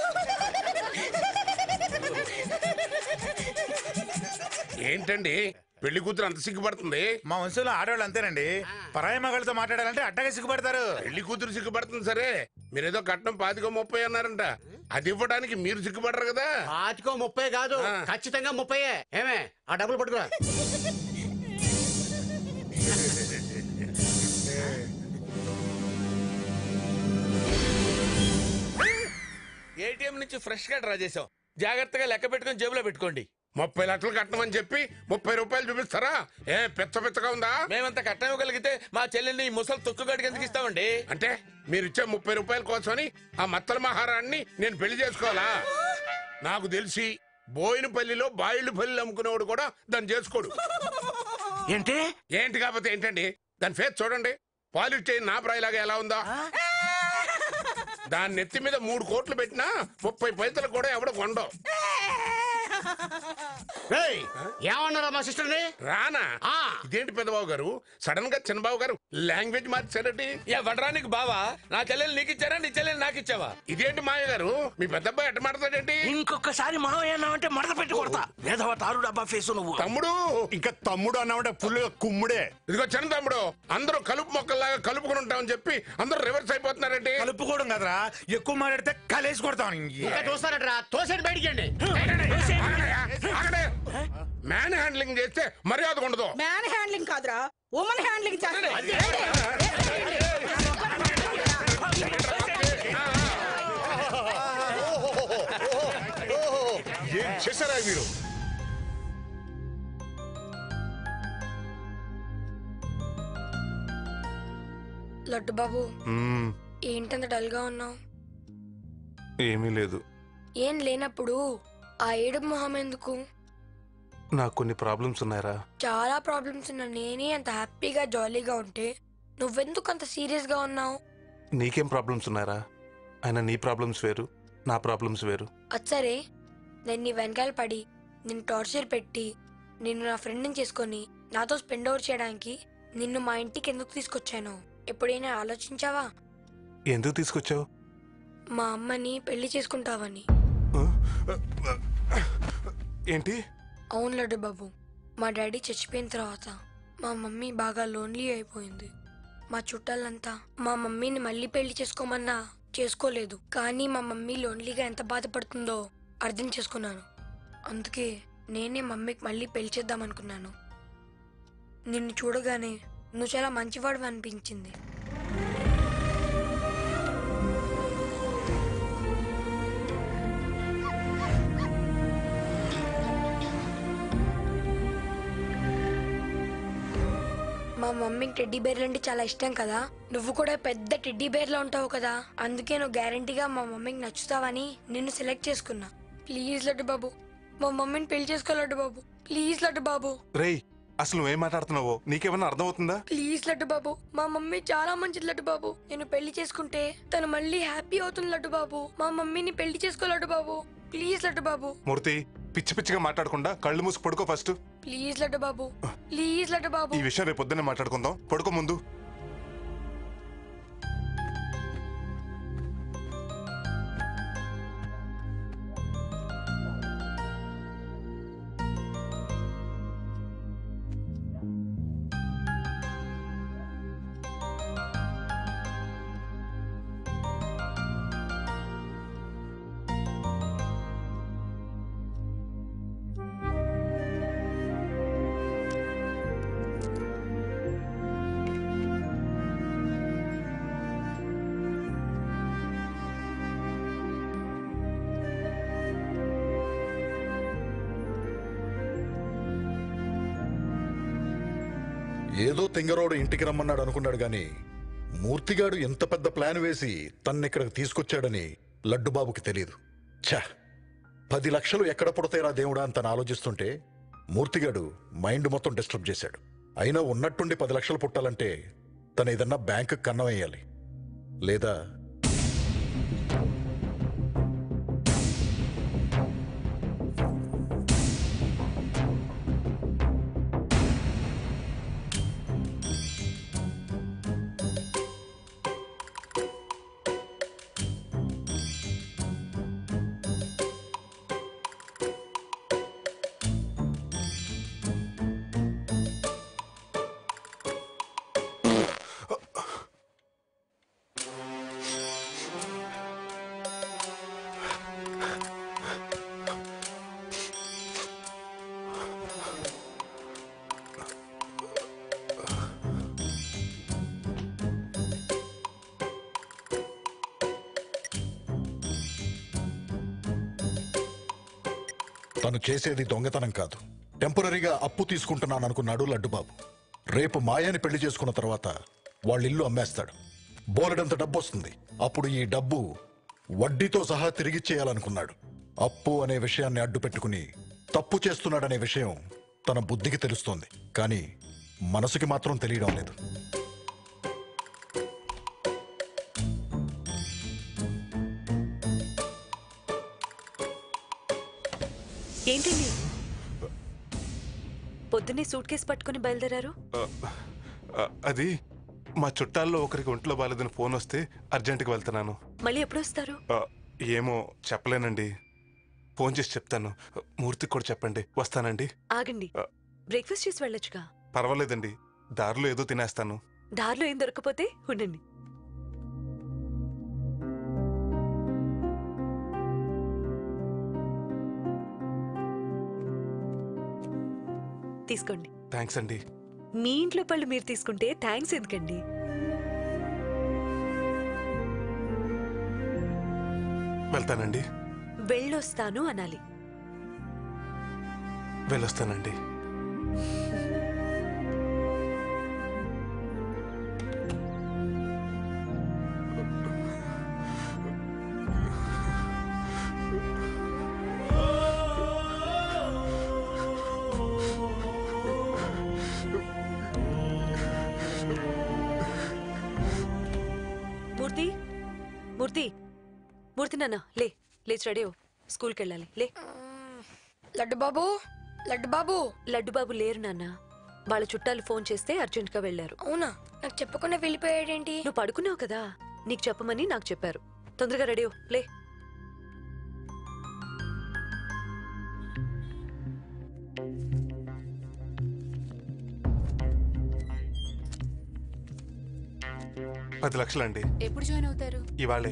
ఏంటండి పెళ్లి కూతురు అంత సిగ్గుపడుతుంది మా వంశంలో ఆడవాళ్ళు అంతేనండి పరాయి మగాళ్ళతో మాట్లాడాలంటే అట్టగా సిగ్గుపడతారు పెళ్లి కూతురు సిగ్గుపడుతుంది సరే మీరేదో కట్నం పాతికో ముప్పై అన్నారంట అది ఇవ్వడానికి మీరు సిగ్గుపడరు కదా పాతికో ముప్పై కాదు ఖచ్చితంగా ముప్పై ఏమే ఆ డబ్బులు పట్టుకురా ఏటీఎం నుంచి ఫ్రెష్ గా డ్రా చేసాం జాగ్రత్తగా లెక్క పెట్టుకొని జేబులో పెట్టుకోండి ముప్పై లక్షలు కట్టమని చెప్పి ముప్పై రూపాయలు చూపిస్తారా ఏ పెచ్చ పెచ్చగా ఉందా మేమంత కట్టం ఇవ్వగలిగితే మా చెల్లెల్ని ఈ ముసలి తొక్కుగాడికి ఎందుకు ఇస్తామండి అంటే మీరు ఇచ్చే ముప్పై రూపాయల కోసమని ఆ మత్తల మహారాణ్ణి నేను పెళ్లి చేసుకోవాలా నాకు తెలిసి బోయినపల్లిలో బాయిలు పల్లి అమ్ముకునేవాడు కూడా దాన్ని చేసుకోడు ఏంటి ఏంటి కాకపోతే ఏంటండి దాని ఫేస్ చూడండి పాలిష్ చేయని నా ప్రాయిలాగా ఎలా ఉందా దాని నెత్తి మీద మూడు కోట్లు పెట్టినా ముప్పై పైసలు కూడా ఎవడ కొండవు ఏమన్నారా మా సిస్టర్ ని రానా ఇదేంటి పెద్దబాబు గారు సడన్ గా చిన్నబాబు గారు లాంగ్వేజ్ మార్చారండి వడరానికి బావా నా చెల్లెలు నీకు ఇచ్చారా నీ చెల్లెలు నాకు ఇచ్చావా ఇదేంటి మాయ గారు మీ పెద్దబ్బాయి ఎట్ట మాట్లాడేంటి ఇంకొకసారి మావయ్య అన్నావంటే మడత పెట్టి కొడతా వేధవ తారు డబ్బా ఫేసు నువ్వు తమ్ముడు ఇంకా తమ్ముడు అన్నామంటే ఫుల్ కుమ్ముడే ఇదిగో చిన్న తమ్ముడు అందరూ కలుపు మొక్కల్లాగా కలుపుకుని ఉంటామని చెప్పి అందరూ రివర్స్ అయిపోతున్నారండి కలుపుకోవడం కదరా ఎక్కువ మాట్లాడితే కలేసి కొడతాం ఇంకా చూస్తారట్రా తోసేటి బయటికి ఆగండి, మ్యాన్ హ్యాండ్లింగ్ చేస్తే మర్యాద ఉండదు మ్యాన్ హ్యాండ్లింగ్ కాదురా ఉమెన్ హ్యాండ్లింగ్ ఏం చేశారా మీరు లడ్డు బాబు మ్మ్, ఏంటంత డల్ గా ఉన్నావు ఏమీ లేదు ఏం లేనప్పుడు ఆ ఏడుపు మొహం ఎందుకు నాకు కొన్ని ప్రాబ్లమ్స్ ఉన్నాయరా చాలా ప్రాబ్లమ్స్ ఉన్న నేనే అంత హ్యాపీగా జాలీగా ఉంటే నువ్వెందుకు అంత సీరియస్ గా ఉన్నావు నీకేం ప్రాబ్లమ్స్ ఉన్నాయరా అయినా నీ ప్రాబ్లమ్స్ వేరు నా ప్రాబ్లమ్స్ వేరు అచ్చరే నేను నీ వెనకాల పడి నిన్ను టార్చర్ పెట్టి నిన్ను నా ఫ్రెండ్ని చేసుకొని నాతో స్పెండ్ ఓవర్ చేయడానికి నిన్ను మా ఇంటికి ఎందుకు తీసుకొచ్చాను ఎప్పుడైనా ఆలోచించావా ఎందుకు తీసుకొచ్చావు మా అమ్మని పెళ్లి చేసుకుంటావని ఏంటి అవును లడ్డు బాబు మా డాడీ చచ్చిపోయిన తర్వాత మా మమ్మీ బాగా లోన్లీ అయిపోయింది మా చుట్టాలంతా మా మమ్మీని మళ్ళీ పెళ్లి చేసుకోమన్నా చేసుకోలేదు కానీ మా మమ్మీ లోన్లీగా ఎంత బాధపడుతుందో అర్థం చేసుకున్నాను అందుకే నేనే మమ్మీకి మళ్ళీ పెళ్లి చేద్దాం అనుకున్నాను నిన్ను చూడగానే నువ్వు చాలా మంచివాడు అనిపించింది మా మమ్మీకి టెడ్డీ బేర్లు అంటే చాలా ఇష్టం కదా నువ్వు కూడా పెద్ద టెడ్డీ బేర్లో ఉంటావు కదా అందుకే నువ్వు గ్యారంటీగా మా మమ్మీకి నచ్చుతావని నిన్ను సెలెక్ట్ చేసుకున్నా ప్లీజ్ లడ్డు బాబు మా మమ్మీని పెళ్లి చేసుకో లడ్డు బాబు ప్లీజ్ లడ్డు బాబు రేయ్ అసలు నువ్వేం మాట్లాడుతున్నావో నీకేమన్నా అర్థమవుతుందా ప్లీజ్ లడ్డు బాబు మా మమ్మీ చాలా మంచిది లడ్డు బాబు నేను పెళ్లి చేసుకుంటే తను మళ్ళీ హ్యాపీ అవుతుంది లడ్డు బాబు మా మమ్మీని పెళ్లి చేసుకో లడ్డు బాబు ప్లీజ్ లడ్డు బాబు మూర్తి పిచ్చి పిచ్చిగా మాట్లాడకుండా కళ్ళు మూసి పడుకో first please Laddu Babu please Laddu Babu ఈ విషయం రేపు పొద్దున్నే మాట్లాడుకుందాం పడుకో ముందు ఏదో తింగరోడు ఇంటికి రమ్మన్నాడు అనుకున్నాడు గాని మూర్తిగాడు ఎంత పెద్ద ప్లాన్ వేసి తన్నిక్కడికి తీసుకొచ్చాడని లడ్డుబాబుకి తెలియదు ఛ పది లక్షలు ఎక్కడ పుడతాయిరా దేవుడా అని తను ఆలోచిస్తుంటే మూర్తిగాడు మైండ్ మొత్తం డిస్టర్బ్ చేశాడు అయినా ఉన్నట్టుండి పది లక్షలు పుట్టాలంటే తను ఏదన్నా బ్యాంకు కన్నం వేయాలి లేదా తను చేసేది దొంగతనం కాదు టెంపరీగా అప్పు తీసుకుంటున్నాను అనుకున్నాడు లడ్డుబాబు రేపు మాయాని పెళ్లి చేసుకున్న తర్వాత వాళ్ళ ఇల్లు అమ్మేస్తాడు బోలెడంత డబ్బు వస్తుంది అప్పుడు ఈ డబ్బు వడ్డీతో సహా తిరిగిచ్చేయాలనుకున్నాడు అప్పు అనే విషయాన్ని అడ్డు పెట్టుకుని తప్పు చేస్తున్నాడనే విషయం తన బుద్ధికి తెలుస్తోంది కానీ మనసుకి మాత్రం తెలియడం లేదు ఏంటండి పొద్దున్నే సూట్ కేసు పట్టుకుని బయలుదేరారు ఆ, ఆ, అది మా చుట్టాల్లో ఒకరికి ఒంట్లో బాలేదని ఫోన్ వస్తే అర్జెంటుగా వెళ్తున్నాను మళ్ళీ ఎప్పుడు వస్తారు ఆ, ఏమో చెప్పలేనండి ఫోన్ చేసి చెప్తాను మూర్తికి కూడా చెప్పండి వస్తానండి ఆగండి బ్రేక్ఫాస్ట్ చేసి వెళ్ళొచ్చుగా పర్వాలేదండి దారిలో ఏదో తినేస్తాను దారిలో ఏం దొరకపోతే ఉండండి తీసుకోండి థ్యాంక్స్ అండి మీ ఇంట్లో పళ్ళు మీరు తీసుకుంటే థ్యాంక్స్ ఎందుకండి వెళ్తానండి వెళ్ళొస్తాను అనాలి వెళ్ళొస్తానండి మూర్తి మూర్తి మూర్తి నాన్న లే లేచి రెడీ అవ్వు. స్కూల్కి వెళ్ళాలి లే లడ్డు బాబు లడ్డు బాబు లడ్డు బాబు లేరు నాన్న వాళ్ళ చుట్టాలు ఫోన్ చేస్తే అర్జెంట్ గా వెళ్ళారు అవునా నాకు చెప్పకుండా వెళ్ళిపోయాడేంటి నువ్వు పడుకున్నావు కదా నీకు చెప్పమని నాకు చెప్పారు తొందరగా రెడీ అవ్వు. లే పది లక్షలండి ఎప్పుడు జాయిన్ అవుతారు ఇవాళే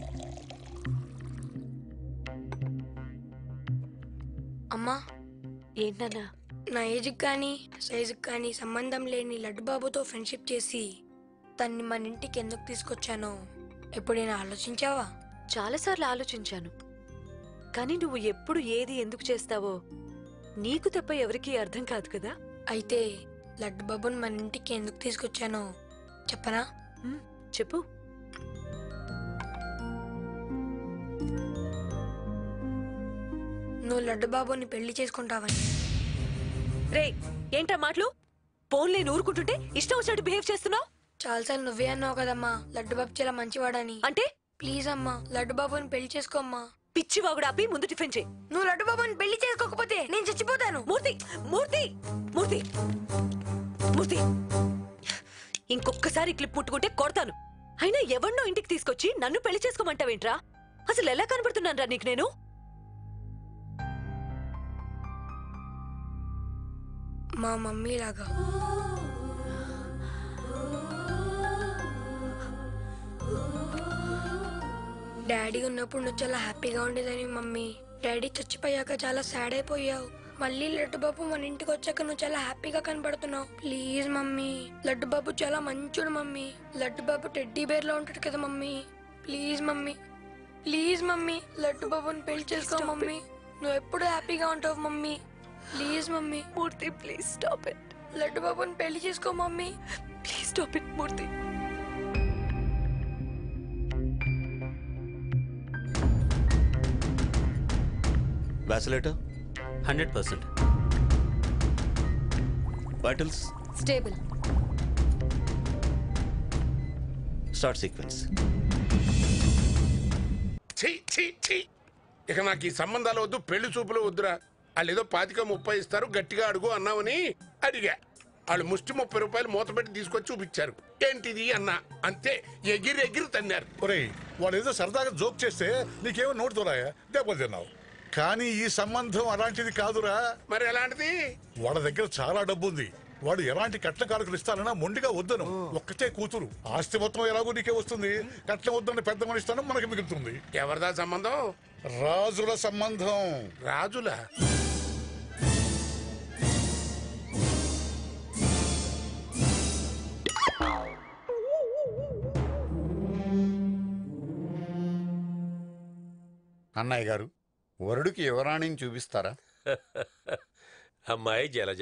అమ్మా ఏంటన్నా నా ఏజ్కి కానీ సైజుకి కానీ సంబంధం లేని లడ్డు బాబుతో ఫ్రెండ్షిప్ చేసి తన్ని మన ఇంటికి ఎందుకు తీసుకొచ్చానో ఎప్పుడైనా ఆలోచించావా చాలాసార్లు ఆలోచించాను కానీ నువ్వు ఎప్పుడు ఏది ఎందుకు చేస్తావో నీకు తప్ప ఎవరికీ అర్థం కాదు కదా అయితే లడ్డు బాబుని మన ఇంటికి ఎందుకు తీసుకొచ్చానో చెప్పనా చెప్పు నువ్వు లడ్డు బాబుని పెళ్లి చేసుకుంటావని రే ఏంటా మాటలు ఫోన్లే ఊరుకుంటుంటే ఇష్టం వచ్చినట్టు బిహేవ్ చేస్తున్నావు చాలాసార్లు నువ్వే అన్నావు కదమ్మా లడ్డు బాబు చాలా మంచివాడని అంటే ప్లీజ్ అమ్మా లడ్డు బాబుని పెళ్లి చేసుకోమ్మా పిచ్చి వాగుడు ఆపి ముందు టిఫిన్ చేయి నువ్వు లడ్డు బాబుని పెళ్లి చేసుకోకపోతే నేను చచ్చిపోతాను మూర్తి మూర్తి మూర్తి మూర్తి ఇంకొక్కసారి క్లిప్ ముట్టుకుంటే కొడతాను అయినా ఎవరినో ఇంటికి తీసుకొచ్చి నన్ను పెళ్లి చేసుకోమంటావేంట్రా అసలు ఎలా కనబడుతున్నాను రా నీకు నేను మా మమ్మీ లాగా డాడీ ఉన్నప్పుడు నువ్వు చాలా హ్యాపీగా ఉండేదని మమ్మీ డాడీ చచ్చిపోయాక చాలా సాడ్ అయిపోయావు మళ్ళీ లడ్డు బాబు మన ఇంటికి వచ్చాక నువ్వు చాలా హ్యాపీగా కనబడుతున్నావు ప్లీజ్ మమ్మీ లడ్డు బాబు చాలా మంచోడు mummy Laddu Babu teddy bear లో ఉంటాడు కదా mummy please mummy please mummy Laddu బాబుని పెళ్లి చేసుకో మమ్మీ నువ్వు ఎప్పుడు హ్యాపీగా ఉంటావు mummy please mummy Murthy please stop it Laddu బాబుని పెళ్లి చేసుకో mummy please stop it Murthy ventilator hundred percent vitals stable start sequence ఛీ ఛీ ఛీ ఇక నాకు ఈ సంబంధాలు వద్దు పెళ్లి చూపులు వద్దురా వాళ్ళు ఏదో పాతిక ముప్పై ఇస్తారు గట్టిగా అడుగు అన్నామని అడిగా వాళ్ళు ముష్టి ముప్పై రూపాయలు మూతపెట్టి తీసుకొచ్చి చూపించారు ఏంటిది అన్నా అంతే ఎగిరి ఎగిరి తన్నారు ఒరేయ్ వాడు ఏదో సరదాగా జోక్ చేస్తే నీకేమో నోటి దొరాయా దెబ్బతిన్నావు కానీ ఈ సంబంధం అలాంటిది కాదురా మరి ఎలాంటిది వాళ్ళ దగ్గర చాలా డబ్బు ఉంది వాడు ఎలాంటి కట్న కానుకలు ఇస్తానన్నా మొండిగా వద్దను ఒక్కతే కూతురు ఆస్తి మొత్తం ఎలాగో నీకే వస్తుంది కట్నం వద్దని పెద్ద మనిస్తానం మనకి మిగులుతుంది ఎవరిదా సంబంధం రాజుల సంబంధం రాజుల అన్నయ్య గారు వరుడికి యువరాణిని చూపిస్తారా అమ్మాయి జలజ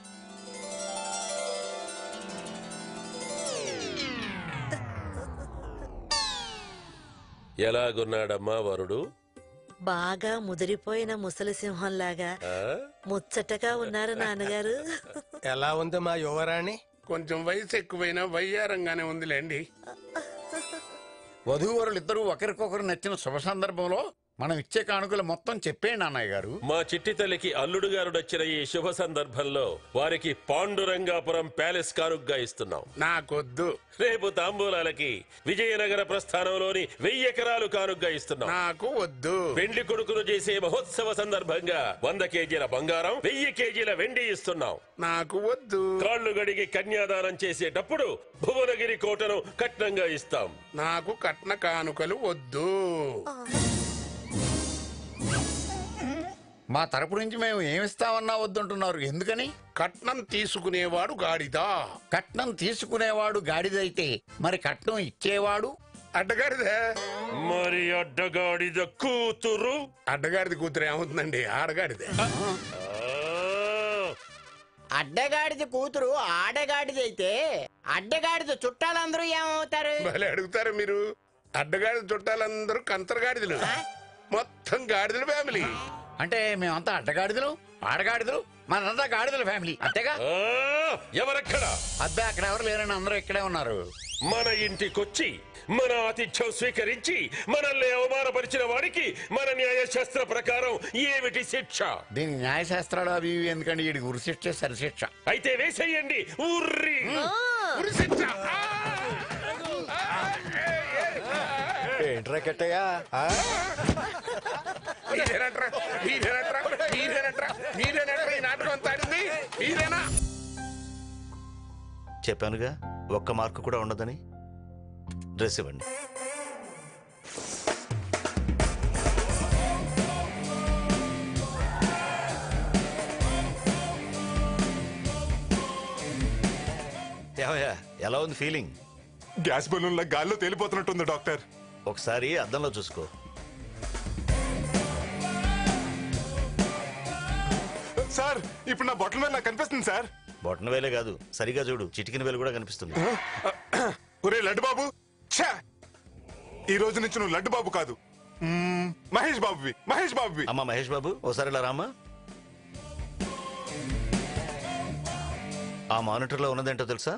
ఎలాగున్నాడమ్మా వరుడు బాగా ముదిరిపోయిన ముసలి సింహంలాగా ఆ? ముచ్చటగా ఉన్నారు నాన్నగారు ఎలా ఉంది మా యువరాణి కొంచెం వయసు ఎక్కువైనా వయ్యారంగానే ఉందిలేండి వధూవరులిద్దరూ ఒకరికొకరు నచ్చిన శుభ సందర్భంలో మనం ఇచ్చే కానుకలు మొత్తం చెప్పేయండి అన్నయ్య గారు మా చిట్టి తల్లికి అల్లుడు గారుడొచ్చిన ఈ శుభ సందర్భంలో వారికి పాండురంగాపురం ప్యాలెస్ కానుగ్గా ఇస్తున్నాం నాకొద్దు రేపు తాంబూలాలకి విజయనగర ప్రస్థానంలోని వెయ్యి ఎకరాలు కానుగ్గా ఇస్తున్నాం నాకు వద్దు పెండ్లి కొడుకును చేసే మహోత్సవ సందర్భంగా వంద కేజీల బంగారం వెయ్యి కేజీల వెండి ఇస్తున్నాం నాకు వద్దు కాళ్ళు గడిగి కన్యాదానం చేసేటప్పుడు భువనగిరి కోటను కట్నంగా ఇస్తాం నాకు కట్న కానుకలు వద్దు మా తరపు నుంచి మేము ఏమిస్తామన్నా వద్దంటున్నారు ఎందుకని కట్నం తీసుకునేవాడు గాడిదా కట్నం తీసుకునేవాడు గాడిదైతే మరి కట్నం ఇచ్చేవాడు అడ్డగాడిదే మరి అడ్డగాడిద కూతురు అడ్డగాడిది కూతురు ఏమవుతుందండి ఆడగాడిదే అడ్డగాడిద కూతురు ఆడగాడిద అయితే అడ్డగాడిద చుట్టాలందరూ ఏమవుతారు భలే అడుగుతారు మీరు అడ్డగాడిద చుట్టాలందరూ కంతరగాడిదలు మొత్తం గాడిదల ఫ్యామిలీ అంటే మేమంతా అడ్డగాడిదలు ఆడగాడిదలు మనంతా గాడిదల ఫ్యామిలీ అంతేగా ఎవరెక్కడ అబ్బే అక్కడ ఎవరు లేరని అందరూ ఇక్కడే ఉన్నారు మన ఇంటికొచ్చి మన ఆతిథ్యం స్వీకరించి మనల్ని అవమానపరిచిన వాడికి మన న్యాయశాస్త్ర ప్రకారం ఏమిటి శిక్ష దీని న్యాయశాస్త్రాలు అవి ఇవి ఎందుకంటే వీడికి ఉరిశిక్ష సరిశిక్ష అయితే వేసేయండి ఉర్రి ఉరి శిక్ష ఏంట్రా కట్టయ్యా మీరేనట్రా మీరేనట్రా మీరేనట్రా మీరేనట్రా ఈ నాటకం అంతా ఆడింది మీరేనా చెప్పానుగా ఒక్క మార్కు కూడా ఉండదని డ్రెస్ ఇవ్వండి ఏమయ్యా ఎలా ఉంది ఫీలింగ్ గ్యాస్ బలూన్ల గాల్లో తేలిపోతున్నట్టుంది డాక్టర్ ఒకసారి అద్దంలో చూసుకో సార్ ఇప్పుడు నా బొట్టల మీద నాకు కనిపిస్తుంది సార్ బొట్టన వేలే కాదు సరిగా చూడు చిటికిన వేలు కూడా కనిపిస్తుంది ఒరే లడ్డు బాబు ఛా! ఈ రోజు నుంచి నువ్వు లడ్డు బాబు కాదు మ్మ్, మహేష్ బాబువి మహేష్ బాబువి అమ్మా మహేష్ బాబు ఓసారి ఇలా రామ్మా ఆ మానిటర్లో ఉన్నదేంటో తెలుసా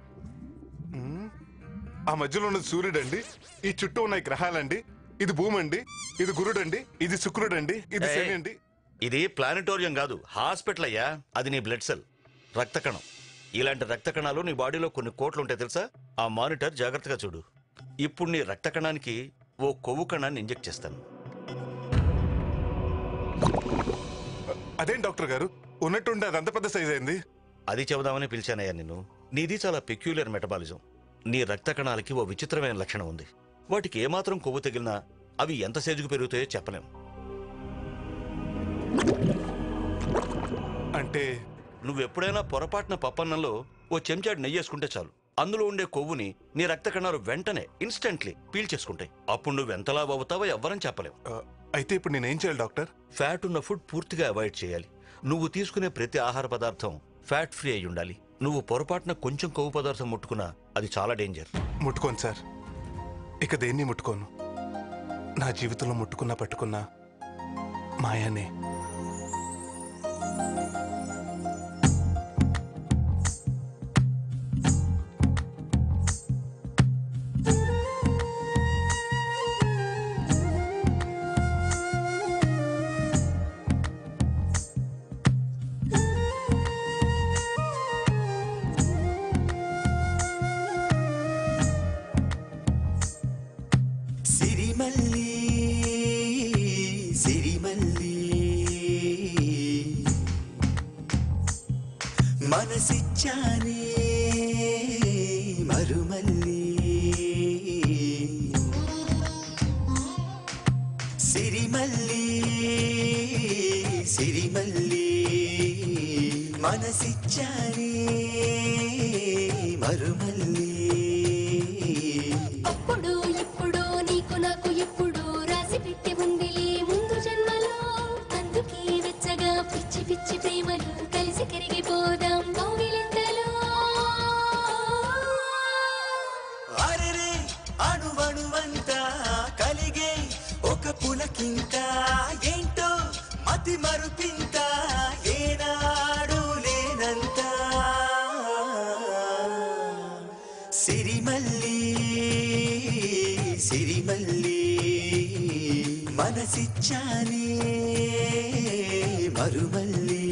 ఆ మధ్యలో ఉన్నది సూర్యుడు అండి ఈ చుట్టూ ఉన్న ఈ గ్రహాలండి ఇది భూమి అండి ఇది గురుడు అండి ఇది శుక్రుడు అండి ఇది ఏయ్, శని అండి ఇది ప్లానటోరియం కాదు హాస్పిటల్ అయ్యా అది నీ బ్లడ్ సెల్ రక్త కణం ఇలాంటి రక్త కణాలు నీ బాడీలో కొన్ని కోట్లు ఉంటాయి తెలుసా ఆ మానిటర్ జాగ్రత్తగా చూడు ఇప్పుడు నీ రక్త కణానికి ఓ కొవ్వు కణాన్ని ఇంజెక్ట్ చేస్తాను అదేం డాక్టర్ గారు ఉన్నట్టుండి అది అంత పెద్ద సైజ్ అయింది అది చెబుదామని పిలిచానయ్యా నిన్ను నీది చాలా పెక్యులర్ మెటబాలిజం నీ రక్త కణాలకి ఓ విచిత్రమైన లక్షణం ఉంది వాటికి ఏమాత్రం కొవ్వు తగిలినా అవి ఎంత సేజుకు పెరుగుతాయో చెప్పలేం అంటే నువ్వెప్పుడైనా పొరపాటున పప్పన్నంలో ఓ చెంచాడు నెయ్యేసుకుంటే చాలు అందులో ఉండే కొవ్వుని నీ రక్త కణాలు వెంటనే ఇన్స్టెంట్లీ పీల్చేసుకుంటాయి అప్పుడు నువ్వు ఎంతలా అవుతావో ఎవ్వరని చెప్పలేం అయితే ఇప్పుడు నేనేం చేయాలి డాక్టర్ ఫ్యాట్ ఉన్న ఫుడ్ పూర్తిగా అవాయిడ్ చేయాలి నువ్వు తీసుకునే ప్రతి ఆహార పదార్థం ఫ్యాట్ ఫ్రీ అయి ఉండాలి నువ్వు పొరపాటున కొంచెం కొవ్వు పదార్థం ముట్టుకున్నా అది చాలా డేంజర్ ముట్టుకోను సార్ ఇక దేన్ని ముట్టుకోను నా జీవితంలో ముట్టుకున్నా పట్టుకున్నా మాయానే సిరిమల్లి సిరిమల్లి మనసిచ్చానే మరుమల్లి సిరిమల్లి సిరిమల్లి మనసిచ్చానే మరుమల్లి అప్పుడు ఇప్పుడు నీకు నాకు ఎప్పుడు రాసి పెట్టి ఉందిలే ముందు జన్మలో అందుకే వెచ్చగా పిచ్చి పిచ్చి ప్రేమలు కలిసి కరిగిపోదాం కౌగిలింతలో అరెరే అణువణువంతా కలిగే ఒక పులకింత ఏంటో మతి మరుపింత ఏనాడు లేనంత సిరిమల్లి సిరిమల్లి మనసిచ్చానే మరుమల్లి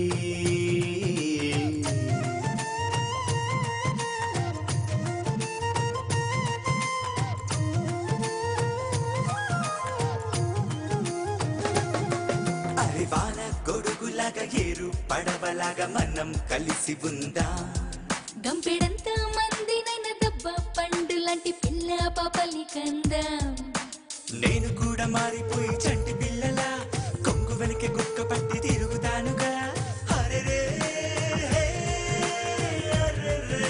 అరే వాన గొడుగులాగా ఏరు పడవలాగా మనం కలిసి ఉందా గంపెడంత మందినైన దెబ్బ పండు లాంటి పిల్ల పాపలి కందాం నేను కూడా మారిపోయి చంటి పిల్లలా కొంగు వెనక గుక్క పట్టి తిరుగుతానుగా అరెరే అరెరే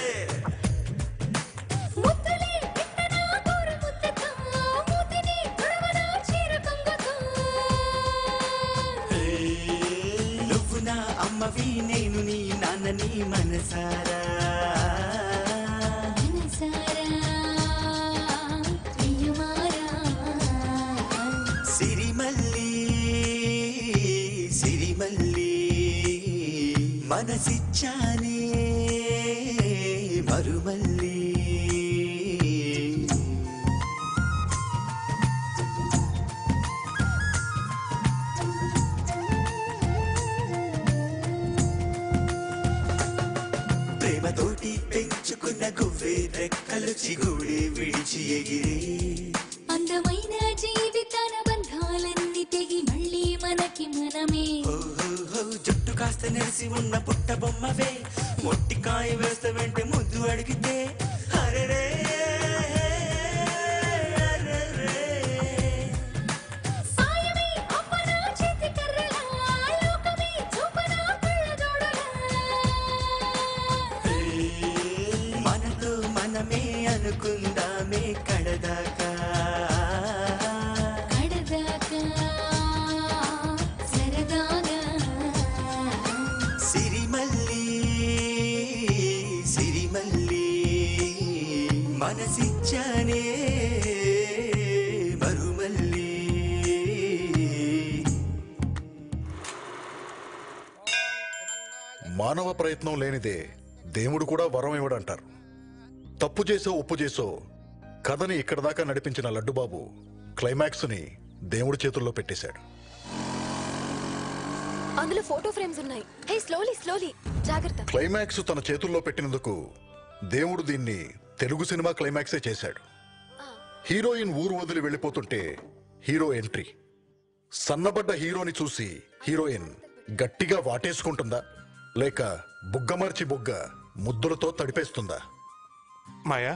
ముద్దులే పెట్టనా కోరు ముద్దతో మూతిని తొడవనా చీర కొంగుతో నువ్వు నా అమ్మవి నేను నీ నాన్నని మనసారా మనసారా ప్రియమారా సిరిమల్లి సిరిమల్లి మనసిచ్చానే మరుమల్లి ప్రేమతోటి పెంచుకున్న గువ్వే రెక్కలు చిగుడే విడిచి ఎగిరే అందమైన జీవితాన బంధాలన్నీ తెగి మళ్ళీ మనకి మనమే ఓహో జుట్టు కాస్త నెరిసి ఉన్న పుట్ట బొమ్మవే మొట్టికాయ వేస్తే వెంట ముద్దు అడిగితే అరెరే అరెరే. సాయమే అప్పనా చేతి కర్రలా లోకమే చూపనా కళ్ళజోడులా మనతో మనమే అనుకుందామే కడదాకా కడదాకా సరదాగా సిరిమల్లి సిరిమల్లి మనసిచ్చానే మరుమల్లి మానవ ప్రయత్నం లేనిదే దేవుడు కూడా వరం ఇవ్వడంటారు తప్పు చేసో ఒప్పు చేసో కథని ఇక్కడ దాకా నడిపించిన లడ్డుబాబు క్లైమాక్స్ ని దేవుడి చేతుల్లో పెట్టేశాడు అందులో ఫోటో ఫ్రేమ్స్ ఉన్నాయి హే స్లోలీ స్లోలీ జాగ్రత్త క్లైమాక్స్ తన చేతుల్లో పెట్టినందుకు దేవుడు దీన్ని తెలుగు సినిమా క్లైమాక్సే చేశాడు హీరోయిన్ ఊరు వదిలి వెళ్ళిపోతుంటే హీరో ఎంట్రీ సన్నబడ్డ హీరోని చూసి హీరోయిన్ గట్టిగా వాటేసుకుంటుందా లేక బుగ్గమర్చి బుగ్గ ముద్దులతో తడిపేస్తుందా మాయా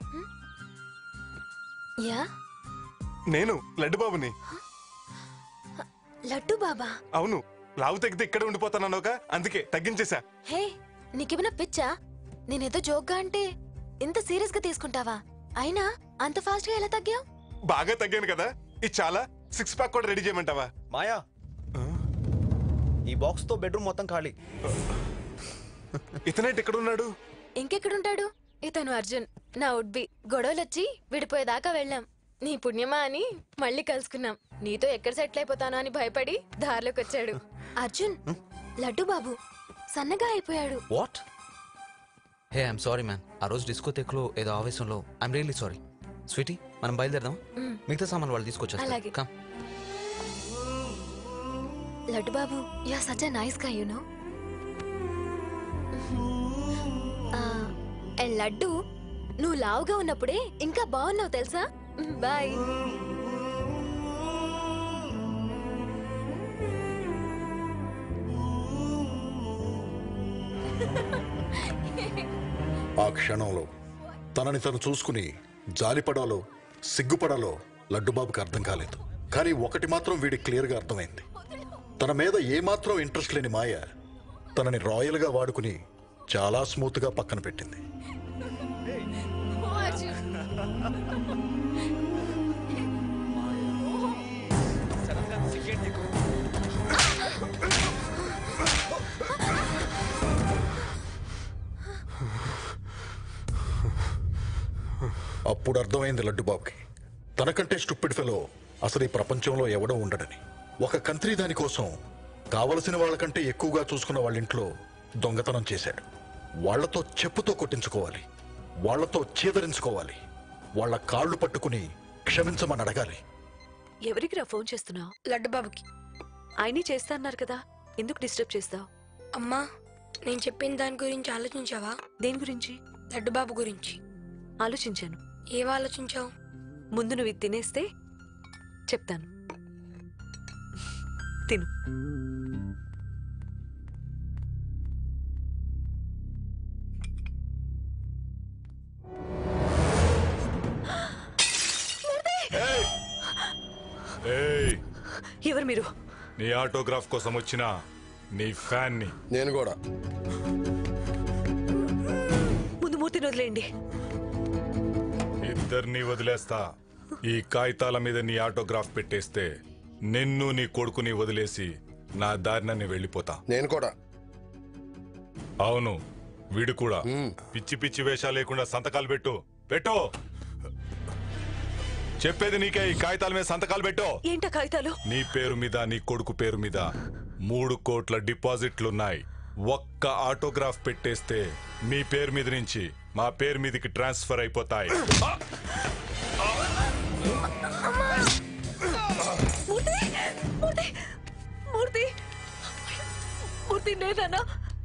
యా నేను లడ్డుబాబుని లడ్డు బాబా అవును లావు తగ్గితే ఇక్కడ ఉండిపోతానన్నావుగా అందుకే తగ్గించేశా హే నీకేమైనా పిచ్చా నేనేదో జోక్గా అంటే ఇంత సీరియస్ గా తీసుకుంటావా అయినా అంత ఫాస్ట్ గా ఎలా తగ్గావు బాగా తగ్గాను కదా ఇది చాలా సిక్స్ ప్యాక్ కూడా రెడీ చేయమంటావా మాయా ఈ బాక్స్ తో బెడ్రూమ్ మొత్తం ఖాళీ ఇతనేంటి ఇక్కడ ఉన్నాడు ఇంకెక్కడుంటాడు ఇతను అర్జున్ నా ఉడ్బి గొడవలొచ్చి విడిపోయేదాకా వెళ్ళాం నీ పుణ్యమా అని మళ్ళీ కలుసుకున్నాం నీతో ఎక్కడ సెటిల్ అయిపోతానో అని భయపడి దారిలోకి వచ్చాడు అర్జున్ లడ్డు బాబు సన్నగా అయిపోయాడు what hey I'm sorry man ఆ రోజు డిస్కోతెక్లో ఏదో ఆవేశంలో ఐఎమ్ రియల్లీ సారీ స్వీటీ మనం బయలుదేరదాం మ్. మిగతా సామాన్ వాళ్ళు అలాగే. తీసుకొచ్చారు come Laddu Babu you are such a nice గా యు నో అండ్ లడ్డు నువ్వు లావుగా ఉన్నప్పుడే ఇంకా బాగున్నావు తెలుసా బాయ్ ఆ క్షణంలో తనని తను చూసుకుని జాలిపడాలో సిగ్గుపడాలో లడ్డుబాబుకి అర్థం కాలేదు కానీ ఒకటి మాత్రం వీడి క్లియర్గా అర్థమైంది తన మీద ఏమాత్రం ఇంట్రెస్ట్ లేని మాయ తనని రాయల్గా వాడుకుని చాలా స్మూత్గా పక్కన పెట్టింది అప్పుడు అర్థమైంది లడ్డుబాబుకి తనకంటే స్టూపిడ్ ఫెలో అసలు ఈ ప్రపంచంలో ఎవడో ఉండడని ఒక కంత్రి దాని కోసం కావలసిన వాళ్ళకంటే ఎక్కువగా చూసుకున్న వాళ్ళ ఇంట్లో దొంగతనం చేశాడు వాళ్లతో చెప్పుతో కొట్టించుకోవాలి వాళ్లతో చీదరించుకోవాలి వాళ్ళ కాళ్ళు పట్టుకుని క్షమించమని అడగాలి ఎవరికి రా ఫోన్ చేస్తున్నావు లడ్డు బాబుకి ఆయనే చేస్తా అన్నారు కదా ఎందుకు డిస్టర్బ్ చేస్తావు అమ్మా నేను చెప్పిన దాని గురించి ఆలోచించావా దేని గురించి లడ్డు బాబు గురించి ఆలోచించాను ఏం ఆలోచించావు ముందు నువ్వు ఇది తినేస్తే చెప్తాను తిను ఎవరు మీరు నీ ఆటోగ్రాఫ్ కోసం వచ్చిన నీ ఫ్యాన్ ని నేను కూడా ముందు మూర్తిని వదిలేయండి ఇద్దరిని వదిలేస్తా ఈ కాగితాల మీద నీ ఆటోగ్రాఫ్ పెట్టేస్తే నిన్ను నీ కొడుకుని వదిలేసి నా దారినని వెళ్ళిపోతా నేను కూడా అవును వీడు కూడా పిచ్చి పిచ్చి వేషాలు లేకుండా సంతకాలు పెట్టు పెట్టు చెప్పేది నీకే ఈ కాగితాల మీద సంతకాలు పెట్టు ఏంటా కాగితాలు నీ పేరు మీద నీ కొడుకు పేరు మీద మూడు కోట్ల డిపాజిట్లున్నాయి ఒక్క ఆటోగ్రాఫ్ పెట్టేస్తే మీ పేరు మీద నుంచి మా పేరు మీదకి ట్రాన్స్ఫర్ అయిపోతాయి మూర్తి మూర్తి మూర్తి మూర్తి నేనా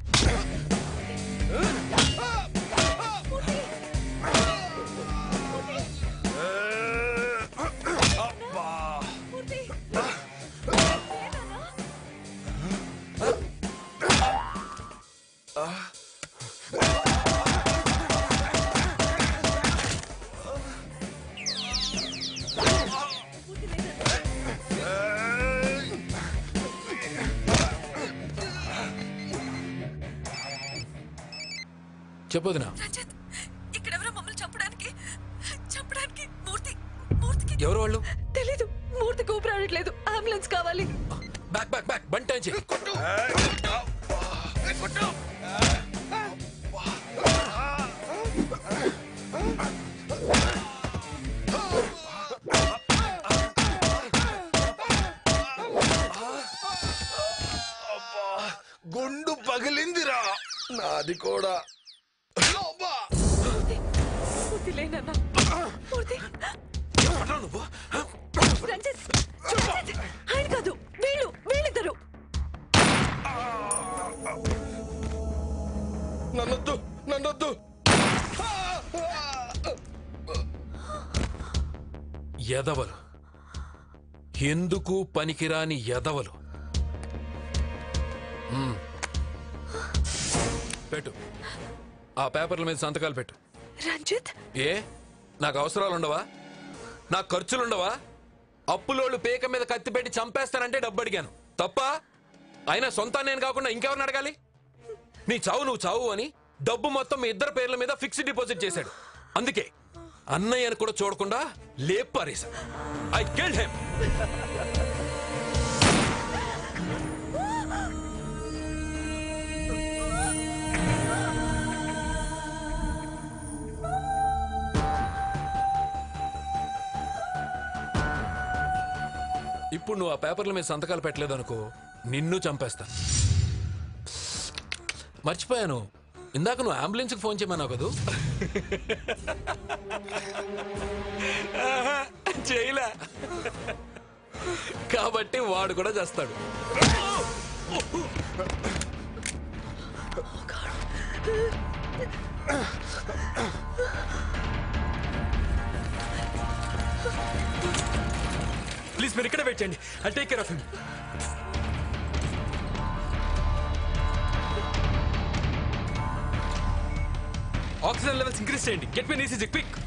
చెప్పొదినా రంజిత్ ఇక్కడెవరో మమ్మల్ని చంపడానికి చంపడానికి మూర్తి మూర్తికి ఎవరు వాళ్ళు తెలీదు మూర్తికి ఊపిరాడట్లేదు అంబులెన్స్ కావాలి బ్యాక్ బ్యాక్ బ్యాక్ బండి టైం చేయి గుండు పగిలిందిరా నాది కూడా మూర్తి లేనన్నా మూర్తి రంజిత్ రంజిత్ ఆయన కాదు వీళ్ళు వీళ్ళిద్దరు నన్నొద్దు నన్నొద్దు ఎదవలు ఎందుకు పనికిరాని ఎదవలు మ్మ్. పెట్టు ఆ పేపర్ల మీద సంతకాలు పెట్టు రంజిత్ ఏ నాకు అవసరాలు ఉండవా నాకు ఖర్చులుండవా అప్పులోళ్ళు పేక మీద కత్తి పెట్టి చంపేస్తానంటే డబ్బు అడిగాను తప్ప అయినా సొంత నేను కాకుండా ఇంకెవరిని అడగాలి నీ చావు నువ్వు చావు అని డబ్బు మొత్తం మీ ఇద్దరు పేర్ల మీద ఫిక్స్డ్ డిపాజిట్ చేశాడు అందుకే అన్నయ్యను కూడా చూడకుండా లేపారేశా ఐ కిల్డ్ హెమ్ ఇప్పుడు నువ్వు ఆ పేపర్ల మీద సంతకాలు పెట్టలేదు అనుకో నిన్ను చంపేస్తా మర్చిపోయాను ఇందాక నువ్వు అంబులెన్స్కి ఫోన్ చేయమన్నావు కదూ ఆహా, చేయలే కాబట్టి వాడు కూడా చేస్తాడు ప్లీజ్ మీరు ఇక్కడ వెయిట్ చేయండి I take care of him oxygen levels increase చేయండి get me ECG quick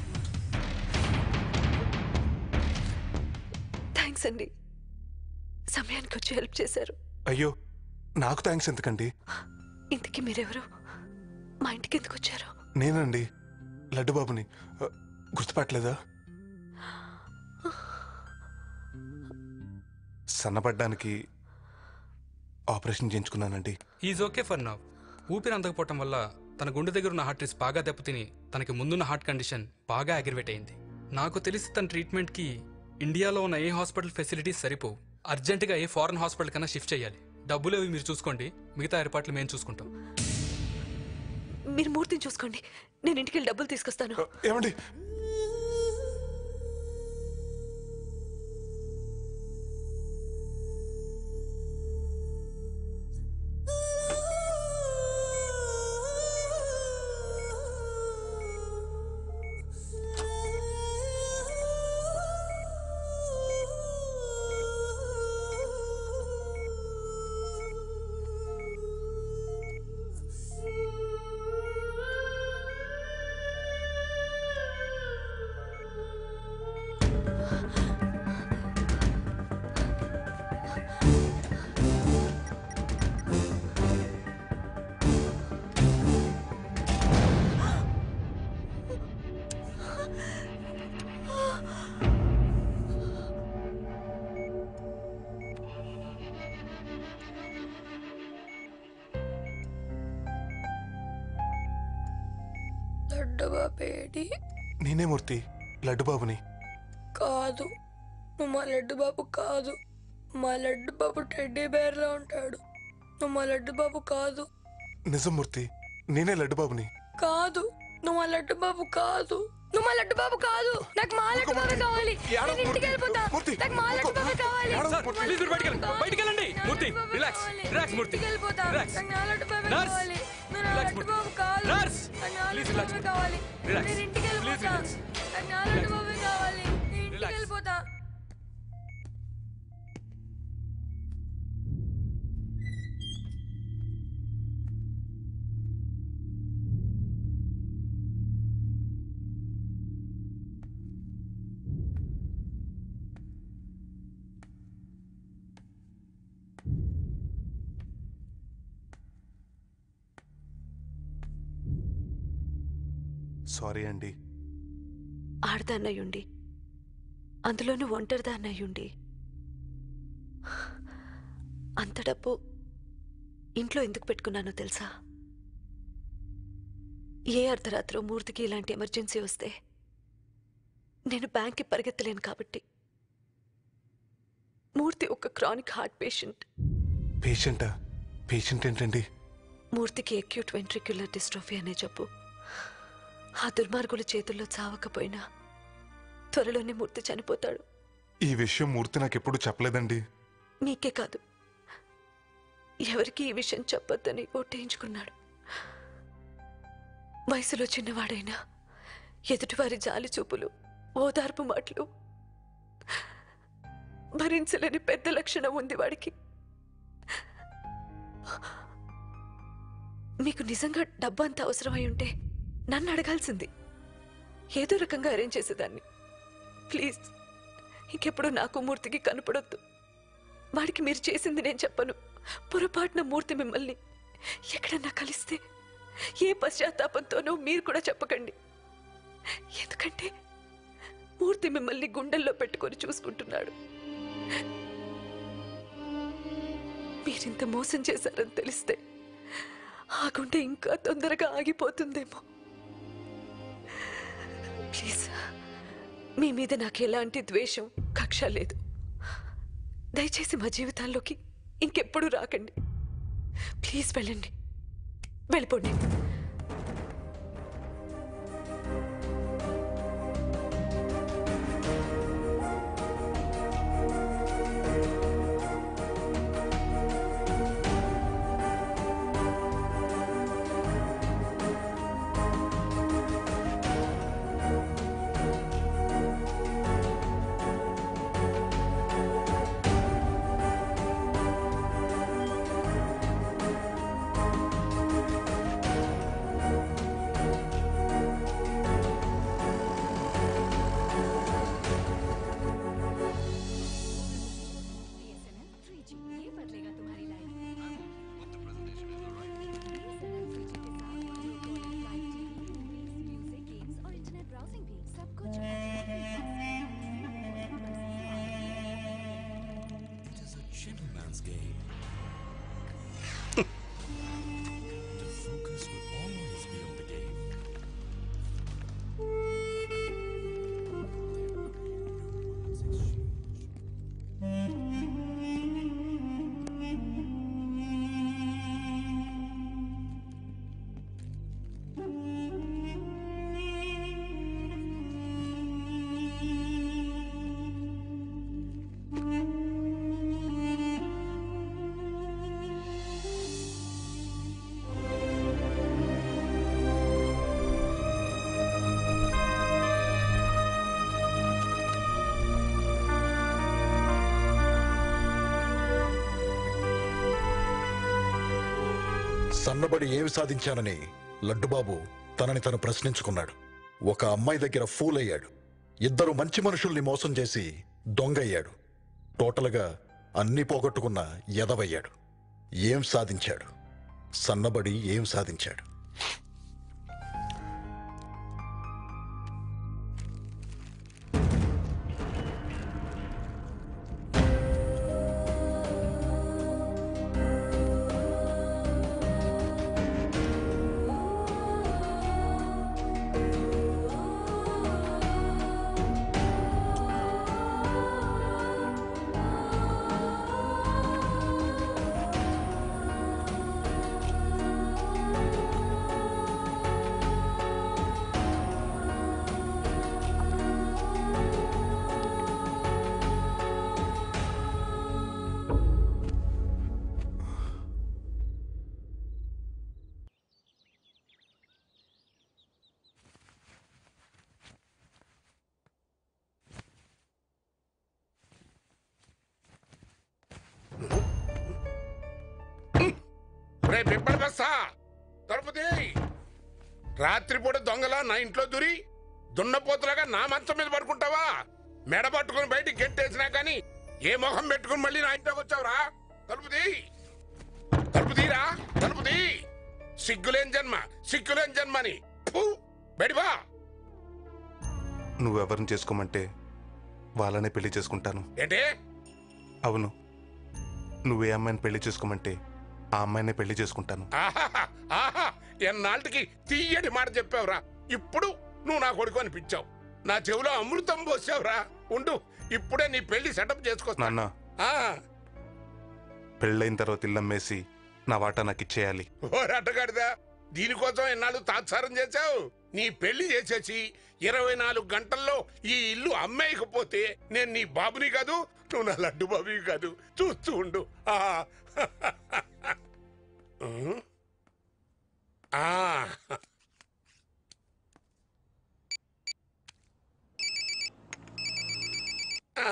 thanks అండి సమయానికి వచ్చి హెల్ప్ చేశారు అయ్యో నాకు థ్యాంక్స్ ఎందుకండి ఇంతకీ మీరెవరు మా ఇంటికి ఎందుకు వచ్చారు నేనండి లడ్డుబాబుని అ, గుర్తుపట్టలేదా సన్నపడ్డానికి ఆపరేషన్ చేయించుకున్నానండి ఈజ్ ఓకే ఫర్ నవ్ ఊపిరి అందకపోవటం వల్ల తన గుండె దగ్గర ఉన్న హార్ట్ రేస్ బాగా దెబ్బతిని తనకి ముందున్న హార్ట్ కండిషన్ బాగా అగ్రివేట్ అయింది నాకు తెలిసి తన ట్రీట్మెంట్కి ఇండియాలో ఉన్న ఏ హాస్పిటల్ ఫెసిలిటీస్ సరిపోవు అర్జెంటుగా ఏ ఫారెన్ హాస్పిటల్ కన్నా షిఫ్ట్ చేయాలి డబ్బులు అవి మీరు చూసుకోండి మిగతా ఏర్పాట్లు మేము చూసుకుంటాం మీరు మూర్తిని చూసుకోండి నేను ఇంటికి వెళ్ళి డబ్బులు తీసుకొస్తాను ఏమండి లడ్డు బాబేడి నేనే మూర్తి లడ్డుబాబుని కాదు నువ్వు మా లడ్డు బాబు కాదు మా లడ్డు బాబు టెడ్డీ బేర్లో ఉంటాడు నువ్వు మా లడ్డు బాబు కాదు నిజం మూర్తి నేనే లడ్డుబాబుని కాదు నువ్వు మా లడ్డు బాబు కాదు నువ్వు మా లడ్డు బాబు కాదు నాకు మా లడ్డు బాబే కావాలి నేను ఇంటికి వెళ్ళిపోతా నాకు మా లడ్డు బాబే కావాలి సార్ ప్లీజ్ మీరు బయటికి వెళ్ళండి బయటికి వెళ్ళండి మూర్తి రిలాక్స్ రిలాక్స్ మూర్తి ఇంటికి వెళ్ళిపోతా రిలాక్స్ నాకు నా లడ్డు బాబే నర్స్ కావాలి నువ్వు నా రిలాక్స్ లడ్డు బాబు కాదు నర్స్ నాకు నా ప్లీజ్ లడ్డు రిలాక్స్ బాబే కావాలి రిలాక్స్ నేను ఇంటికి ప్లీజ్ వెళ్ళిపోతా రిలాక్స్ నాకు నా లడ్డు బాబే కావాలి నేను ఇంటికి వెళ్ళిపోతా సారీ అండి ఆడదాన్నయ్యుండి అందులోనూ ఒంటరిదాన్నయ్యుండి అంత డబ్బు ఇంట్లో ఎందుకు పెట్టుకున్నానో తెలుసా ఏ అర్ధరాత్రో మూర్తికి ఇలాంటి ఎమర్జెన్సీ వస్తే నేను బ్యాంక్కి పరిగెత్తలేను కాబట్టి మూర్తి ఒక క్రానిక్ హార్ట్ పేషెంట్ పేషెంటా పేషెంట్ ఏంటండి మూర్తికి అక్యూట్ వెంట్రిక్యులర్ డిస్ట్రోఫీ అనే జబ్బు ఆ దుర్మార్గుల చేతుల్లో చావకపోయినా త్వరలోనే మూర్తి చనిపోతాడు ఈ విషయం మూర్తి నాకు ఎప్పుడు చెప్పలేదండి మీకే కాదు ఎవరికి ఈ విషయం చెప్పొద్దని ఒట్టేయించుకున్నాడు వయసులో చిన్నవాడైనా ఎదుటివారి జాలి చూపులు ఓదార్పు మాటలు భరించలేని పెద్ద లక్షణం ఉంది వాడికి మీకు నిజంగా డబ్బు అంత అవసరమై ఉంటే నన్ను అడగాల్సింది ఏదో రకంగా అరేంజ్ చేసేదాన్ని ప్లీజ్ ఇంకెప్పుడు నాకు మూర్తికి కనపడొద్దు వాడికి మీరు చేసింది నేను చెప్పను పొరపాటున మూర్తి మిమ్మల్ని ఎక్కడన్నా కలిస్తే ఏ పశ్చాత్తాపంతోనో మీరు కూడా చెప్పకండి ఎందుకంటే మూర్తి మిమ్మల్ని గుండెల్లో పెట్టుకొని చూసుకుంటున్నాడు మీరింత మోసం చేశారని తెలిస్తే ఆ గుండె ఇంకా తొందరగా ఆగిపోతుందేమో ప్లీజ్ మీ మీద నాకు ఎలాంటి ద్వేషం కక్ష లేదు దయచేసి మా జీవితాల్లోకి ఇంకెప్పుడు రాకండి ప్లీజ్ వెళ్ళండి వెళ్ళిపోండి It is a gentleman's game. the focus will always be on the game. సన్నబడి ఏమి సాధించానని లడ్డుబాబు తనని తను ప్రశ్నించుకున్నాడు ఒక అమ్మాయి దగ్గర ఫూల్ అయ్యాడు ఇద్దరు మంచి మనుషుల్ని మోసం చేసి దొంగయ్యాడు టోటల్గా అన్ని పోగొట్టుకున్న ఎదవయ్యాడు ఏం సాధించాడు సన్నబడి ఏం సాధించాడు రే పిప్పల బస్సా తలుపుది రాత్రిపూట దొంగలా నా ఇంట్లో దూరి దున్నపోతులాగా నా మంచం మీద పడుకుంటావా మెడ పట్టుకుని బయటికి గెట్టేసినా కానీ ఏ మొహం పెట్టుకుని మళ్ళీ నా ఇంట్లోకి వచ్చావురా తలుపుది తలుపుదీరా తలుపుది సిగ్గులేని జన్మ సిగ్గులేని జన్మని ఫు, బయటివా నువ్వెవరిని చేసుకోమంటే వాళ్ళనే పెళ్లి చేసుకుంటాను ఏంటే అవును నువ్వే అమ్మాయిని పెళ్లి చేసుకోమంటే ఆ అమ్మాయినే పెళ్లి చేసుకుంటాను ఆహాహా, ఆహా ఎన్నాళ్ళకి తీయటి మాట చెప్పావురా ఇప్పుడు నువ్వు నా కొడుకు అనిపించావు నా చెవిలో అమృతం పోసావురా ఉండు ఇప్పుడే నీ పెళ్లి సెటప్ చేసుకొస్తా నాన్న ఆ, పెళ్ళైన తర్వాత ఇల్లమ్మేసి నా వాటా నాకు ఇచ్చేయాలి ఓ రట్టగాడిదా దీనికోసం ఎన్నాళ్ళు తాత్సారం చేశావు నీ పెళ్లి చేసేసి ఇరవై నాలుగు గంటల్లో ఈ ఇల్లు అమ్మేయకపోతే నేను నీ బాబుని కాదు నువ్వు నా లడ్డు బాబుని కాదు చూస్తూ ఉండు ఆ. ఉం? ఆ. ఆ.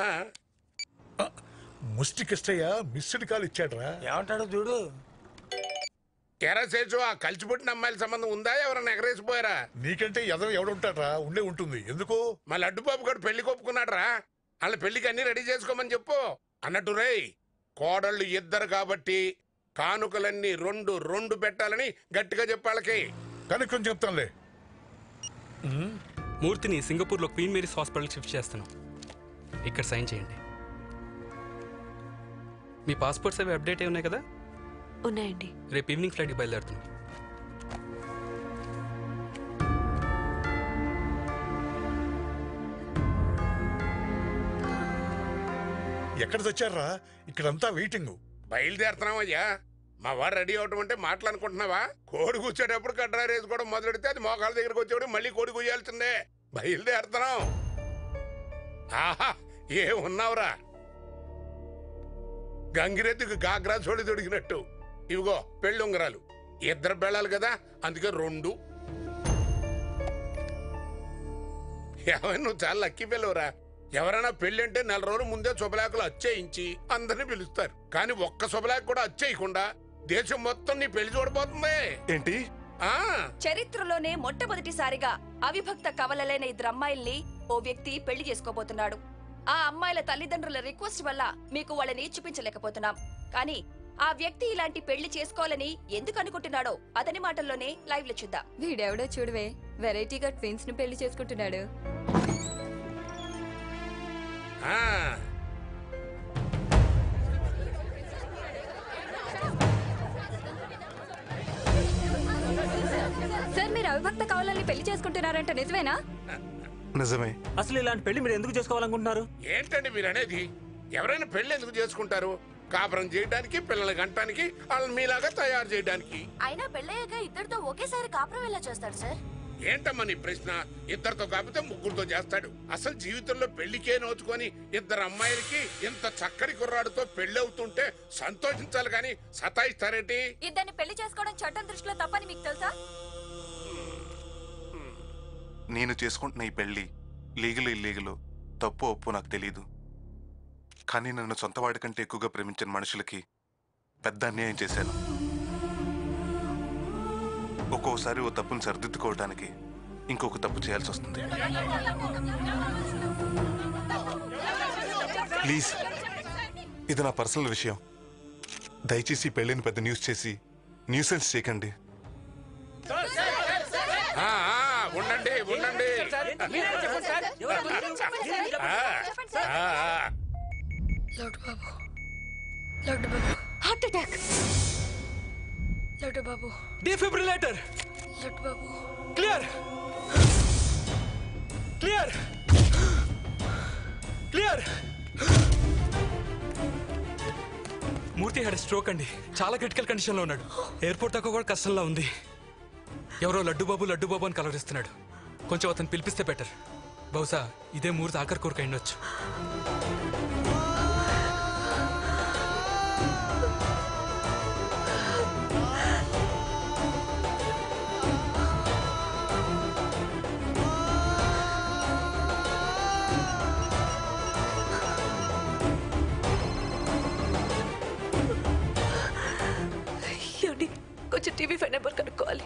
ముష్టి కిష్టయ్య మిస్డ్ కాల్ ఇచ్చాడ్రా ఏమంటాడు చూడు ఎరసేసు ఆ కలిసిపుట్టిన అమ్మాయిల సంబంధం ఉందా ఎవరైనా ఎగరేసిపోయారా నీకంటే ఎదవ ఎవడుంటాడ్రా ఉండే ఉంటుంది ఎందుకు మా లడ్డు బాబు గారు పెళ్లి కొప్పుకున్నాడరా వాళ్ళ పెళ్లికి అన్ని రెడీ చేసుకోమని చెప్పు అన్నట్టు రేయ్ కోడళ్ళు ఇద్దరు కాబట్టి కానుకలన్నీ రెండు రెండు పెట్టాలని గట్టిగా చెప్పాళ్ళకి కానీ కొంచెం చెప్తానులే మూర్తిని సింగపూర్లో క్వీన్ మేరీస్ హాస్పిటల్ షిఫ్ట్ చేస్తున్నాం ఇక్కడ సైన్ చేయండి మీ పాస్పోర్ట్స్ అవి అప్డేట్ అయి ఉన్నాయి కదా ఉన్నాయండి రేపు ఈవినింగ్ ఫ్లైట్కి బయలుదేరుతున్నాం ఎక్కడ తెచ్చారా ఇక్కడంతా వెయిటింగ్ బయలుదేరుతున్నామయ్యా మా వాడు రెడీ అవటం అంటే మాట్లాడుకుంటున్నావా కోడి కూర్చేటప్పుడు కడ్రా వేసుకోవడం మొదలెడితే అది మోకాళ్ళ దగ్గరకు వచ్చేవాడు మళ్ళీ కోడి కూయాల్సిందే బయలుదేరుతున్నాం ఆహా ఏ ఉన్నావురా గంగిరెద్దుకు గాగ్రా చోడి తొడిగినట్టు ఇవిగో పెళ్ళి ఉంగరాలు ఇద్దరు బెళ్ళాలి కదా అందుకే రెండు ఏమైనా నువ్వు చాలా లక్కీ పిల్లవరా ఎవరైనా పెళ్లి అంటే నెల రోజుల ముందే శుభలేఖలు అచ్చేయించి అందరిని పిలుస్తారు కానీ ఒక్క శుభలేఖ కూడా అచ్చేయకుండా దేశం మొత్తం నీ పెళ్లి చూడబోతుంది ఏంటి ఆ చరిత్రలోనే మొట్టమొదటిసారిగా అవిభక్త కవలలైన ఇద్దరు అమ్మాయిల్ని ఓ వ్యక్తి పెళ్లి చేసుకోబోతున్నాడు ఆ అమ్మాయిల తల్లిదండ్రుల రిక్వెస్ట్ వల్ల మీకు వాళ్ళని చూపించలేకపోతున్నాం కానీ ఆ వ్యక్తి ఇలాంటి పెళ్లి చేసుకోవాలని ఎందుకు అనుకుంటున్నాడో అతని మాటల్లోనే లైవ్ లో చూద్దాం వీడెవడో చూడవే వెరైటీగా ట్విన్స్ ను పెళ్లి చేసుకుంటున్నాడు ఆ సార్ మీరు అవిభక్త కవలల్ని పెళ్లి చేసుకుంటున్నారంట నిజమేనా నిజమే అసలు ఇలాంటి పెళ్లి మీరు ఎందుకు చేసుకోవాలనుకుంటున్నారు ఏంటండి మీరు అనేది ఎవరైనా పెళ్లి ఎందుకు చేసుకుంటారు కాపురం చేయడానికి పిల్లలు గంటానికి వాళ్ళని మీలాగా తయారు చేయడానికి అయినా పెళ్ళయ్యాక ఇద్దరితో ఒకేసారి కాపురం ఎలా చేస్తాడు సార్ ఏంటమ్మా నీ ప్రశ్న ఇద్దరితో కాకపోతే ముగ్గురుతో చేస్తాడు అసలు జీవితంలో పెళ్లికే నోచుకొని ఇద్దరు అమ్మాయిలకి ఇంత చక్కని కుర్రాడితో పెళ్లి అవుతుంటే సంతోషించాలి కానీ సతాయిస్తారేంటి ఇద్దరిని పెళ్లి చేసుకోవడం చట్టం దృష్టిలో తప్పని మీకు తెలుసా నేను చేసుకుంటున్న ఈ పెళ్లి లీగల్ ఇల్లీగలు తప్పు ఒప్పు నాకు తెలియదు కానీ నన్ను సొంత వాడి కంటే ఎక్కువగా ప్రేమించిన మనుషులకి పెద్ద అన్యాయం చేశాను ఒక్కోసారి ఓ తప్పును సరిదిద్దుకోవడానికి ఇంకొక తప్పు చేయాల్సి వస్తుంది ప్లీజ్ ఇది నా పర్సనల్ విషయం దయచేసి ఈ పెళ్లిని పెద్ద న్యూస్ చేసి న్యూసెన్స్ చేయకండి ఆ, ఆ, ఉండండి ఉండండి ఆ, ఆ, ఆ. Laddu Babu Laddu Babu heart attack Laddu Babu defibrillator Laddu Babu clear clear clear Murthy head stroke అండి చాలా క్రిటికల్ కండిషన్ లో ఉన్నాడు ఎయిర్పోర్ట్ దాకా కూడా కష్టంలో ఉంది ఎవరో లడ్డు బాబు లడ్డు బాబు అని కలవరిస్తున్నాడు కొంచెం అతను పిలిపిస్తే బెటర్ బహుశా ఇదే మూర్తి ఆఖరి కోరిక అయిండొచ్చు ఏమండి అర్జెంట్ టీవీ ఫైవ్ నెంబర్ కనుక్కోవాలి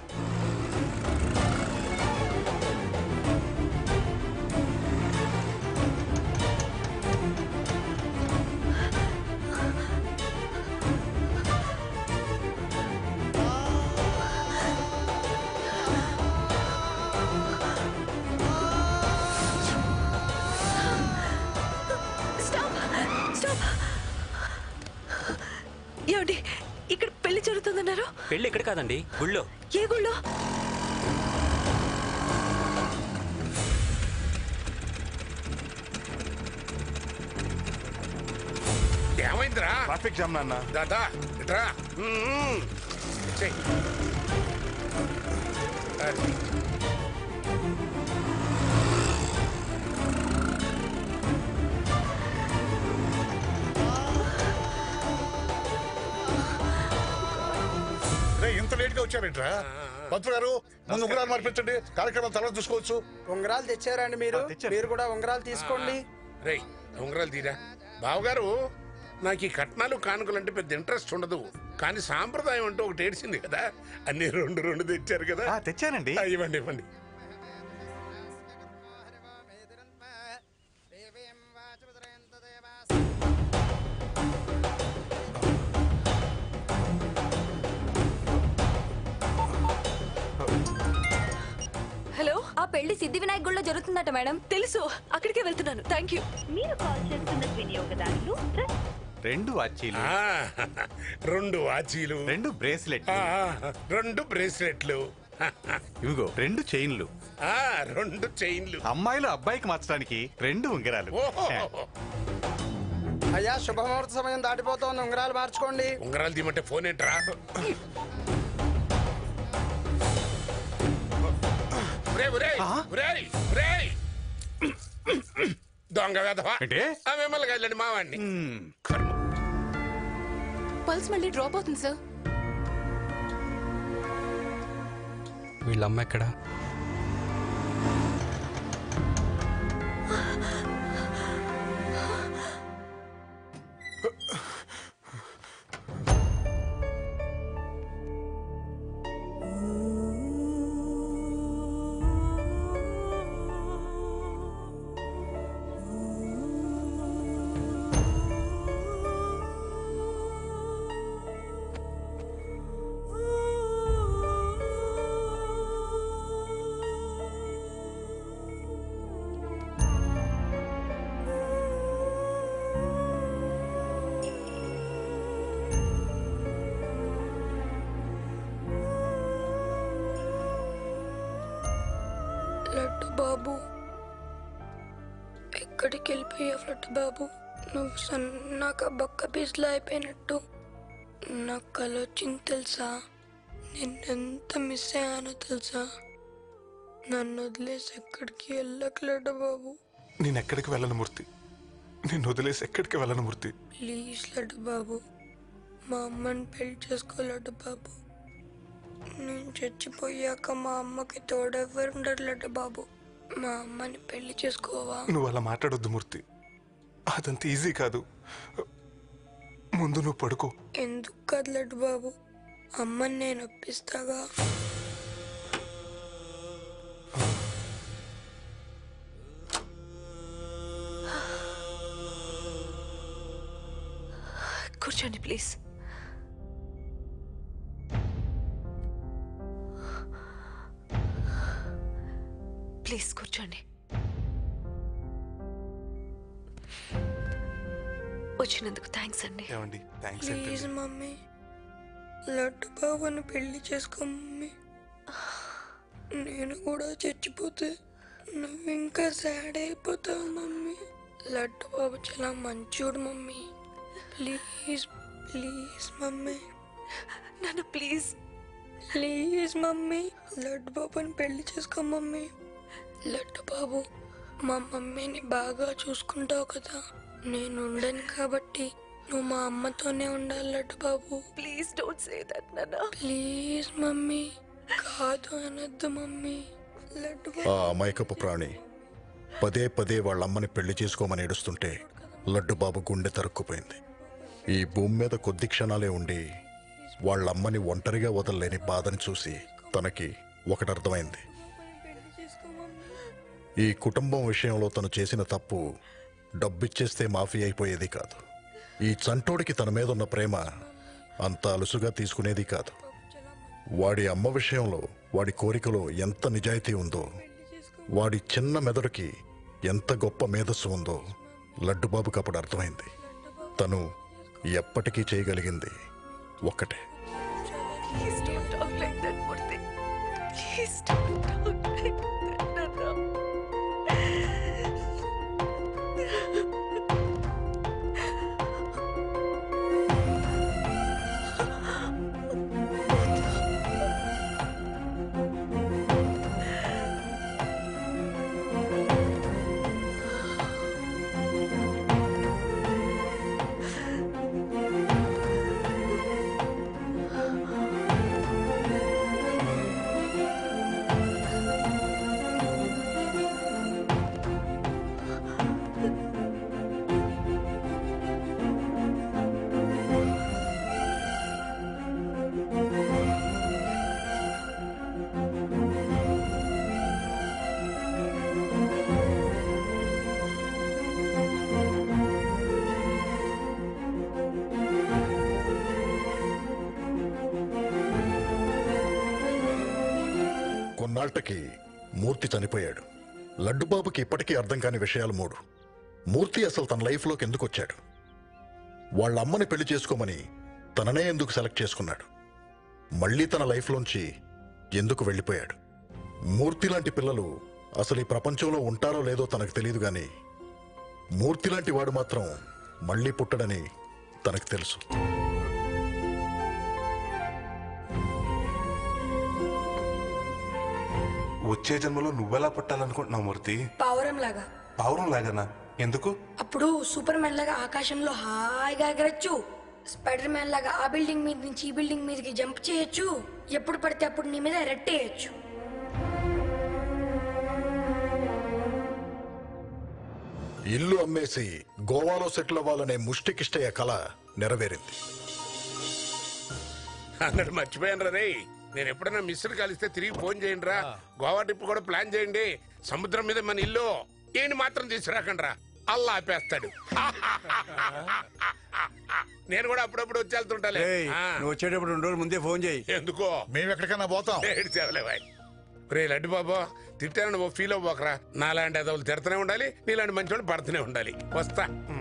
స్టాప్ స్టాప్ ఏమండి ఇక్కడ పెళ్లి జరుగుతుందన్నారు పెళ్లి ఇక్కడ కాదండి గుళ్ళో ఏ గుళ్ళో ఏమైందిరా ట్రాఫిక్ జామ్ నాన్న దాదా ఇట్రా మ్మ్. చెయ్. అది. రే ఇంత లేట్ గా వచ్చారేంట్రా పంతులు గారు ముందు ఉంగరాలు మార్పించండి కార్యక్రమం తర్వాత చూసుకోవచ్చు ఉంగరాలు తెచ్చారండి మీరు మీరు కూడా ఉంగరాలు తీసుకోండి రేయ్ ఉంగరాలు తీరా బావగారు నాకు ఈ కట్నాలు కానుకలు అంటే పెద్ద ఇంట్రెస్ట్ ఉండదు కానీ సాంప్రదాయం అంటూ ఒకటి ఏడ్చింది కదా అన్ని రెండు రెండు తెచ్చారు కదా తెచ్చానండి ఇవ్వండి ఇవ్వండి హలో ఆ పెళ్లి సిద్ధి వినాయక్ గుళ్ళో జరుగుతుందట మేడం తెలుసు అక్కడికే వెళ్తున్నాను థ్యాంక్ యూ మీరు కాల్ చేస్తున్న వినియోగదారులు రెండు వాచీలు ఆ, రెండు వాచీలు రెండు బ్రేస్లెట్ ఆ, రెండు బ్రేస్లెట్లు ఇవిగో రెండు చైన్లు ఆ, రెండు చైన్లు అమ్మాయిలు అబ్బాయికి మార్చడానికి రెండు ఉంగరాలు అయ్యా శుభముహూర్త సమయం దాటిపోతోంది ఉంగరాలు మార్చుకోండి ఉంగరాలు తీయమంటే ఫోన్ ఏంట్రా ఒరేయ్, ఒరేయ్, ఒరేయ్, ఒరేయ్. దొంగ వేధవా ఆ మిమ్మల్ని కదండి మావాడిని పల్స్ మళ్ళీ డ్రాప్ అవుతుంది సార్ వీళ్ళ అమ్మ ఎక్కడ లడ్డు బాబు ఎక్కడికి వెళ్ళిపోయావు లడ్డు బాబు నువ్వు సన్నాక బక్క పీసులా అయిపోయినట్టు నాకు కల వచ్చింది తెలుసా నిన్నెంత మిస్ అయ్యానో తెలుసా నన్ను వదిలేసి ఎక్కడికి వెళ్ళకు లడ్డు బాబు నేను ఎక్కడికి వెళ్ళను మూర్తి నేను వదిలేసి ఎక్కడికి వెళ్ళను మూర్తి ప్లీజ్ లడ్డు బాబు మా అమ్మని పెళ్లి చేసుకో లడ్డు బాబు నేను చచ్చిపోయాక మా అమ్మకి తోడెవ్వరు ఉండరు లడ్డు బాబు మా అమ్మని పెళ్లి చేసుకోవా నువ్వు అలా మాట్లాడొద్దు మూర్తి అదంత ఈజీ కాదు ముందు నువ్వు పడుకో ఎందుకు కాదు లడ్డు బాబు అమ్మని నేను ఒప్పిస్తాగా కూర్చోండి ప్లీజ్ ప్లీజ్ కూర్చోండి వచ్చినందుకు థ్యాంక్స్ అండి ఏమండి థ్యాంక్స్ ప్లీజ్ మమ్మీ లడ్డు బాబుని పెళ్లి చేసుకో మమ్మీ నేను కూడా చచ్చిపోతే నువ్వు ఇంకా సాడ్ అయిపోతావు మమ్మీ లడ్డు బాబు చాలా మంచోడు మమ్మీ ప్లీజ్ ప్లీజ్ మమ్మీ నన్ను ప్లీజ్ ప్లీజ్ మమ్మీ లడ్డు బాబుని పెళ్లి చేసుకో మమ్మీ లడ్డు బాబు మా మమ్మీని బాగా చూసుకుంటావు కదా నేను ఉండను కాబట్టి నువ్వు మా అమ్మతోనే ఉండాలి Laddu Babu please don't say that నాన్న ప్లీజ్ మమ్మీ కాదు అనొద్దు మమ్మీ లడ్డు ఆ అమాయకపు ప్రాణి పదే పదే వాళ్ళ అమ్మని పెళ్లి చేసుకోమని ఏడుస్తుంటే లడ్డు బాబు గుండె తరుక్కుపోయింది ఈ భూమి మీద కొద్ది క్షణాలే ఉండి వాళ్ళమ్మని ఒంటరిగా వదలలేని బాధని చూసి తనకి ఒకటి అర్థమైంది ఈ కుటుంబం విషయంలో తను చేసిన తప్పు డబ్బిచ్చేస్తే మాఫీ అయిపోయేది కాదు ఈ చంటోడికి తన మీద ఉన్న ప్రేమ అంత అలుసుగా తీసుకునేది కాదు వాడి అమ్మ విషయంలో వాడి కోరికలో ఎంత నిజాయితీ ఉందో వాడి చిన్న మెదడుకి ఎంత గొప్ప మేధస్సు ఉందో లడ్డుబాబుకి అప్పుడు అర్థమైంది తను ఎప్పటికీ చేయగలిగింది ఒక్కటే Please don't talk like that, Murthy. Please don't talk like that, Nana. కొన్నాళ్లకి మూర్తి చనిపోయాడు లడ్డుబాబుకి ఇప్పటికీ అర్థం కాని విషయాలు మూడు మూర్తి అసలు తన లైఫ్లోకి ఎందుకు వచ్చాడు వాళ్ళ అమ్మని పెళ్లి చేసుకోమని తననే ఎందుకు సెలెక్ట్ చేసుకున్నాడు మళ్ళీ తన లైఫ్లోంచి ఎందుకు వెళ్ళిపోయాడు మూర్తి లాంటి పిల్లలు అసలు ఈ ప్రపంచంలో ఉంటారో లేదో తనకు తెలియదు గాని మూర్తి లాంటి వాడు మాత్రం మళ్ళీ పుట్టడని తనకు తెలుసు వచ్చే జన్మలో నువ్వెలా పుట్టాలనుకుంటున్నావు మూర్తి పావురం లాగా పావురం లాగానా ఎందుకు అప్పుడు సూపర్ మ్యాన్ లాగా ఆకాశంలో హాయిగా ఎగరచ్చు స్పైడర్ మ్యాన్ లాగా ఆ బిల్డింగ్ మీద నుంచి ఈ బిల్డింగ్ మీదకి జంప్ చేయొచ్చు ఎప్పుడు పడితే అప్పుడు నీ మీద రెట్టేయచ్చు ఇల్లు అమ్మేసి గోవాలో సెటిల్ అవ్వాలనే ముష్టికిష్టయ్య కళ నెరవేరింది అన్నట్టు మర్చిపోయాను రే నేను ఎప్పుడైనా మిస్టర్ కలిస్తే తిరిగి ఫోన్ చేయండి రా గోవా ట్రిప్ కూడా ప్లాన్ చేయండి సముద్రం మీద మన ఇల్లు ఈయన మాత్రం తీసుకురాకండి రా అల్లా ఆపేస్తాడు నేను కూడా అప్పుడప్పుడు వచ్చి వెళ్తుంటాలే ఏయ్, ఆ. నువ్వు వచ్చేటప్పుడు రెండు రోజులు ముందే ఫోన్ చేయి ఎందుకో మేము ఎక్కడికైనా పోతాం ఏడ్చావులే బాయ్ రే లడ్డు బాబా తిట్టాను నువ్వు ఫీల్ అవ్వకరా నాలాంటి అదవులు తిడుతూనే ఉండాలి నీలాంటి మంచి వాళ్ళు పడుతూనే ఉండాలి వస్తా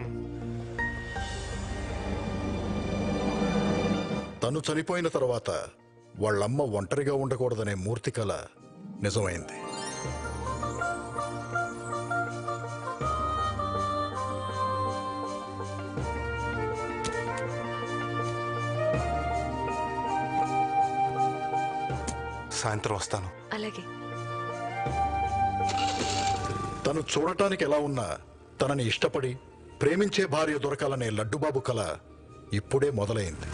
తను చనిపోయిన తర్వాత వాళ్ళమ్మ ఒంటరిగా ఉండకూడదనే మూర్తి కళ నిజమైంది సాయంత్రం వస్తాను అలాగే తను చూడటానికి ఎలా ఉన్నా తనని ఇష్టపడి ప్రేమించే భార్య దొరకాలనే లడ్డుబాబు కళ ఇప్పుడే మొదలైంది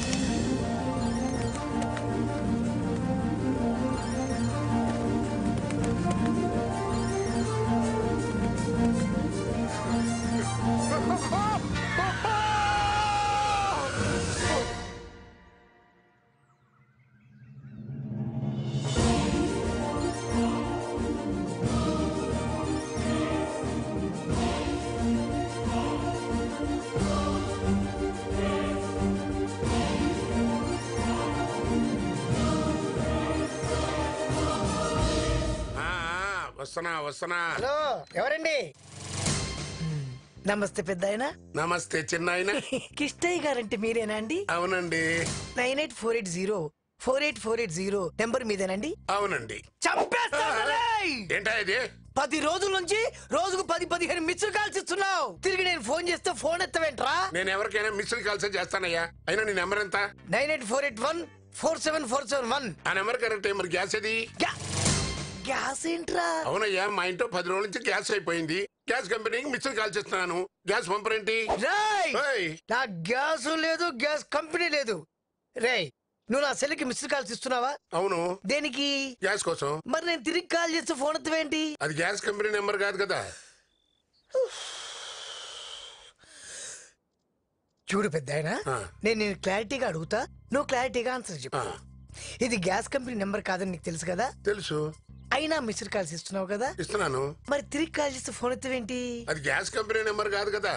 ఆ, ఆ, వస్తున్నా వస్తున్నా హలో ఎవరండి నమస్తే పెద్ద నమస్తే చిన్న కిష్టయ్య గారంటే మీరేనా అండి అవునండి nine eight four eight zero four eight four eight zero number మీదేనండి అవునండి చంపేస్తాను రేయ్! ఏంటా ఇది పది రోజుల నుంచి రోజుకు పది పదిహేను మిస్డ్ కాల్స్ ఇస్తున్నావు తిరిగి నేను ఫోన్ చేస్తే ఫోన్ ఎత్తవేంట్రా నేను ఎవరికైనా మిస్డ్ కాల్స్ చేస్తానయ్యా అయినా నీ నెంబర్ ఎంత nine eight four eight one four seven four seven one ఆ నెంబర్ కరెక్ట్ మరి గ్యాస్ ఇది గ్యాస్ ఏంట్రా అవునయ్యా మా ఇంట్లో పది రోజుల నుంచి గ్యాస్ అయిపోయింది గ్యాస్ కంపెనీకి మిస్డ్ కాల్ చేస్తున్నాను గ్యాస్ పంపరేంటి రేయ్! ఏయ్! నా గ్యాస్ లేదు గ్యాస్ కంపెనీ లేదు రేయ్ నువ్వు నా సెల్కి మిస్డ్ కాల్స్ ఇస్తున్నావా అవును దేనికి గ్యాస్ కోసం మరి నేను తిరిగి కాల్ చేస్తే ఫోన్ ఎత్తవేంటి అది గ్యాస్ కంపెనీ నెంబర్ కాదు కదా చూడు పెద్ద నేను నేను క్లారిటీగా అడుగుతా నువ్వు క్లారిటీగా ఆన్సర్ చెప్పు ఇది గ్యాస్ కంపెనీ నెంబర్ కాదని నీకు తెలుసు కదా తెలుసు అయినా మిస్డ్ కాల్స్ ఇస్తున్నావు కదా ఇస్తున్నాను మరి తిరిగి కాల్ చేస్తే ఫోన్ ఎత్తవేంటి అది గ్యాస్ కంపెనీ నెంబర్ కాదు కదా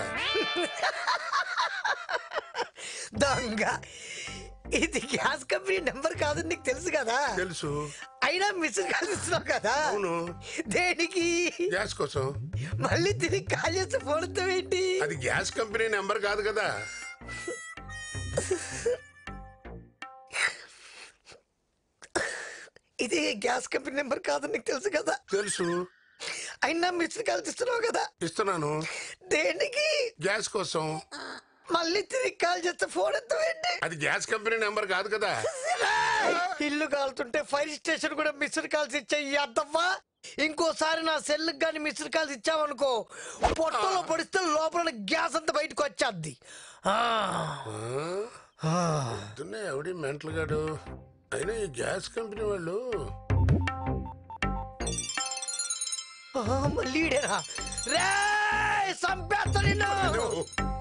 దొంగ ఇది గ్యాస్ కంపెనీ నెంబర్ కాదని నీకు తెలుసు కదా తెలుసు అయినా మిస్డ్ కాల్ ఇస్తున్నావు కదా అవును దేనికి గ్యాస్ కోసం మళ్ళీ తిరిగి కాల్ చేస్తే ఫోన్ ఎత్తవేంటి అది గ్యాస్ కంపెనీ నెంబర్ కాదు కదా ఇది గ్యాస్ కంపెనీ నెంబర్ కాదని నీకు తెలుసు కదా తెలుసు అయినా మిస్డ్ కాల్ ఇస్తున్నావు కదా ఇస్తున్నాను దేనికి గ్యాస్ కోసం మళ్ళీ తిరిగి కాల్ చేస్తే ఫోన్ ఎత్తవేంటి అది గ్యాస్ కంపెనీ నెంబర్ కాదు కదా ఇల్లు కాలుతుంటే ఫైర్ స్టేషన్ కూడా మిస్డ్ కాల్స్ ఇచ్చే అద్దవ్వా ఇంకోసారి నా సెల్ గాని మిస్డ్ కాల్స్ ఇచ్చావనుకో పొట్టలో పొడిస్తే లోపల గ్యాస్ అంతా బయటకు వచ్చేద్ది ఆ. ఆ. పొద్దున్నే ఎవడి మెంటల్ గాడు అయినా ఈ గ్యాస్ కంపెనీ వాళ్ళు ఆ, మళ్ళీ ఈడేనా రే సంపేస్తా నిన్ను